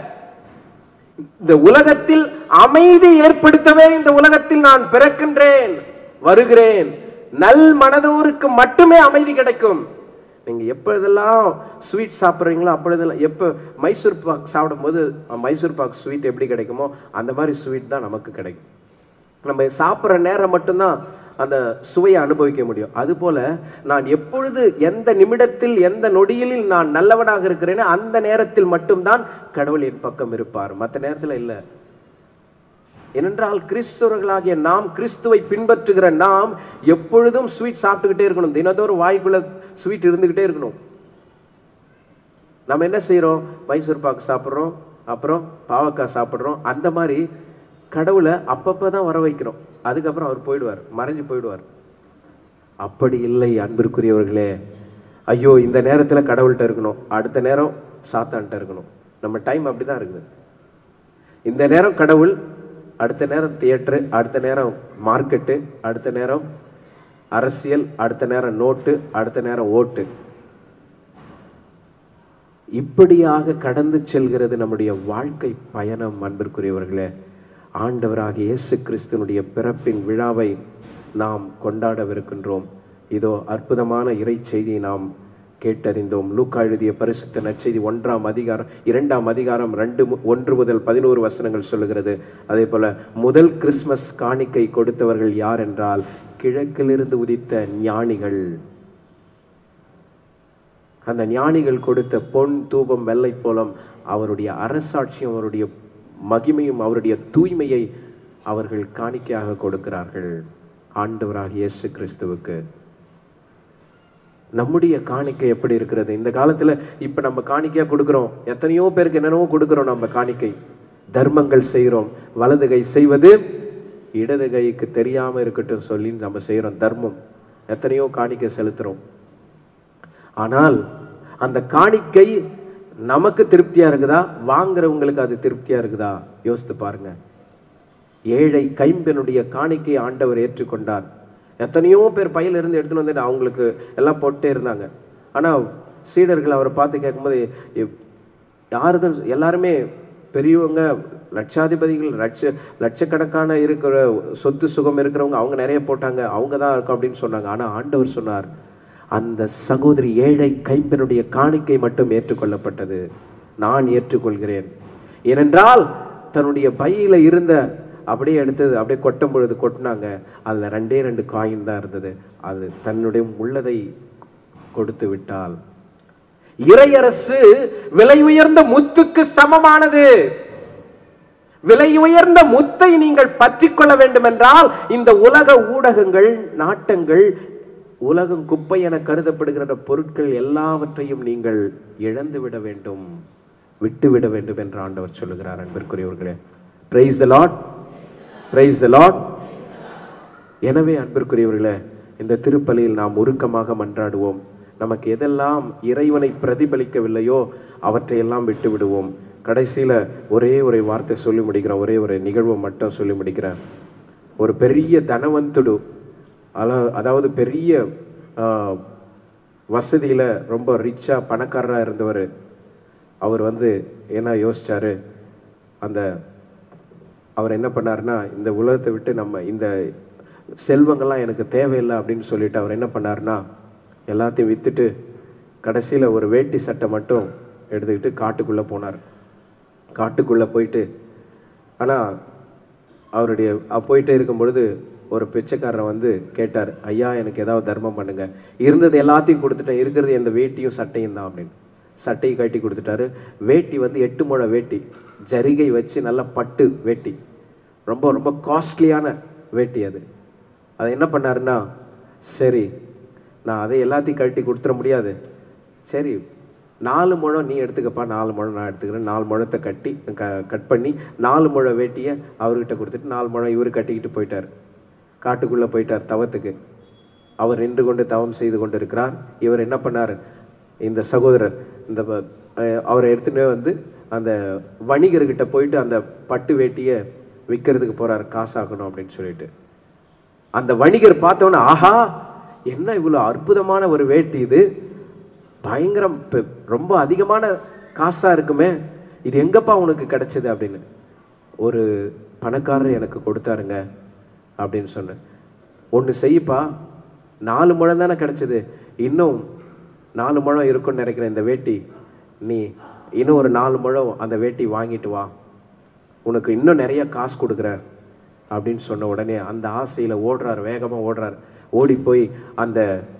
இந்த உலகத்தில் அமைதி ஏற்படுத்தவே இந்த உலகத்தில் நான் பிறக்கின்றேன் வருகிறேன் நல் மனதோருக்கு மட்டுமே அமைதி கிடைக்கும் நீங்க எப்பொழுதெல்லாம் ஸ்வீட் சாப்பிட்றீங்களோ அப்பொழுதெல்லாம் எப்போ மைசூர் பாக் சாப்பிடும்போது அஹ், மைசூர் பாக் ஸ்வீட் எப்படி கிடைக்குமோ அந்த மாதிரி ஸ்வீட் தான் நமக்கு கிடைக்கும் நம்ம சாப்பிட்ற நேரம் மட்டும்தான் அந்த சுவையை அனுபவிக்க முடியும் அதுபோல நான் எப்பொழுது எந்த நிமிடத்தில் எந்த நொடியில் நான் நல்லவனாக இருக்கிறேனோ அந்த நேரத்தில் மட்டும்தான் கடவுள் என் பக்கம் இருப்பார் மற்ற நேரத்தில் இல்லை ஏனென்றால் கிறிஸ்தவர்களாகிய நாம் கிறிஸ்துவை பின்பற்றுகிற நாம் எப்பொழுதும் ஸ்வீட் சாப்பிட்டுக்கிட்டே இருக்கணும் தினந்தோறும் வாய்க்குள்ள ஸ்வீட் இருந்துகிட்டே இருக்கணும் நம்ம என்ன செய்றோம் மைசூர் பாக்கு சாப்பிட்றோம் அப்புறம் பாவக்காய் சாப்பிட்றோம் அந்த மாதிரி கடவுளை அப்பப்போ தான் வர வைக்கிறோம் அதுக்கப்புறம் அவர் போயிடுவார் மறைஞ்சு போயிடுவார் அப்படி இல்லை அன்பிற்குரியவர்களே ஐயோ இந்த நேரத்தில் கடவுள்கிட்ட இருக்கணும் அடுத்த நேரம் சாத்தான்கிட்ட இருக்கணும் நம்ம டைம் அப்படி தான் இருக்குது இந்த நேரம் கடவுள் அடுத்த நேரம் தியேட்டரு அடுத்த நேரம் மார்க்கெட்டு அடுத்த நேரம் அரசியல் அடுத்த நேரம் நோட்டு அடுத்த நேரம் ஓட்டு இப்படியாக கடந்து செல்கிறது நம்முடைய வாழ்க்கை பயணம் அன்பிற்குரியவர்களே ஆண்டவராகிய இயேசு கிறிஸ்துனுடைய பிறப்பின் விழாவை நாம் கொண்டாடவிருக்கின்றோம் இதோ அற்புதமான இறை செய்தியை நாம் கேட்டறிந்தோம் லூக்கா எழுதிய பரிசுத்த நற்செய்தி ஒன்றாம் அதிகாரம் இரண்டாம் அதிகாரம் ரெண்டு மு- ஒன்று முதல் பதினோரு வசனங்கள் சொல்லுகிறது அதே போல முதல் கிறிஸ்மஸ் காணிக்கை கொடுத்தவர்கள் யார் என்றால் கிழக்கிலிருந்து உதித்த ஞானிகள் அந்த ஞானிகள் கொடுத்த பொன் தூபம் வெள்ளை போலம் அவருடைய அரசாட்சியும் அவருடைய மகிமையும் அவருடைய தூய்மையை அவர்கள் காணிக்கையாக கொடுக்கிறார்கள் ஆண்டவராகிய இயேசு கிறிஸ்துவுக்கு நம்முடைய காணிக்கை எப்படி இருக்கிறது இந்த காலத்துல இப்ப நம்ம காணிக்கையா கொடுக்கிறோம் எத்தனையோ பேருக்கு என்னென்னவோ கொடுக்கிறோம் நம்ம காணிக்கை தர்மங்கள் செய்கிறோம் வலது கை செய்வது இடது கைக்கு தெரியாம இருக்கட்டும் சொல்லி நம்ம செய்கிறோம் தர்மம் எத்தனையோ காணிக்கை செலுத்துறோம் ஆனால் அந்த காணிக்கை நமக்கு திருப்தியா இருக்குதா வாங்குறவங்களுக்கு அது திருப்தியா இருக்குதா யோசித்து பாருங்க ஏழை கைம்பெனுடைய காணிக்கை ஆண்டவர் ஏற்றுக்கொண்டார் எத்தனையோ பேர் பையில இருந்து எடுத்துன்னு வந்து அவங்களுக்கு எல்லாம் போட்டே இருந்தாங்க ஆனா சீடர்கள் அவரை பார்த்து கேட்கும்போது "எ- யாருதான் எல்லாருமே பெரியவங்க லட்சாதிபதிகள் லட்ச லட்சக்கணக்கான இருக்கிற சொத்து சுகம் இருக்கிறவங்க அவங்க நிறைய போட்டாங்க அவங்க தான் இருக்கும் அப்படின்னு சொன்னாங்க ஆனா ஆண்டவர் சொன்னார் அந்த சகோதரி ஏழை கைம்பெனுடைய காணிக்கை மட்டும் ஏற்றுக்கொள்ளப்பட்டது நான் ஏற்றுக்கொள்கிறேன் ஏனென்றால் தன்னுடைய பையில இருந்த அப்படியே எடுத்தது அப்படியே கொட்டும் பொழுது கொட்டினாங்க அதில் ரெண்டே ரெண்டு காயின் தான் இருந்தது அது தன்னுடைய உள்ளதை கொடுத்து விட்டால் இறையரசு விலை உயர்ந்த முத்துக்கு சமமானது விலை உயர்ந்த முத்தை நீங்கள் பற்றிக் கொள்ள வேண்டும் என்றால் இந்த உலக ஊடகங்கள் நாட்டங்கள் உலகம் குப்பை என கருதப்படுகிற பொருட்கள் எல்லாவற்றையும் நீங்கள் இழந்து விட வேண்டும் விட்டு விட வேண்டும் என்று ஆண்டவர் சொல்லுகிறார் அன்பிற்குரியவர்களே praise the lord praise the lord எனவே அன்பிற்குரியவர்களே இந்த திருப்பலியில் நாம் உருக்கமாக மன்றாடுவோம் நமக்கு எதெல்லாம் இறைவனை பிரதிபலிக்கவில்லையோ அவற்றையெல்லாம் விட்டு விடுவோம் கடைசியில ஒரே ஒரு வார்த்தை சொல்லி முடிக்கிறேன் ஒரே ஒரு நிகழ்வை மட்டும் சொல்லி முடிக்கிறேன் ஒரு பெரிய தனவந்துடு அல அதாவது பெரிய ஆஹ், வசதியில ரொம்ப ரிச்சா பணக்காரரா இருந்தவர் அவர் வந்து என்ன யோசிச்சாரு அந்த அவர் என்ன பண்ணாருன்னா இந்த உலகத்தை விட்டு நம்ம இந்த செல்வங்கள்லாம் எனக்கு தேவையில்லை அப்படின்னு சொல்லிட்டு அவர் என்ன பண்ணாருன்னா எல்லாத்தையும் வித்துட்டு கடைசியில் ஒரு வேட்டி சட்டை மட்டும் எடுத்துக்கிட்டு காட்டுக்குள்ளே போனார் காட்டுக்குள்ளே போயிட்டு ஆனால் அவருடைய அ- போயிட்டே இருக்கும் பொழுது ஒரு பிச்சைக்காரர் வந்து கேட்டார் ஐயா எனக்கு ஏதாவது தர்மம் பண்ணுங்க இருந்தது எல்லாத்தையும் கொடுத்துட்டேன் இருக்கிறது இந்த வேட்டியும் சட்டையும் தான் அப்படின்னு சட்டையை கட்டி கொடுத்துட்டாரு வேட்டி வந்து எட்டு முழ வேட்டி ஜரிகை வச்சு நல்ல பட்டு வேட்டி ரொம்ப ரொம்ப காஸ்ட்லியான வேட்டி அது அது என்ன பண்ணாருன்னா சரி நான் அதை எல்லாத்தையும் கட்டி கொடுத்துட முடியாது சரி நாலு முழம் நீ எடுத்துக்கப்பா நாலு முழம் நான் எடுத்துக்கிறேன் நாலு முழத்தை கட்டி க கட் பண்ணி நாலு முழ வேட்டியை அவர்கிட்ட கொடுத்துட்டு நாலு முழம் இவர் கட்டிக்கிட்டு போயிட்டார் காட்டுக்குள்ளே போயிட்டார் தவத்துக்கு அவர் நின்று கொண்டு தவம் செய்து கொண்டு இருக்கிறார் இவர் என்ன பண்ணார் இந்த சகோதரர் இந்த ப- அஹ் அவரை எடுத்துகிட்டு வந்து அந்த வணிகர்கிட்ட போயிட்டு அந்த பட்டு வேட்டியை விற்கிறதுக்கு போறார் காசாக்கணும் அப்படின்னு சொல்லிட்டு அந்த வணிகர் பார்த்தவொன்னே ஆஹா என்ன இவ்வளோ அற்புதமான ஒரு வேட்டி இது பயங்கரம் பெ- ரொம்ப அதிகமான காசா இருக்குமே இது எங்கப்பா உனக்கு கிடைச்சது அப்படின்னு ஒரு பணக்காரர் எனக்கு கொடுத்தாருங்க அப்படின்னு சொன்னேன் ஒன்று செய்யப்பா நாலு முழம் தானே கிடைச்சது இன்னும் நாலு முழம் இருக்கும்னு நினைக்கிறேன் இந்த வேட்டி நீ இன்னும் ஒரு நாலு முழம் அந்த வேட்டி வாங்கிட்டு வா உனக்கு இன்னும் நிறைய காசு கொடுக்குறேன் அப்படின்னு சொன்ன உடனே அந்த ஆசையில் ஓடுறார் வேகமாக ஓடுறார் ஓடி போய் அந்த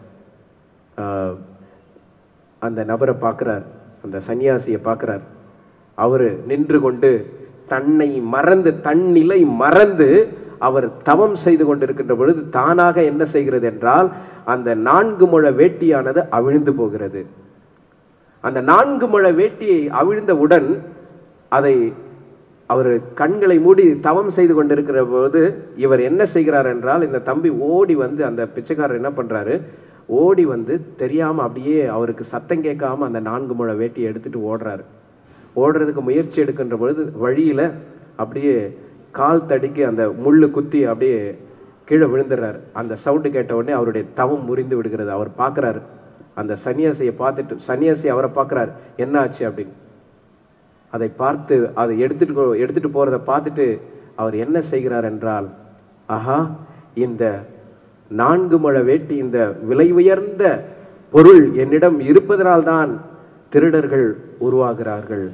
ஆஹ், அந்த நபரை பார்க்குறார் அந்த சன்னியாசியை பார்க்குறார் அவர் நின்று கொண்டு தன்னை மறந்து தன் நிலை மறந்து அவர் தவம் செய்து கொண்டிருக்கின்ற பொழுது தானாக என்ன செய்கிறது என்றால் அந்த நான்கு முழ வேட்டியானது அவிழ்ந்து போகிறது அந்த நான்கு முழ வேட்டியை அவிழ்ந்தவுடன் அதை அவர் கண்களை மூடி தவம் செய்து கொண்டிருக்கிற போது இவர் என்ன செய்கிறார் என்றால் இந்த தம்பி ஓடி வந்து அந்த பிச்சைக்காரர் என்ன பண்றாரு ஓடி வந்து தெரியாம அப்படியே அவருக்கு சத்தம் கேட்காம அந்த நான்கு முழ வேட்டியை எடுத்துட்டு ஓடுறாரு ஓடுறதுக்கு முயற்சி எடுக்கின்ற பொழுது வழியில அப்படியே கால் தடிக்கு அந்த முள்ளு குத்தி அப்படியே கீழே விழுந்துடுறாரு அந்த சவுண்டு கேட்ட உடனே அவருடைய தவம் முறிந்து விடுகிறது அவர் பார்க்குறாரு அந்த சன்னியாசியை பார்த்துட்டு சன்னியாசி அவரை பார்க்குறாரு என்ன ஆச்சு அப்படின்னு அதை பார்த்து அதை எடுத்துட்டு போ- எடுத்துட்டு போறதை பார்த்துட்டு அவர் என்ன செய்கிறார் என்றால் ஆஹா இந்த நான்கு முழ வேட்டி இந்த விலை உயர்ந்த பொருள் என்னிடம் இருப்பதனால்தான் திருடர்கள் உருவாகிறார்கள்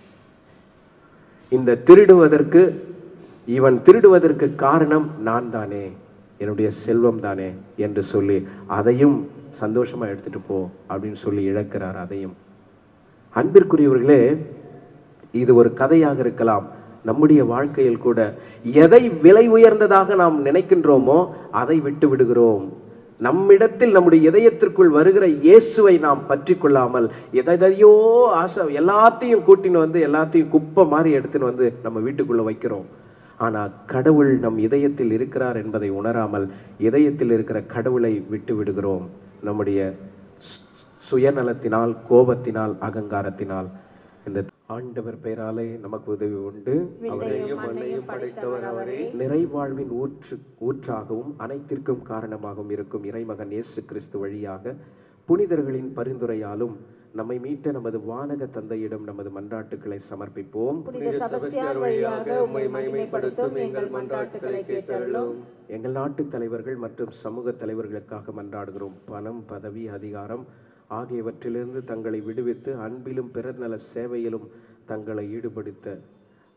இந்த திருடுவதற்கு இவன் திருடுவதற்கு காரணம் நான் தானே என்னுடைய செல்வம் தானே என்று சொல்லி அதையும் சந்தோஷமா எடுத்துட்டு போ அப்படின்னு சொல்லி இழக்கிறார் அதையும் அன்பிற்குரியவர்களே இது ஒரு கதையாக இருக்கலாம் நம்முடைய வாழ்க்கையில் கூட எதை விலை உயர்ந்ததாக நாம் நினைக்கின்றோமோ அதை விட்டு விடுகிறோம் நம்மிடத்தில் நம்முடைய இதயத்திற்குள் வருகிற இயேசுவை நாம் பற்றி கொள்ளாமல் எதையோ ஆசை எல்லாத்தையும் கூட்டின்னு வந்து எல்லாத்தையும் குப்பை மாதிரி எடுத்துன்னு வந்து நம்ம வீட்டுக்குள்ள வைக்கிறோம் ஆனா கடவுள் நம் இதயத்தில் இருக்கிறார் என்பதை உணராமல் இதயத்தில் இருக்கிற கடவுளை விட்டு விடுகிறோம் நம்முடைய சு- சுயநலத்தினால் கோபத்தினால் அகங்காரத்தினால் இந்த ஆண்டவர் பெயராலே நமக்கு உதவி உண்டு விண்ணையும் மண்ணையும் படைத்தவர் அவரே நிறைவாழ்வின் ஊற்று ஊற்றாகவும் அனைத்திற்கும் காரணமாகவும் இருக்கும் இறைமகன் இயேசு கிறிஸ்து வழியாக புனிதர்களின் பரிந்துரையாலும் நம்மை மீட்ட நமது வானக தந்தையிடம் நமது மன்றாட்டுக்களை சமர்ப்பிப்போம் புனித செபஸ்தியார் வழியாக உம்மை மகிமைப்படுத்தும் எங்கள் மன்றாட்டுகளை கேட்டருளும் எங்கள் நாட்டு தலைவர்கள் மற்றும் சமூக தலைவர்களுக்காக மன்றாடுகிறோம் பணம் பதவி அதிகாரம் ஆகியவற்றிலிருந்து தங்களை விடுவித்து அன்பிலும் பிறர் நல சேவையிலும் தங்களை ஈடுபடுத்த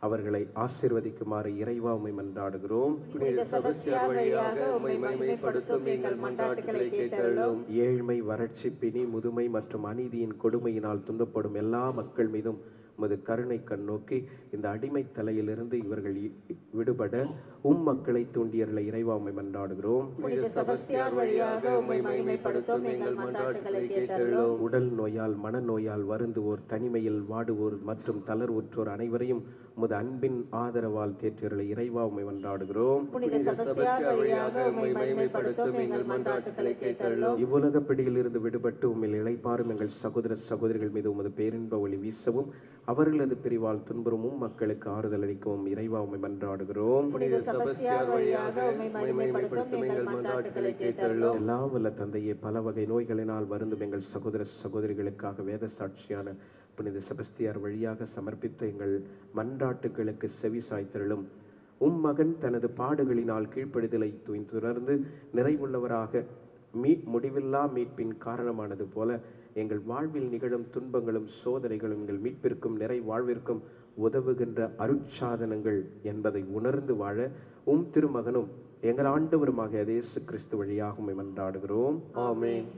அவர்களை ஆசீர்வதிக்குமாறு இறைவா உம்மை மன்றாடுகிறோம் புனித செபஸ்தியார் வழியாக உம்மை மகிமைப்படுத்தும் எங்கள் மன்றாட்டுகளை கேட்டருளும் ஏழ்மை வறட்சி பிணி முதுமை மற்றும் அநீதியின் கொடுமையினால் துன்பப்படும் எல்லா மக்கள் மீதும் உமது கருணை கண் நோக்கி இந்த அடிமை தலையிலிருந்து இவர்கள் இ- விடுபட உம் மக்களை தூண்டியர்களை இறைவா உம்மை மன்றாடுகிறோம் புனித செபஸ்தியார் வழியாக உம்மை மகிமைப்படுத்தும் எங்கள் மன்றாட்டுகளை கேட்டருளும் உடல் நோயால் மனநோயால் வருந்துவோர் தனிமையில் வாடுவோர் மற்றும் தளர்வுற்றோர் அனைவரையும் உமது அன்பின் ஆதரவால் தேற்றியர்களை இறைவா உம்மை மன்றாடுகிறோம் புனித செபஸ்தியார் வழியாக உம்மை மகிமைப்படுத்தும் எங்கள் மன்றாட்டுகளை கேட்டருளும் இவ்வுலக பிடியிலிருந்து விடுபட்டு உம்மில் இளைப்பாரும் எங்கள் சகோதர சகோதரிகள் மீது உமது பேரின்ப ஒளி வீசவும் அவர்களது பிரிவால் துன்புறுமும் மக்களுக்கு ஆறுதல் அளிக்கவும் இறைவா உம்மை மன்றாடுகிறோம் புனித செபஸ்தியார் வழியாக உம்மை மகிமைப்படுத்தும் எங்கள் மன்றாட்டுகளை கேட்டருளும் எல்லாம் வல்ல தந்தையே பல வகை நோய்களினால் வருந்தும் எங்கள் சகோதர சகோதரிகளுக்காக வேத சாட்சியான புனித செபஸ்தியார் வழியாக சமர்ப்பித்த எங்கள் மன்றாட்டுகளுக்கு செவி சாய்த்தருளும் உம் மகன் தனது பாடுகளினால் கீழ்ப்படிதலை துய் தொடர்ந்து நிறைவுள்ளவராக மீ முடிவில்லா மீட்பின் காரணமானது போல எங்கள் வாழ்வில் நிகழும் துன்பங்களும் சோதனைகளும் எங்கள் மீட்பிற்கும் நிறை வாழ்விற்கும் உதவுகின்ற அருட்சாதனங்கள் என்பதை உணர்ந்து வாழ உம் திருமகனும் எங்கள் ஆண்டவருமாக இயேசு கிறிஸ்து வழியாக உம்மை மன்றாடுகிறோம் ஆமென்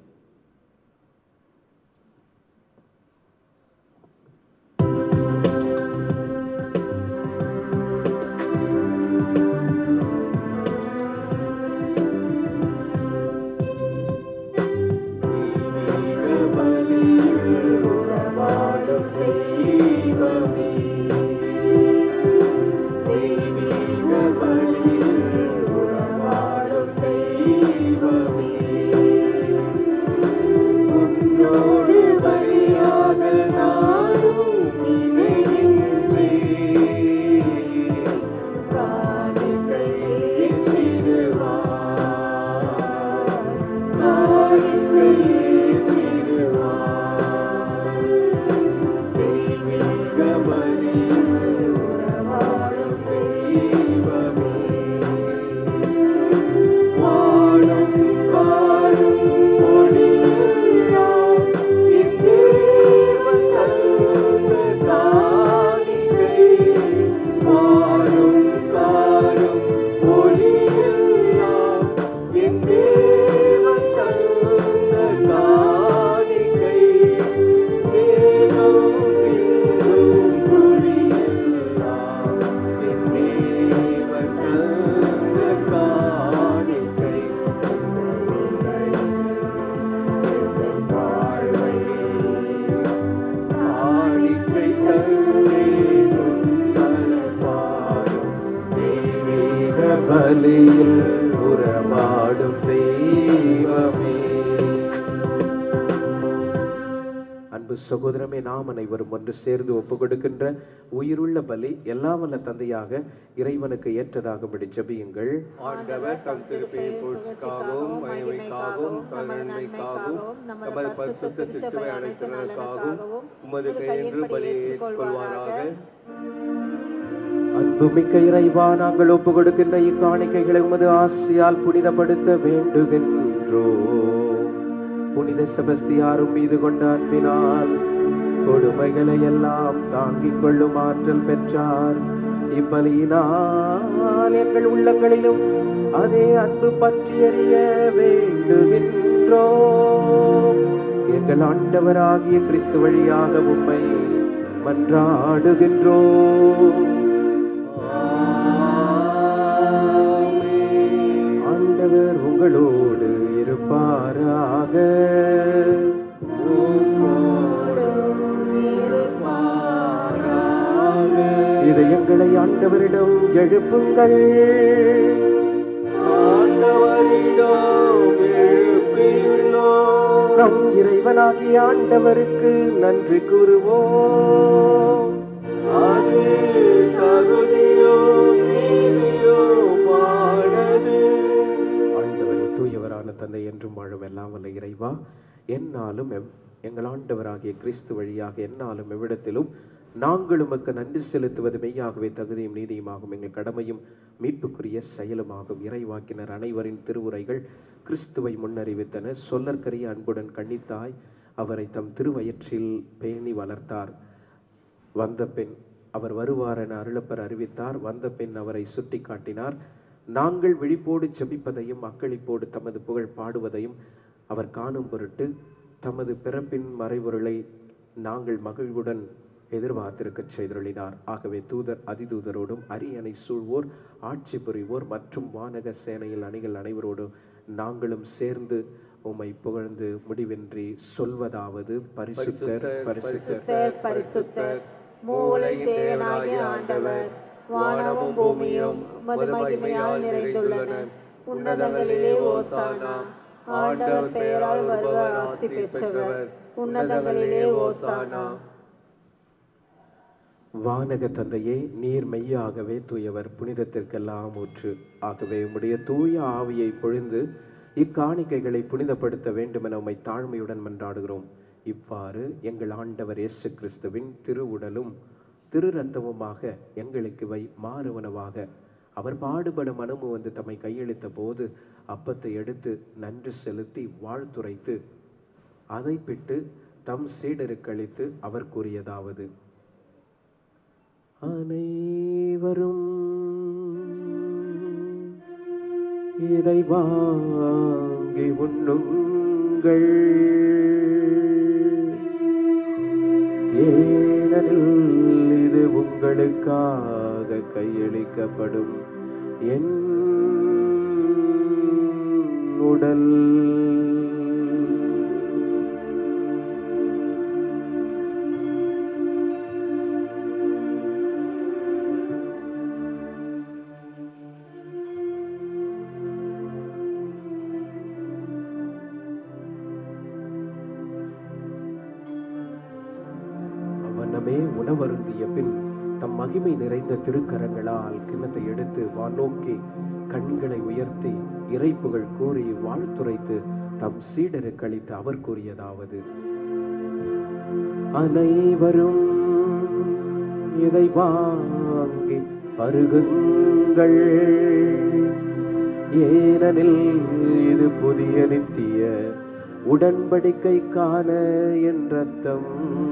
உறவாடும் தெய்வமே தெய்வீக பலியில் உறவாடும் தெய்வமே உன்னோடு பலியாக நானும் நினைகின்றேன் காணிக்கை ஏற்றிடுவார் காணிக்கை ஏற்றிடுவார் தெய்வீக பலியில் உறவாடும் தெய்வமே வானம் காரும் ஒளியெல்லாம் என் தேவன் தந்த காணிக்கை. வானம் காரும் ஒளியெல்லாம் என் தேவன் தந்த காணிக்கை. தேகம் சிந்தும் துளியெல்லாம் என் தேவன் தந்த காணிக்கை. எங்கள் வாழ்வை காணிக்கை தந்தே உன்னதப்பாடும் தெய்வீக பலியில் உறவாடும் தெய்வமே அன்பு சகோதரமே நாம் அனைவரும் ஒன்று சேர்ந்து ஒப்பு கொடுக்கின்ற உயிருள்ள பலி எல்லாம் வல்ல தந்தையாக இறைவனுக்கு ஏற்றதாகும்படி ஜெபியுங்கள் ஆண்டவர் தம் திருப்பெயர் புகழ்ச்சிக்காகவும் மகிமைக்காகவும் நன்மைக்காகவும் நமது பரிசுத்த திருச்சபை அனைத்தினருக்காகவும் உமது கையென்று பலியை ஏற்றுக்கொள்வாராக அன்புமிக்க இறைவா நாங்கள் ஒப்பு கொடுக்கின்ற இக்காணிக்கைகளை உமது ஆசியால் புனிதப்படுத்த வேண்டுகின்றோ புனித செபஸ்தியாரும் மீது கொண்ட அன்பினால் கொடுமைகளை எல்லாம் தாங்கிக் கொள்ளும் ஆற்றல் பெற்றார் இப்பலியினால் எங்கள் உள்ளங்களிலும் அதே அன்பு பற்றி எறிய வேண்டுகின்றோ எங்கள் ஆண்டவராகிய கிறிஸ்து வழியாக உம்மை மன்றாடுகின்றோம் ஆண்டவர் உங்களோடு இருப்பாராக இதயங்களை ஆண்டவரிடம் எழுப்புங்கள் நம் இறைவனாகிய ஆண்டவருக்கு நன்றி கூறுவோம் அது தகுதியோ நீதியோ பாடது ஆண்டவரே தூயவரான தந்தை என்றும் வாழும் எல்லாம் வல்ல இறைவா என்னாலும் எவ்- எங்கள் ஆண்டவராகிய கிறிஸ்து வழியாக என்னாலும் எவ்விடத்திலும் நாங்கள் உமக்கு நன்றி செலுத்துவது மெய்யாகவே தகுதியும் நீதியுமாகும் எங்கள் கடமையும் மீட்புக்குரிய செயலுமாகும் இறைவாக்கினர் அனைவரின் திருவுரைகள் கிறிஸ்துவை முன்னறிவித்தன சொல்லற்கரிய அன்புடன் கண்ணித்தாய் அவரை தம் திருவயிற்றில் பேணி வளர்த்தார் வந்த பின் அவர் வருவார் என அருளப்பர் அறிவித்தார் வந்த பின் அவரை சுட்டி காட்டினார் நாங்கள் விழிப்போடு செபிப்பதையும் அக்களிப்போடு தமது புகழ் பாடுவதையும் அவர் காணும் பொருட்டு தமது பிறப்பின் மறைபொருளை நாங்கள் மகிழ்வுடன் எதிர்பார்த்திருக்கச் செய்துள்ளினார் ஆகவே தூதர் அதிதூதரோடும் அரியணை சூழ்வோர் ஆட்சி புரிவோர் மற்றும் வானக சேனையில் அணிகள் அனைவரோடும் நாங்களும் சேர்ந்து உம்மை புகழ்ந்து முடிவின்றி சொல்வதாவது பரிசுத்தர் பரிசுத்தர் பரிசுத்தர் பரிசுத்தர் மூவுலகின் தேவனாகிய ஆண்டவர் வானமும் பூமியும் உமது மகிமையால் நிறைந்துள்ளன உன்னதங்களிலே ஓசானா ஆண்டவர் பெயரால் வருவர் ஆசி பெற்றவர் உன்னதங்களிலே ஓசானா வானக தந்தையே நீர் மெய்யாகவே தூயவர் புனிதத்திற்கெல்லாம் ஊற்று ஆகவே உம்முடைய தூய ஆவியை பொழிந்து இக்காணிக்கைகளை புனிதப்படுத்த வேண்டுமென உம்மை தாழ்மையுடன் மன்றாடுகிறோம் இவ்வாறு எங்கள் ஆண்டவர் இயேசு கிறிஸ்துவின் திருவுடலும் திரு ரத்தமுமாக எங்களுக்கு வை மாறுவனவாக அவர் பாடுபடும் மனமு வந்து தம்மை கையளித்த போது அப்பத்தை எடுத்து நன்றி செலுத்தி வாழ்த்துரைத்து அதை பிட்டு தம் சீடருக்கு அளித்து அவர் கூறியதாவது அனைவரும் இதை வாங்கி உண்ணுங்கள் ஏனெனில் இது உங்களுக்காக கையளிக்கப்படும் என் உடல் அவனமே உணவருந்திய பின் தம் மகிமை நிறைந்த திருக்கரங்களால் கிண்ணத்தை எடுத்து வானோக்கி கண்களை உயர்த்தி இறைப்புகள் கூறி வாழ்த்துரைத்து தம் சீடருக்கு அளித்து அவர் கூறியதாவது அனைவரும் இதை வாங்கி பருகுங்கள் ஏனெனில் இது புதிய நித்திய உடன்படிக்கைக்கான என் ரத்தம்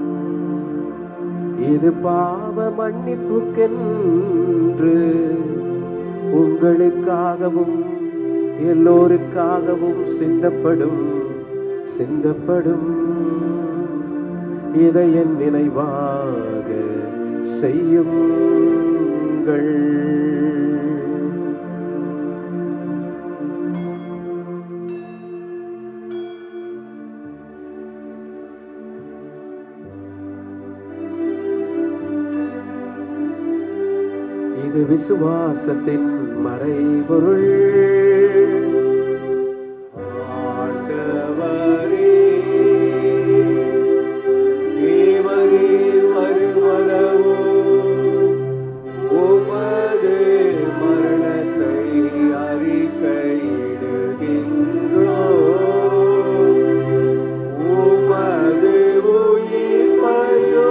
இது பாவ மன்னிப்புக்கென்று உங்களுக்காகவும் எல்லோருக்காகவும் சிந்தப்படும் சிந்தப்படும் இதை என் நினைவாக செய்யுங்கள் இது விசுவாசத்தின் மறைபொருள் ஆண்டவரே தேவரே வருவனவோ உமது மரணத்தை அறிக்கையிடுகின்றோ உமது உயிர்ப்பையோ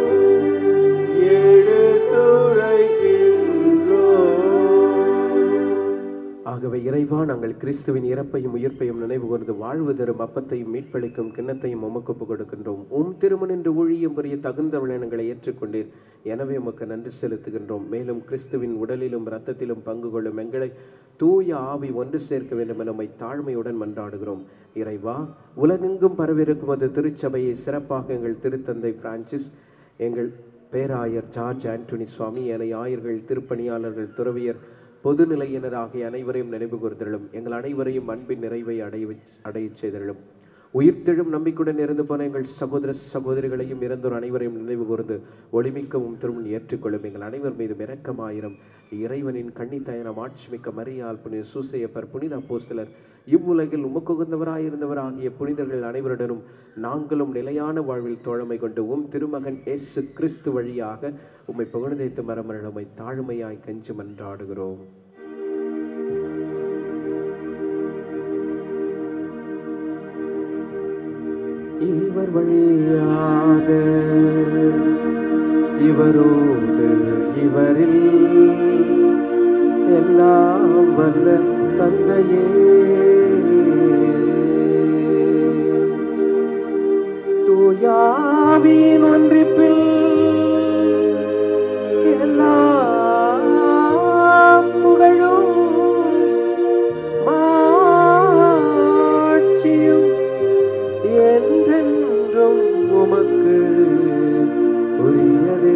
எடுத்துரைக்கின்றோ ஆகவே இறைவா நாங்கள் கிறிஸ்துவின் இறப்பையும் உயிர்ப்பையும் நினைவு கூர்ந்து வாழ்வு தரும் அப்பத்தையும் மீட்பளிக்கும் கிண்ணத்தையும் உமக்கு கொடுக்கின்றோம் உம் திருமணின்று ஊழியம் புரிய தகுந்த விளையனங்களை ஏற்றுக்கொண்டீர் எனவே உமக்கு நன்றி செலுத்துகின்றோம் மேலும் கிறிஸ்துவின் உடலிலும் இரத்தத்திலும் பங்கு கொள்ளும் எங்களை தூய ஆவி ஒன்று சேர்க்க வேண்டும் என உம்மை தாழ்மையுடன் மன்றாடுகிறோம் இறைவா உலகெங்கும் பரவிருக்கும் அது திருச்சபையை சிறப்பாக எங்கள் திருத்தந்தை பிரான்சிஸ் எங்கள் பேராயர் ஜார்ஜ் ஆண்டனி சுவாமி என ஆயர்கள் திருப்பணியாளர்கள் துறவியர் பொதுநிலையினர் ஆகிய அனைவரையும் நினைவு கூர்ந்தருளும் எங்கள் அனைவரையும் அன்பின் நிறைவை அடைய அடையச் செய்தருளும் உயிர்த்தெழும் நம்பிக்கையுடன் இறந்து போன எங்கள் சகோதர சகோதரிகளையும் இறந்தோர் அனைவரையும் நினைவு கூர்ந்து ஒளிமிக்கவும் திருமணம் ஏற்றுக்கொள்ளும் எங்கள் அனைவர் மீதும் இரக்கமாயிரம் இறைவனின் கன்னித்தாயனம் ஆட்சிமிக்க மரியால் புனித சூசையப்பர் புனித அப்போஸ்தலர் இவ்வுலகில் உமக்குகந்தவராயிருந்தவர் ஆகிய புனிதர்கள் அனைவருடனும் நாங்களும் நிலையான வாழ்வில் தோழமை கொண்டு உம் திருமகன் இயேசு கிறிஸ்து வழியாக உம்மை புகழ்ந்தேத்து மரமரண உம்மை தாழ்மையாய் கெஞ்சி மன்றாடுகிறோம் இவர் வழியாக இவரோடு இவரில் எல்லாம் வல்ல தந்தையே தூயாவின் ஒன்றிப்பில் உமக்கு உரியதே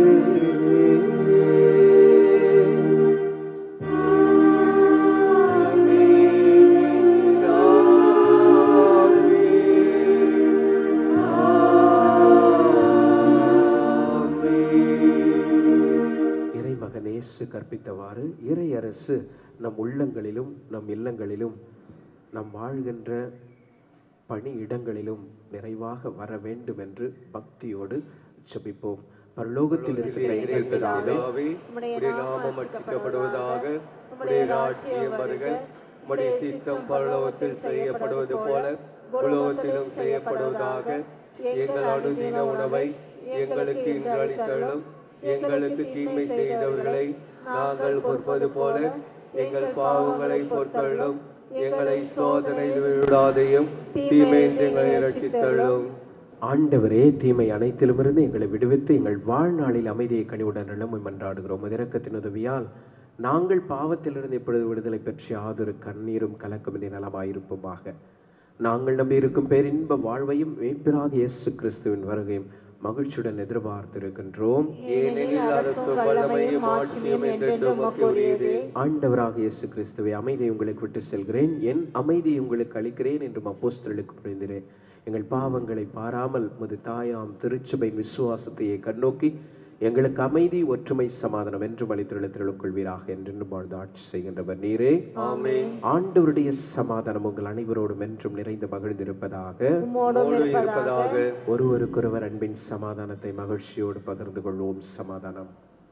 இறைமகன் இயேசு கற்பித்தவாறு இறையரசு நம் உள்ளங்களிலும் நம் இல்லங்களிலும் நம் வாழ்கின்ற பணி இடங்களிலும் நிறைவாக வர வேண்டும் என்று பக்தியோடு ஜெபிப்போம் பரலோகத்தில் இருக்கிற எங்கள் பிதாவே உம்முடைய நாமம் அர்ச்சிக்கப்படுவதாக உம்முடைய ராஜ்யம் வருக உம்முடைய சித்தம் பரலோகத்தில் செய்யப்படுவது போல உலோகத்திலும் செய்யப்படுவதாக எங்கள் அனுதின உணவை எங்களுக்கு இன்று அளித்தள்ளும் எங்களுக்கு தீமை செய்தவர்களை நாங்கள் பொறுப்பது போல எங்கள் பாவங்களை பொறுத்தள்ளும் எங்களை சோதனையில் விடாதையும் தீமையின்றி எங்களை ரட்சித்தள்ளும் ஆண்டவரே தீமை அனைத்திலுமிருந்து எங்களை விடுவித்து எங்கள் வாழ்நாளில் அமைதியை கனிவுடன் நிலைமை மன்றாடுகிறோம் இறக்கத்தின் உதவியால் நாங்கள் பாவத்திலிருந்து இப்பொழுது விடுதலை பெற்று யாதொரு கண்ணீரும் கலக்கமின்றி நலமாயிருப்போமாக நாங்கள் நம்பியிருக்கும் பேரின்ப வாழ்வையும் மீட்பிறாக இயேசு கிறிஸ்துவின் வருகையும் மகிழ்ச்சியுடன் எதிர்பார்த்திருக்கின்றோம் ஏனெனில் அரசும் வல்லமையும் ஆட்சியும் என்றென்றும் உமக்கு உரியதே ஆண்டவராக இயேசு கிறிஸ்துவை அமைதியை உங்களுக்கு விட்டு செல்கிறேன் என் அமைதியை உங்களுக்கு அளிக்கிறேன் என்றும் அப்போஸ்தலர்களுக்கு புரிந்திரேன் எங்கள் பாவங்களை பாராமல் முது தாயாம் திருச்சபையின் விசுவாசத்தையே கண்ணோக்கி எங்களுக்கு அமைதி ஒற்றுமை சமாதானம் என்றும் அளித்துள்ள கொள்வீராக என்றென்றும் வாழ்ந்து ஆட்சி செய்கின்றவர் நீரே ஆண்டவருடைய சமாதானம் உங்கள் அனைவரோடும் என்றும் நிறைந்து மகிழ்ந்திருப்பதாக உம்மோடும் இருப்பதாக ஒருவருக்கொருவர் அன்பின் சமாதானத்தை மகிழ்ச்சியோடு பகிர்ந்து கொள்வோம் சமாதானம்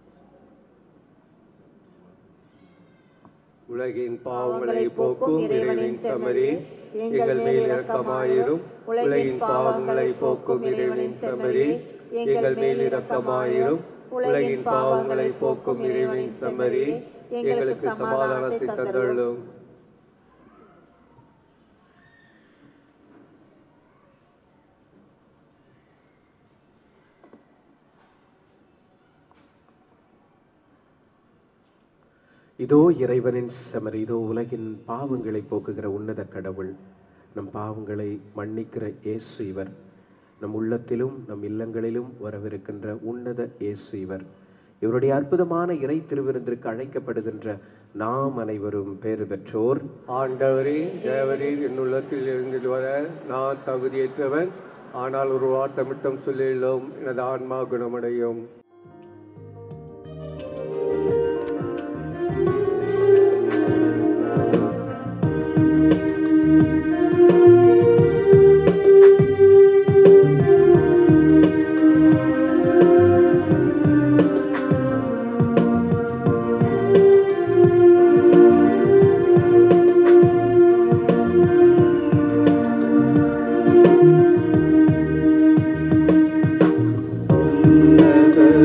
உலகின் பாவங்களை போக்கும் இறைவனின் செம்மறி எங்கள் மேல் இரக்கமாயிரும் உலகின் பாவங்களை போக்கும் இறைவனின் செம்மறி எங்கள் மேல் இரக்கமாயிரும் உலகின் பாவங்களை போக்கும் இறைவனின் செம்மறி எங்களுக்கு சமாதானத்தை தந்தள்ளும் இதோ இறைவனின் செமர் இதோ உலகின் பாவங்களை போக்குகிற உன்னத கடவுள் நம் பாவங்களை மன்னிக்கிற இயேசு இவர் நம் உள்ளத்திலும் நம் இல்லங்களிலும் வரவிருக்கின்ற உன்னத இயேசு இவர் இவருடைய அற்புதமான இறை திருவிருந்திற்கு அழைக்கப்படுகின்ற நாம் அனைவரும் பேறு பெற்றோர் ஆண்டவரே தேவரீர் என் உள்ளத்தில் இருந்து வர நான் தகுதியற்றவன் ஆனால் ஒரு வார்த்தை மட்டும் சொல்லியுள்ளோம் எனது ஆன்மா குணமடையும் உன்னத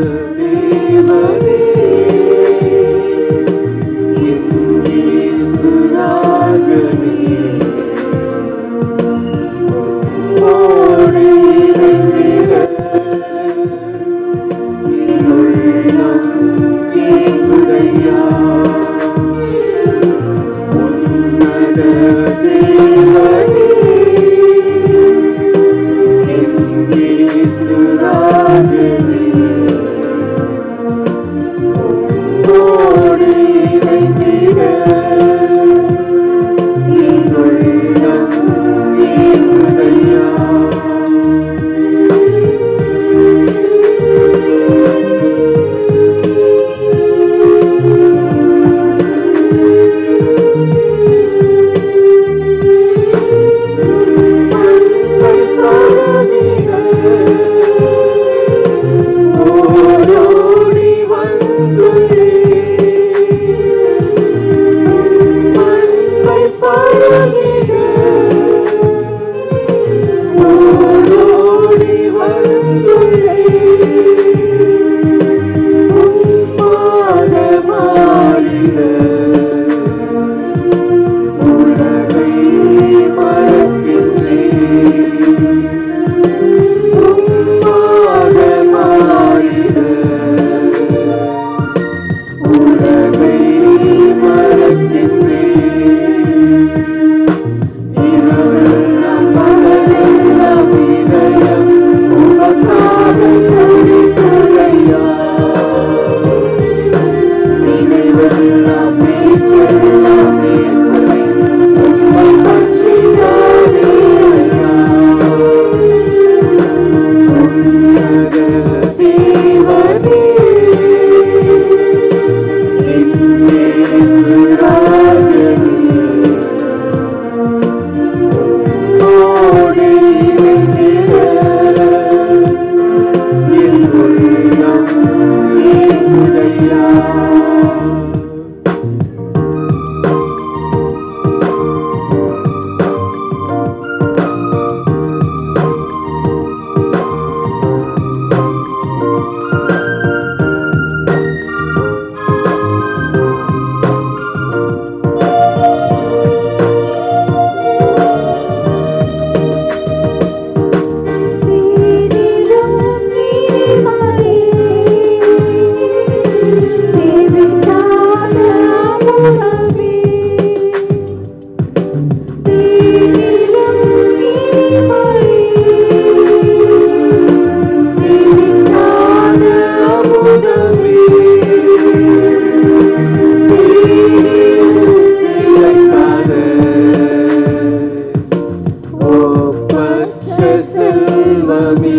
செல்வமே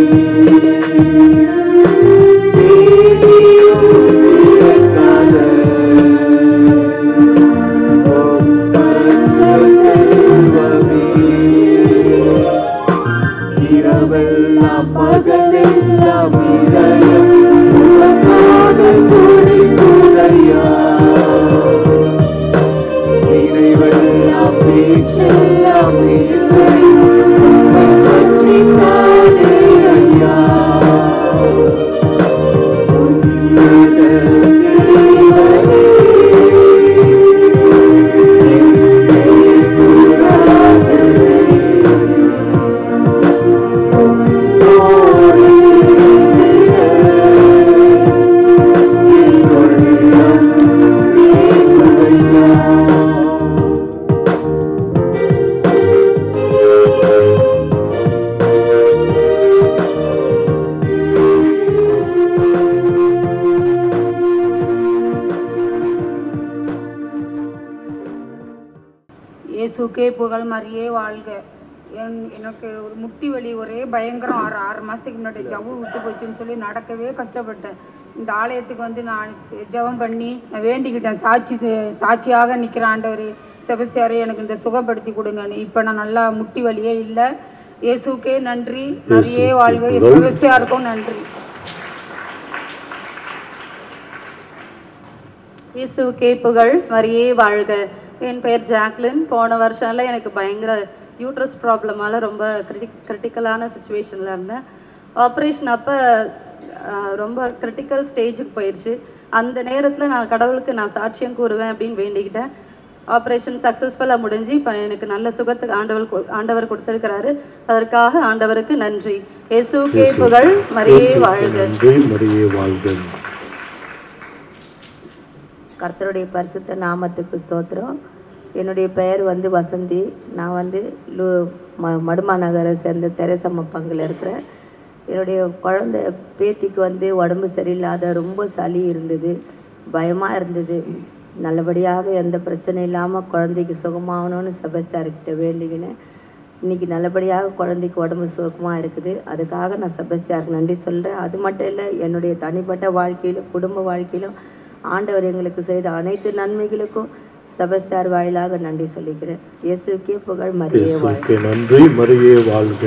தேடியும் சிறக்காத ஒப்பற்ற செல்வமே இரவெல்லாம் பகலெல்லாம் இதயம் உமக்காக துடிக்குதையா நினைவெல்லாம் பேச்செல்லாம் பேசை உம்மை பற்றி தானே ஐயா உன்னத சிறுவனே, என் இயேசுராஜனே, உம்மோடு இருந்திட என் உள்ளம் ஏங்குதையா இயேசுக்கே புகழ் மரியே வாழ்க என் எனக்கு ஒரு முட்டி வலி ஒரே பயங்கரம் ஆறு ஆறு மாதத்துக்கு முன்னாடி ஜவ்வு விட்டு போச்சுன்னு சொல்லி நடக்கவே கஷ்டப்பட்டேன் இந்த ஆலயத்துக்கு வந்து நான் ஜெபம் பண்ணி நான் வேண்டிக்கிட்டேன் சாட்சி செ- சாட்சியாக நிற்கிற ஆண்டவர் செபஸ்தியாரே எனக்கு இந்த சுகப்படுத்தி கொடுங்கன்னு இப்போ நான் நல்லா முட்டி வலியே இல்லை இயேசுக்கே நன்றி மரியே வாழ்க செபஸ்தியாருக்கும் நன்றி இயேசுக்கே புகழ் மரியே வாழ்க என் பெயர் ஜாக்லின் போன வருஷம்ல எனக்கு பயங்கர யூட்ரஸ் ப்ராப்ளமால ரொம்ப கிரிட்டி கிரிட்டிக்கலான சுச்சுவேஷனில் இருந்தேன் ஆப்ரேஷன் அப்போ ரொம்ப கிரிட்டிக்கல் ஸ்டேஜுக்கு போயிடுச்சு அந்த நேரத்தில் நான் கடவுளுக்கு நான் சாட்சியம் கூறுவேன் அப்படின்னு வேண்டிக்கிட்டேன் ஆப்ரேஷன் சக்ஸஸ்ஃபுல்லாக முடிஞ்சு இப்போ எனக்கு நல்ல சுகத்துக்கு ஆண்டவர் கொ- ஆண்டவர் கொடுத்துருக்கிறாரு அதற்காக ஆண்டவருக்கு நன்றி இயேசுக்கே புகழ் மரியே வாழ்க நன்றி மரியே வாழ்க கர்த்தருடைய பரிசுத்த நாமத்துக்கு ஸ்தோத்திரம் என்னுடைய பெயர் வந்து வசந்தி நான் வந்து லு ம மடுமா நகரை சேர்ந்த தெரசம்மா பங்கில் இருக்கிறேன் என்னுடைய குழந்தை பேத்திக்கு வந்து உடம்பு சரியில்லாத ரொம்ப சளி இருந்தது பயமாக இருந்தது நல்லபடியாக எந்த பிரச்சனை இல்லாமல் குழந்தைக்கு சுகமாகணும்னு செபஸ்தார்கிட்ட வேண்டிக்கினேன் இன்னைக்கு நல்லபடியாக குழந்தைக்கு உடம்பு சுகமாக இருக்குது அதுக்காக நான் செபஸ்தியாருக்கு நன்றி சொல்கிறேன் அது மட்டும் இல்லை என்னுடைய தனிப்பட்ட வாழ்க்கையிலும் குடும்ப வாழ்க்கையிலும் ஆண்டவர் எங்களுக்கு செய்த அனைத்து நன்மைகளுக்கும் செபஸ்தியார் வாயிலாக நன்றி சொல்லிக்கிறேன் இயேசுக்கே புகழ் மரியே வாழ்க இயேசுக்கே நன்றி மரியே வாழ்க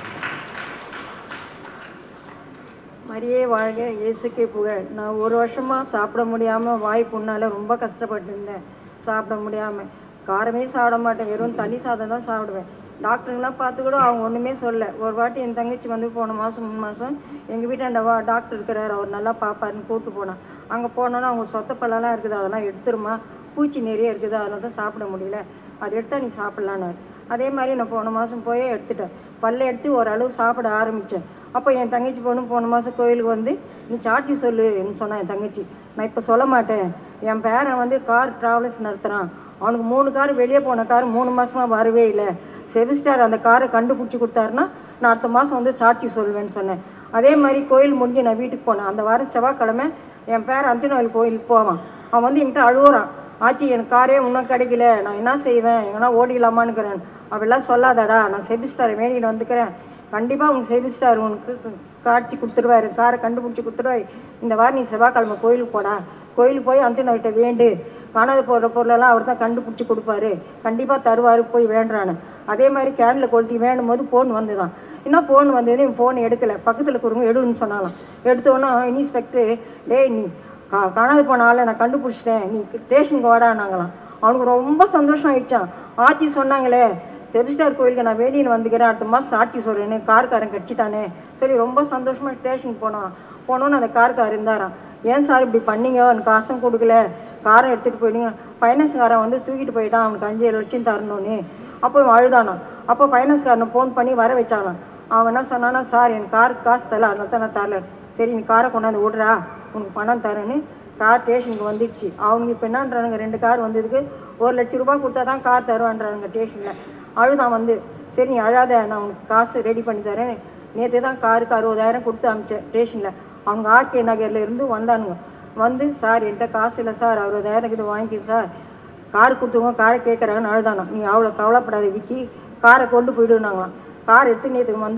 மரியே வாழ்க இயேசுக்கே புகழ் நான் ஒரு வருஷமாக சாப்பிட முடியாமல் வாய் புண்ணால் ரொம்ப கஷ்டப்பட்டு இருந்தேன் சாப்பிட முடியாமல் காரமே சாப்பிட மாட்டேன் வெறும் தண்ணி சாதம் தான் சாப்பிடுவேன் டாக்டருங்களாம் பார்த்து கூட அவங்க ஒன்றுமே சொல்ல ஒரு வாட்டி என் தங்கச்சி வந்து போன மாதம் மூணு மாதம் எங்கள் வீட்டாண்ட வா டாக்டர் இருக்கிறார் அவர் நல்லா பார்ப்பாருன்னு கூப்பிட்டு போனான் அங்கே போனோன்னா அவங்க சொத்த பழம்லாம் இருக்குது அதெல்லாம் எடுத்துருமா பூச்சி நிறைய இருக்குது அதனால தான் சாப்பிட முடியல அதை எடுத்தால் நீ சாப்பிட்லான்னு அதே மாதிரி நான் போன மாதம் போயே எடுத்துட்டேன் பல்ல எடுத்து ஓரளவு சாப்பிட ஆரம்பித்தேன் அப்போ என் தங்கச்சி பொண்ணு போன மாதம் கோயிலுக்கு வந்து நீ சாட்சி சொல்லுன்னு சொன்னா என் தங்கச்சி நான் இப்போ சொல்ல மாட்டேன் என் பேரன் வந்து கார் ட்ராவல்ஸ் நடத்துகிறான் அவனுக்கு மூணு கார் வெளியே போன கார் மூணு மாசமா வரவே இல்லை செவிஸ்டார் அந்த காரை கண்டுபிடிச்சி கொடுத்தாருன்னா நான் அடுத்த மாதம் வந்து சாட்சி சொல்லுவேன்னு சொன்னேன் அதே மாதிரி கோயில் முடிஞ்சு நான் வீட்டுக்கு போனேன் அந்த வாரம் செவ்வாய்க்கிழமை என் பேர் அந்தனோயில் கோயிலுக்கு போவான் அவன் வந்து என்கிட்ட அழுகுறான் ஆச்சி எனக்கு காரே இன்னும் கிடைக்கல நான் என்ன செய்வேன் எங்கன்னா ஓடிடலாமான்னுக்கிறேன் அப்படிலாம் சொல்லாதடா நான் செபிஸ்டாரை வேண்டிட்டு வந்துக்கிறேன் கண்டிப்பாக உங்க செபிஸ்டார் உனக்கு காட்சி கொடுத்துருவாரு காரை கண்டுபிடிச்சி கொடுத்துருவாரு இந்த வாரம் நீ செவ்வாய்க்கிழமை கோயிலுக்கு போடா கோயிலுக்கு போய் அந்தனர்கிட்ட வேண்டு காணாத போகிற பொருளெல்லாம் அவர் தான் கண்டுபிடிச்சி கொடுப்பாரு கண்டிப்பாக தருவார் போய் வேண்டுறானு அதே மாதிரி கேனில் கொளுத்தி வேண்டும் போது ஃபோன் வந்துதான் இன்னும் ஃபோன் வந்தது ஃபோன் எடுக்கலை பக்கத்தில் இருக்கிறவங்க எடுன்னு சொன்னாலாம் எடுத்தோன்னா இன்ஸ்பெக்டர் டேய் நீ கா காணாது போன ஆளை நான் கண்டுபிடிச்சிட்டேன் நீ ஸ்டேஷனுக்கு வாடானாங்களாம் அவனுக்கு ரொம்ப சந்தோஷம் ஆயிடுச்சான் ஆச்சி சொன்னாங்களே செபிஸ்டார் கோயிலுக்கு நான் வேண்டின்னு வந்துக்கிறேன் அடுத்த மாதம் சாட்சி சொல்கிறேன்னு கார்காரன் கட்சிட்டானே சொல்லி ரொம்ப சந்தோஷமாக ஸ்டேஷனுக்கு போனான் போனோன்னு அந்த கார்கார் இருந்தாராம் ஏன் சார் இப்படி பண்ணீங்க அவனுக்கு காசும் கொடுக்கல காரை எடுத்துகிட்டு போயிடுங்க ஃபைனான்ஸ்காரன் வந்து தூக்கிட்டு போயிட்டான் அவனுக்கு அஞ்சு ஏழு லட்சம் தரணும்னு அப்போ இவன் அழுதானான் அப்போ ஃபைனான்ஸ்காரனை ஃபோன் பண்ணி வர வச்சானான் அவன் என்ன சொன்னானா சார் எனக்கு காருக்கு காசு தரல அதனால தான் நான் தரல சரி நீ காரை கொண்டாந்து விட்றா உனக்கு பணம் தரேன்னு கார் ஸ்டேஷனுக்கு வந்துடுச்சு அவனுக்கு இப்போ என்னன்றானுங்க ரெண்டு கார் வந்ததுக்கு ஒரு லட்ச ரூபாய் கொடுத்தா தான் கார் தருவான்றானுங்க ஸ்டேஷனில் அழுதான் வந்து சரி நீ அழாத நான் உனக்கு காசு ரெடி பண்ணி தரேன் நேற்று தான் காருக்கு அறுபதாயிரம் கொடுத்து அமிச்சேன் ஸ்டேஷனில் அவங்க ஆர்கே நகர்ல இருந்து வந்தானுங்க வந்து சார் என்கிட்ட காசு இல்லை சார் அறுபதாயிரம் இது வாங்கிக்க சார் கார் கொடுத்தவங்க காரை கேட்குறாங்கன்னு அழுதானா நீ அவ்வளோ கவலைப்படாத விக்கி காரை கொண்டு போயிடுனாங்களாம் கார் எடுத்து நேற்று வந்துட்டான்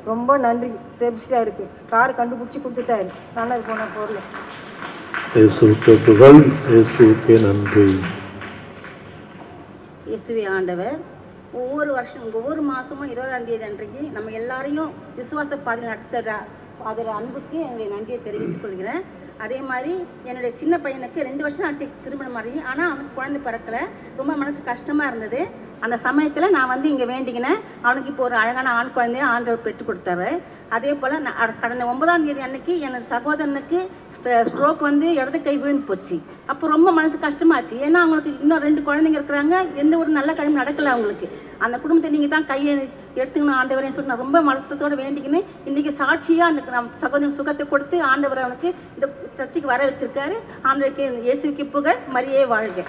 ரொம்ப நன்றி சேஃப்டியாக இருக்குது கார் கண்டுபிடிச்சி கொடுத்துட்டாரு நல்லது போன பொருள் இயேசுவுக்கு புகழ் இயேசுவுக்கு நன்றி இயேசுவே ஆண்டவர் ஒவ்வொரு வருஷம் ஒவ்வொரு மாதமும் இருபதாம் தேதி அன்றைக்கு நம்ம எல்லாரையும் விசுவாச பாதையில் நடத்துகிற அதில் அன்புக்கு என்னுடைய நன்றியை தெரிவித்துக் கொள்கிறேன் அதே மாதிரி என்னுடைய சின்ன பையனுக்கு ரெண்டு வருஷம் ஆச்சு திருமணம் ஆகி ஆனால் அவனுக்கு குழந்தை பிறக்கல ரொம்ப மனசு கஷ்டமாக இருந்தது அந்த சமயத்தில் நான் வந்து இங்கே வேண்டிக்கினேன் அவனுக்கு இப்போ ஒரு அழகான ஆண் குழந்தைய ஆண்டவர் பெற்றுக் கொடுத்தாரு அதே போல் நான் அட- கடந்த ஒன்பதாம் தேதி அன்னைக்கு என்னோட சகோதரனுக்கு ஸ்ட்ரோக் வந்து இடது கை விழுந்து போச்சு அப்போ ரொம்ப மனசு கஷ்டமாச்சு ஏன்னா அவங்களுக்கு இன்னும் ரெண்டு குழந்தைங்க இருக்கிறாங்க எந்த ஒரு நல்ல காரியம் நடக்கல அவங்களுக்கு அந்த குடும்பத்தை நீங்கள் தான் கையை எடுத்துக்கணும் ஆண்டவரேன்னு சொல்லி நான் ரொம்ப மனத்தோட வேண்டிக்கினேன் இன்னைக்கு சாட்சியாக அந்த நம்ம சகோதரன் சுகத்தை கொடுத்து ஆண்டவர் அவனுக்கு இந்த சர்ச்சைக்கு வர வச்சிருக்காரு ஆண்டவருக்கு இயேசுக்கு புகழ் மரியே வாழ்க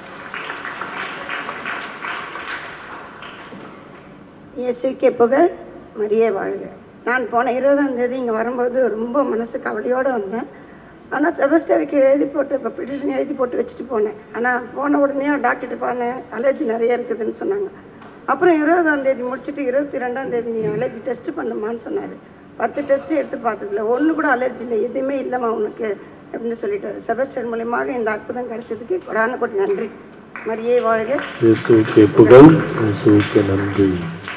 இயேசுக்கே புகழ் மரியே வாழ்க நான் போன இருபதாம் தேதி இங்கே வரும்பொழுது ரொம்ப மனசு கவலையோடு வந்தேன் ஆனால் செபஸ்டருக்கு எழுதி போட்டு இப்போ பிடிஷன் எழுதி போட்டு வச்சுட்டு போனேன் ஆனால் போன உடனே டாக்டர்கிட்ட போனேன் அலர்ஜி நிறைய இருக்குதுன்னு சொன்னாங்க அப்புறம் இருபதாம் தேதி முடிச்சுட்டு இருபத்தி ரெண்டாம் தேதி நீ அலர்ஜி டெஸ்ட் பண்ணுமான்னு சொன்னார் பத்து டெஸ்ட்டு எடுத்து பார்த்ததில்ல ஒன்று கூட அலர்ஜி இல்லை எதுவுமே இல்லைம்மா உனக்கு அப்படின்னு சொல்லிட்டாரு செபஸ்டர் மூலியமாக இந்த அற்புதம் கிடைச்சதுக்கு கொடான கொட்டி நன்றி மரியே வாழ்க இயேசுவுக்கு புகழ் இயேசுவுக்கு நன்றி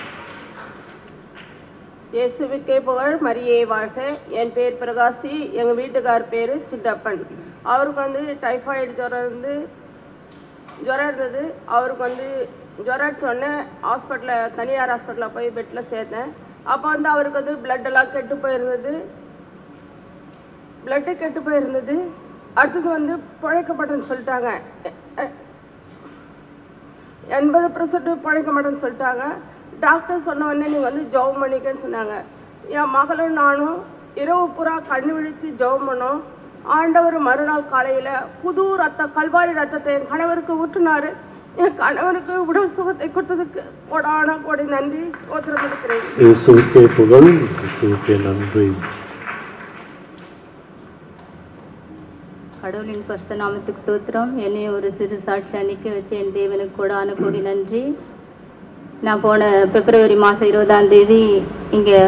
இயேசுவுக்கே புகழ் மரியே வாழ்க என் பேர் பிரகாசி எங்கள் வீட்டுக்கார் பேர் சித்தப்பன் அவருக்கு வந்து டைஃபாய்டு ஜுரம் இருந்து ஜுரம் இருந்தது அவருக்கு வந்து ஜுரம் சொன்னேன் ஹாஸ்பிட்டலில் தனியார் ஹாஸ்பிட்டலில் போய் பெட்டில் சேர்த்தேன் அப்போ வந்து அவருக்கு வந்து blood எல்லாம் கெட்டு போயிருந்தது பிளட்டு கெட்டு போயிருந்தது அடுத்தது வந்து பழைக்க மாட்டேன்னு சொல்லிட்டாங்க எ- எ- எண்பது பர்சன்ட் பழைக்க மாட்டேன்னு சொல்லிட்டாங்க டாக்டர் சொன்ன உடனே நீங்கள் வந்து ஜெபம் பண்ணிக்கன்னு சொன்னாங்க என் மகளும் நானும் இரவு பூரா கண்ணு விழித்து ஜெபம் பண்ணோம் ஆண்டவர் மறுநாள் காலையில் புது ரத்த கல்வாரி ரத்தத்தை என் கணவருக்கு ஊற்றினாரு என் கணவருக்கு உடல் சுகத்தை கொடுத்ததுக்கு கொடான கொடி நன்றி சோத்திரம் இருக்கிறேன் இயேசுவுக்கே புகழ் இயேசுவுக்கே நன்றி கடவுளின் பரிசுத்த நாமத்துக்கு தோத்திரம் என்னையும் ஒரு சிறு சாட்சி அன்னைக்க வச்சு என் தேவனுக்கு கோடான கோடி நன்றி நான் போன பிப்ரவரி மாதம் இருபதாம் தேதி இங்கே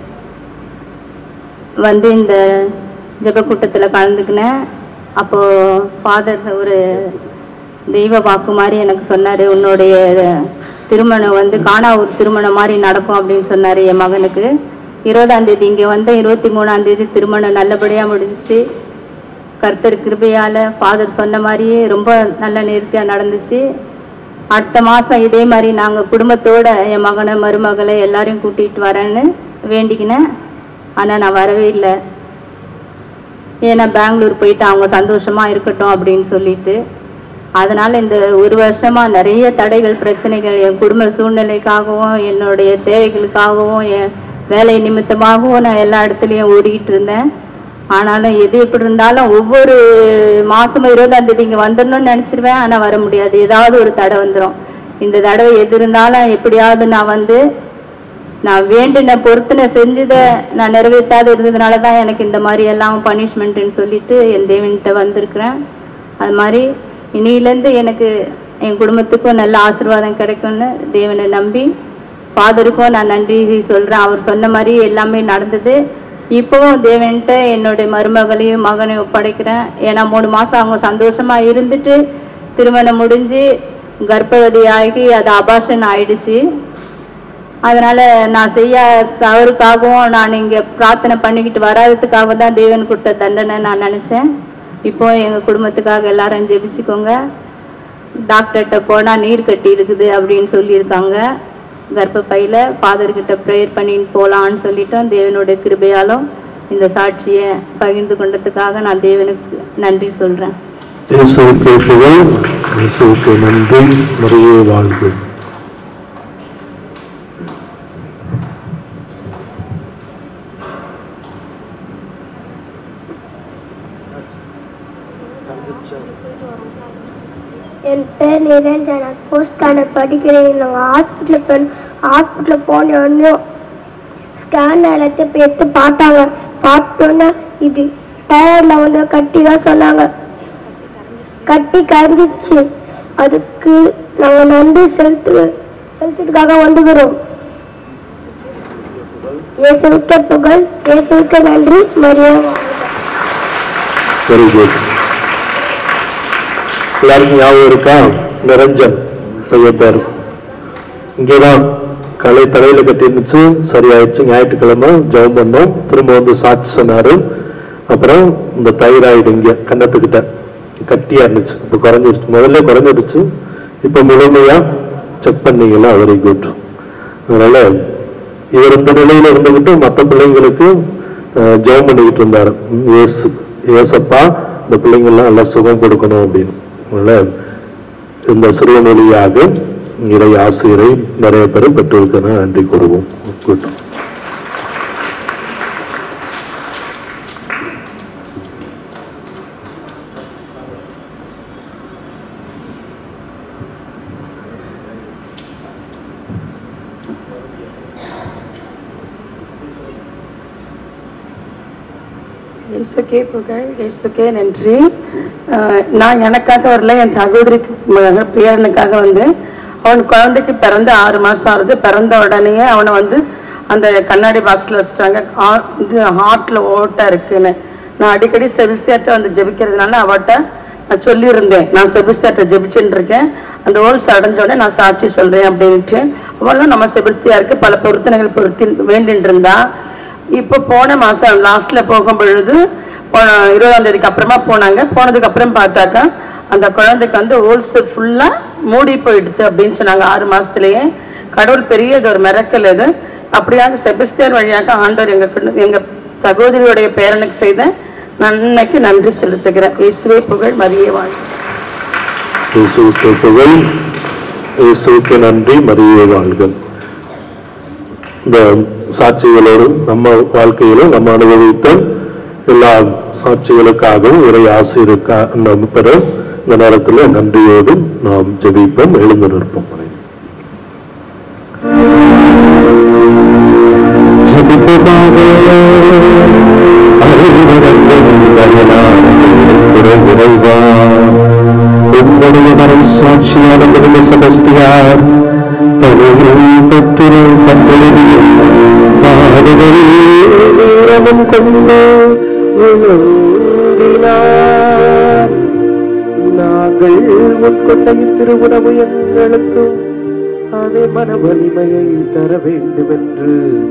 வந்து இந்த ஜெப கூட்டத்தில் கலந்துக்கினேன் அப்போது ஃபாதர் ஒரு தெய்வ வாக்கு மாதிரி எனக்கு சொன்னார் உன்னுடைய திருமணம் வந்து காணாவூர் திருமணம் மாதிரி நடக்கும் அப்படின்னு சொன்னார் என் மகனுக்கு இருபதாம் தேதி இங்கே வந்த இருபத்தி மூணாம் தேதி திருமணம் நல்லபடியாக முடிஞ்சிச்சு கர்த்தர் கிருபையால் ஃபாதர் சொன்ன மாதிரியே ரொம்ப நல்ல நேர்த்தியாக நடந்துச்சு அடுத்த மாதம் இதே மாதிரி நாங்கள் குடும்பத்தோட என் மகனை மருமகளை எல்லாரையும் கூட்டிகிட்டு வரேன்னு வேண்டிக்கினேன் ஆனால் நான் வரவே இல்லை ஏன்னா பெங்களூர் போயிட்டு அவங்க சந்தோஷமாக இருக்கட்டும் அப்படின்னு சொல்லிட்டு அதனால் இந்த ஒரு வருஷமாக நிறைய தடைகள் பிரச்சனைகள் என் குடும்ப சூழ்நிலைக்காகவும் என்னுடைய தேவைகளுக்காகவும் என் வேலை நிமித்தமாகவும் நான் எல்லா இடத்துலையும் ஓடிக்கிட்டு இருந்தேன் ஆனாலும் எது எப்படி இருந்தாலும் ஒவ்வொரு மாதமும் இருபதாம் தேதி இங்கே வந்துடணும்னு நினச்சிருவேன் ஆனால் வர முடியாது ஏதாவது ஒரு தடை வந்துடும் இந்த தடவை எது இருந்தாலும் எப்படியாவது நான் வந்து நான் வேண்டின பொருத்தின செஞ்சதை நான் நிறைவேற்றாத இருந்ததுனால தான் எனக்கு இந்த மாதிரி எல்லாம் பனிஷ்மெண்ட்டுன்னு சொல்லிட்டு என் தேவன்கிட்ட வந்திருக்கிறேன் அது மாதிரி இனியிலேருந்து எனக்கு என் குடும்பத்துக்கும் நல்ல ஆசீர்வாதம் கிடைக்கும்னு தேவனை நம்பி ஃபாதருக்கும் நான் நன்றி சொல்கிறேன் அவர் சொன்ன மாதிரி எல்லாமே நடந்தது இப்போவும் தேவன்கிட்ட என்னுடைய மருமகளையும் மகனையும் ஒப்படைக்கிறேன் ஏன்னா மூணு மாதம் அவங்க சந்தோஷமாக இருந்துட்டு திருமணம் முடிஞ்சு கர்ப்பவதி ஆகி அது அபாஷன் ஆயிடுச்சு அதனால நான் செய்ய தவறுக்காகவும் நான் இங்கே பிரார்த்தனை பண்ணிக்கிட்டு வராததுக்காக தான் தேவன் கொடுத்த தண்டனை நான் நினச்சேன் இப்போ எங்கள் குடும்பத்துக்காக எல்லாரும் ஜெபிச்சுக்கோங்க டாக்டர்கிட்ட போனால் நீர் கட்டி இருக்குது அப்படின்னு சொல்லியிருக்காங்க கர்ப்பப்பையில் ஃபாதர்கிட்ட ப்ரேயர் பண்ணிட்டு போகலான்னு சொல்லிட்டோம் தேவனுடைய கிருபையாலும் இந்த சாட்சியை பகிர்ந்து கொண்டதுக்காக நான் தேவனுக்கு நன்றி சொல்கிறேன் இயேசுவுக்கே புகழ் இயேசுவுக்கு நன்றி மரியே வாழ்க என் பேர் நிரஞ்சனா ஃபோர்த் ஸ்டாண்டர்ட் படிக்கிறேன் நாங்கள் ஹாஸ்பிட்டல் போய் ஹாஸ்பிட்டலில் போனோடனே ஸ்கேன் எல்லாத்தையும் போய் எடுத்து பார்த்தாங்க பார்த்தோன்னே இது டயரில் வந்து கட்டி தான் சொன்னாங்க கட்டி கரைஞ்சிச்சு அதுக்கு நாங்கள் நன்றி செலுத்து செலுத்துறதுக்காக வந்துக்கிறோம் இயேசுவுக்கே புகழ் இயேசுவுக்கே நன்றி மரியே வாழ்க வெரி குட் எல்லாருக்கும் ஞாபகம் இருக்கா நிரஞ்சன் பையன் பேர் இங்கேதான் களை தலையில கட்டி இருந்துச்சு சரியாயிடுச்சு ஞாயிற்றுக்கிழமை ஜெபம் பண்ணோம் திரும்ப வந்து சாட்சி சொன்னாரு அப்புறம் இந்த தைராய்டு இங்க கன்னத்துக்கிட்ட கட்டியா இருந்துச்சு இப்போ குறைஞ்சிருச்சு முதல்ல குறைஞ்சிருச்சு இப்போ முழுமையா செக் பண்ணீங்களா வெரி குட் அதனால இவர் இந்த நிலையில இருந்துகிட்டு மற்ற பிள்ளைங்களுக்கு அஹ், ஜெபம் பண்ணிக்கிட்டு இருந்தாரு ம், இயேசு ஏசப்பா இந்த பிள்ளைங்கள்லாம் நல்லா சுகம் கொடுக்கணும் அப்படின்னு அதனால இந்த சிறுவனொலியாக இறை ஆசிரியரை நிறைய பேர் பெற்றிருக்கிற நன்றி கூறுவோம் குட் இயேசுக்கே புகழ் இயேசுக்கே நன்றி அஹ் நான் எனக்காக வரல என் சகோதரிக்கு மக- பேரனுக்காக வந்து அவன் குழந்தைக்கு பிறந்து ஆறு மாதம் ஆகுது பிறந்த உடனே அவனை வந்து அந்த கண்ணாடி பாக்ஸில் வச்சுட்டாங்க ஆ- இது ஹார்ட்டில் ஓட்டை இருக்குன்னு நான் அடிக்கடி செபிஸ்தியார்ட்ட வந்து ஜெபிக்கிறதுனால அவட்ட நான் சொல்லியிருந்தேன் நான் செபிஸ்தியார்ட்ட ஜெபிச்சுட்டு இருக்கேன் அந்த ஓல்ஸ் அடைஞ்ச உடனே நான் சாட்சி சொல்கிறேன் அப்படின்ட்டு அவளும் நம்ம செபிஸ்தியாருக்கு பல பொருத்தனைகள் பொருத்தி வேண்டின்னு இருந்தா இப்போ போன மாதம் லாஸ்ட்டில் போகும் பொழுது போன இருபதாம் தேதிக்கு அப்புறமா போனாங்க போனதுக்கு அப்புறம் பார்த்தாக்கா அந்த குழந்தைக்கு வந்து ஹோல்ஸ் ஃபுல்லாக மூடி போயிடுது அப்படின்னு சொன்னாங்க ஆறு மாதத்துலேயே கடவுள் பெரியது ஒரு மிரக்கல் இது அப்படியாக செபஸ்தியர் வழியாக ஆண்டவர் எங்கள் எங்கள் சகோதரியுடைய பேரனுக்கு செய்த நன்மைக்கு நன்றி செலுத்துகிறேன் இயேசுவே புகழ் மரியே வாழ் இயேசுவுக்கு புகழ் இயேசுவுக்கு நன்றி மரியே வாழ்க இந்த சாட்சிகளோடு நம்ம வாழ்க்கையிலும் நம்ம அனுபவித்த எல்லா சாட்சிகளுக்காகவும் இறை ஆசிரியருக்கா நம்ம பெற இந்த நேரத்தில் நன்றியோடு நாம் ஜெபிப்போம் எழுந்து நிற்போம் ஜெபிப்போமாக இறைவா உங்களுடைய மறை சாட்சியான முதல செபஸ்தியார் தலையில் தொற்று கற்றெழுதியும் பாடுகளில் வீரமும் கொண்டு விளங்கினார் நாங்கள் உட்கொண்ட இத்திருவுணவு எங்களுக்கும் அதே மன வலிமையை தர வேண்டும் என்று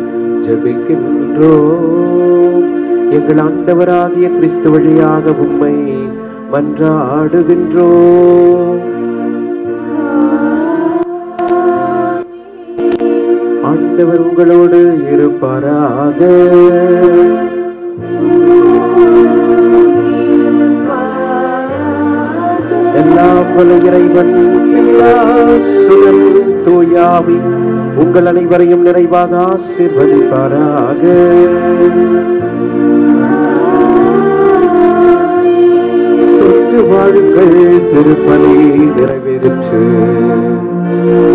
ஜெபிக்கின்றோம் எங்கள் ஆண்டவராகிய கிறிஸ்து வழியாக உம்மை மன்றாடுகின்றோம் ஆண்டவர் உங்களோடு இருப்பாராக எல்லாம் வல்ல இறைவன் பிதாசுதன் தூயாவி உங்கள் அனைவரையும் நிறைவாக ஆசீர்வதிப்பாராக சொற்று வாழுங்கள் திருப்பலி நிறைவேறிற்று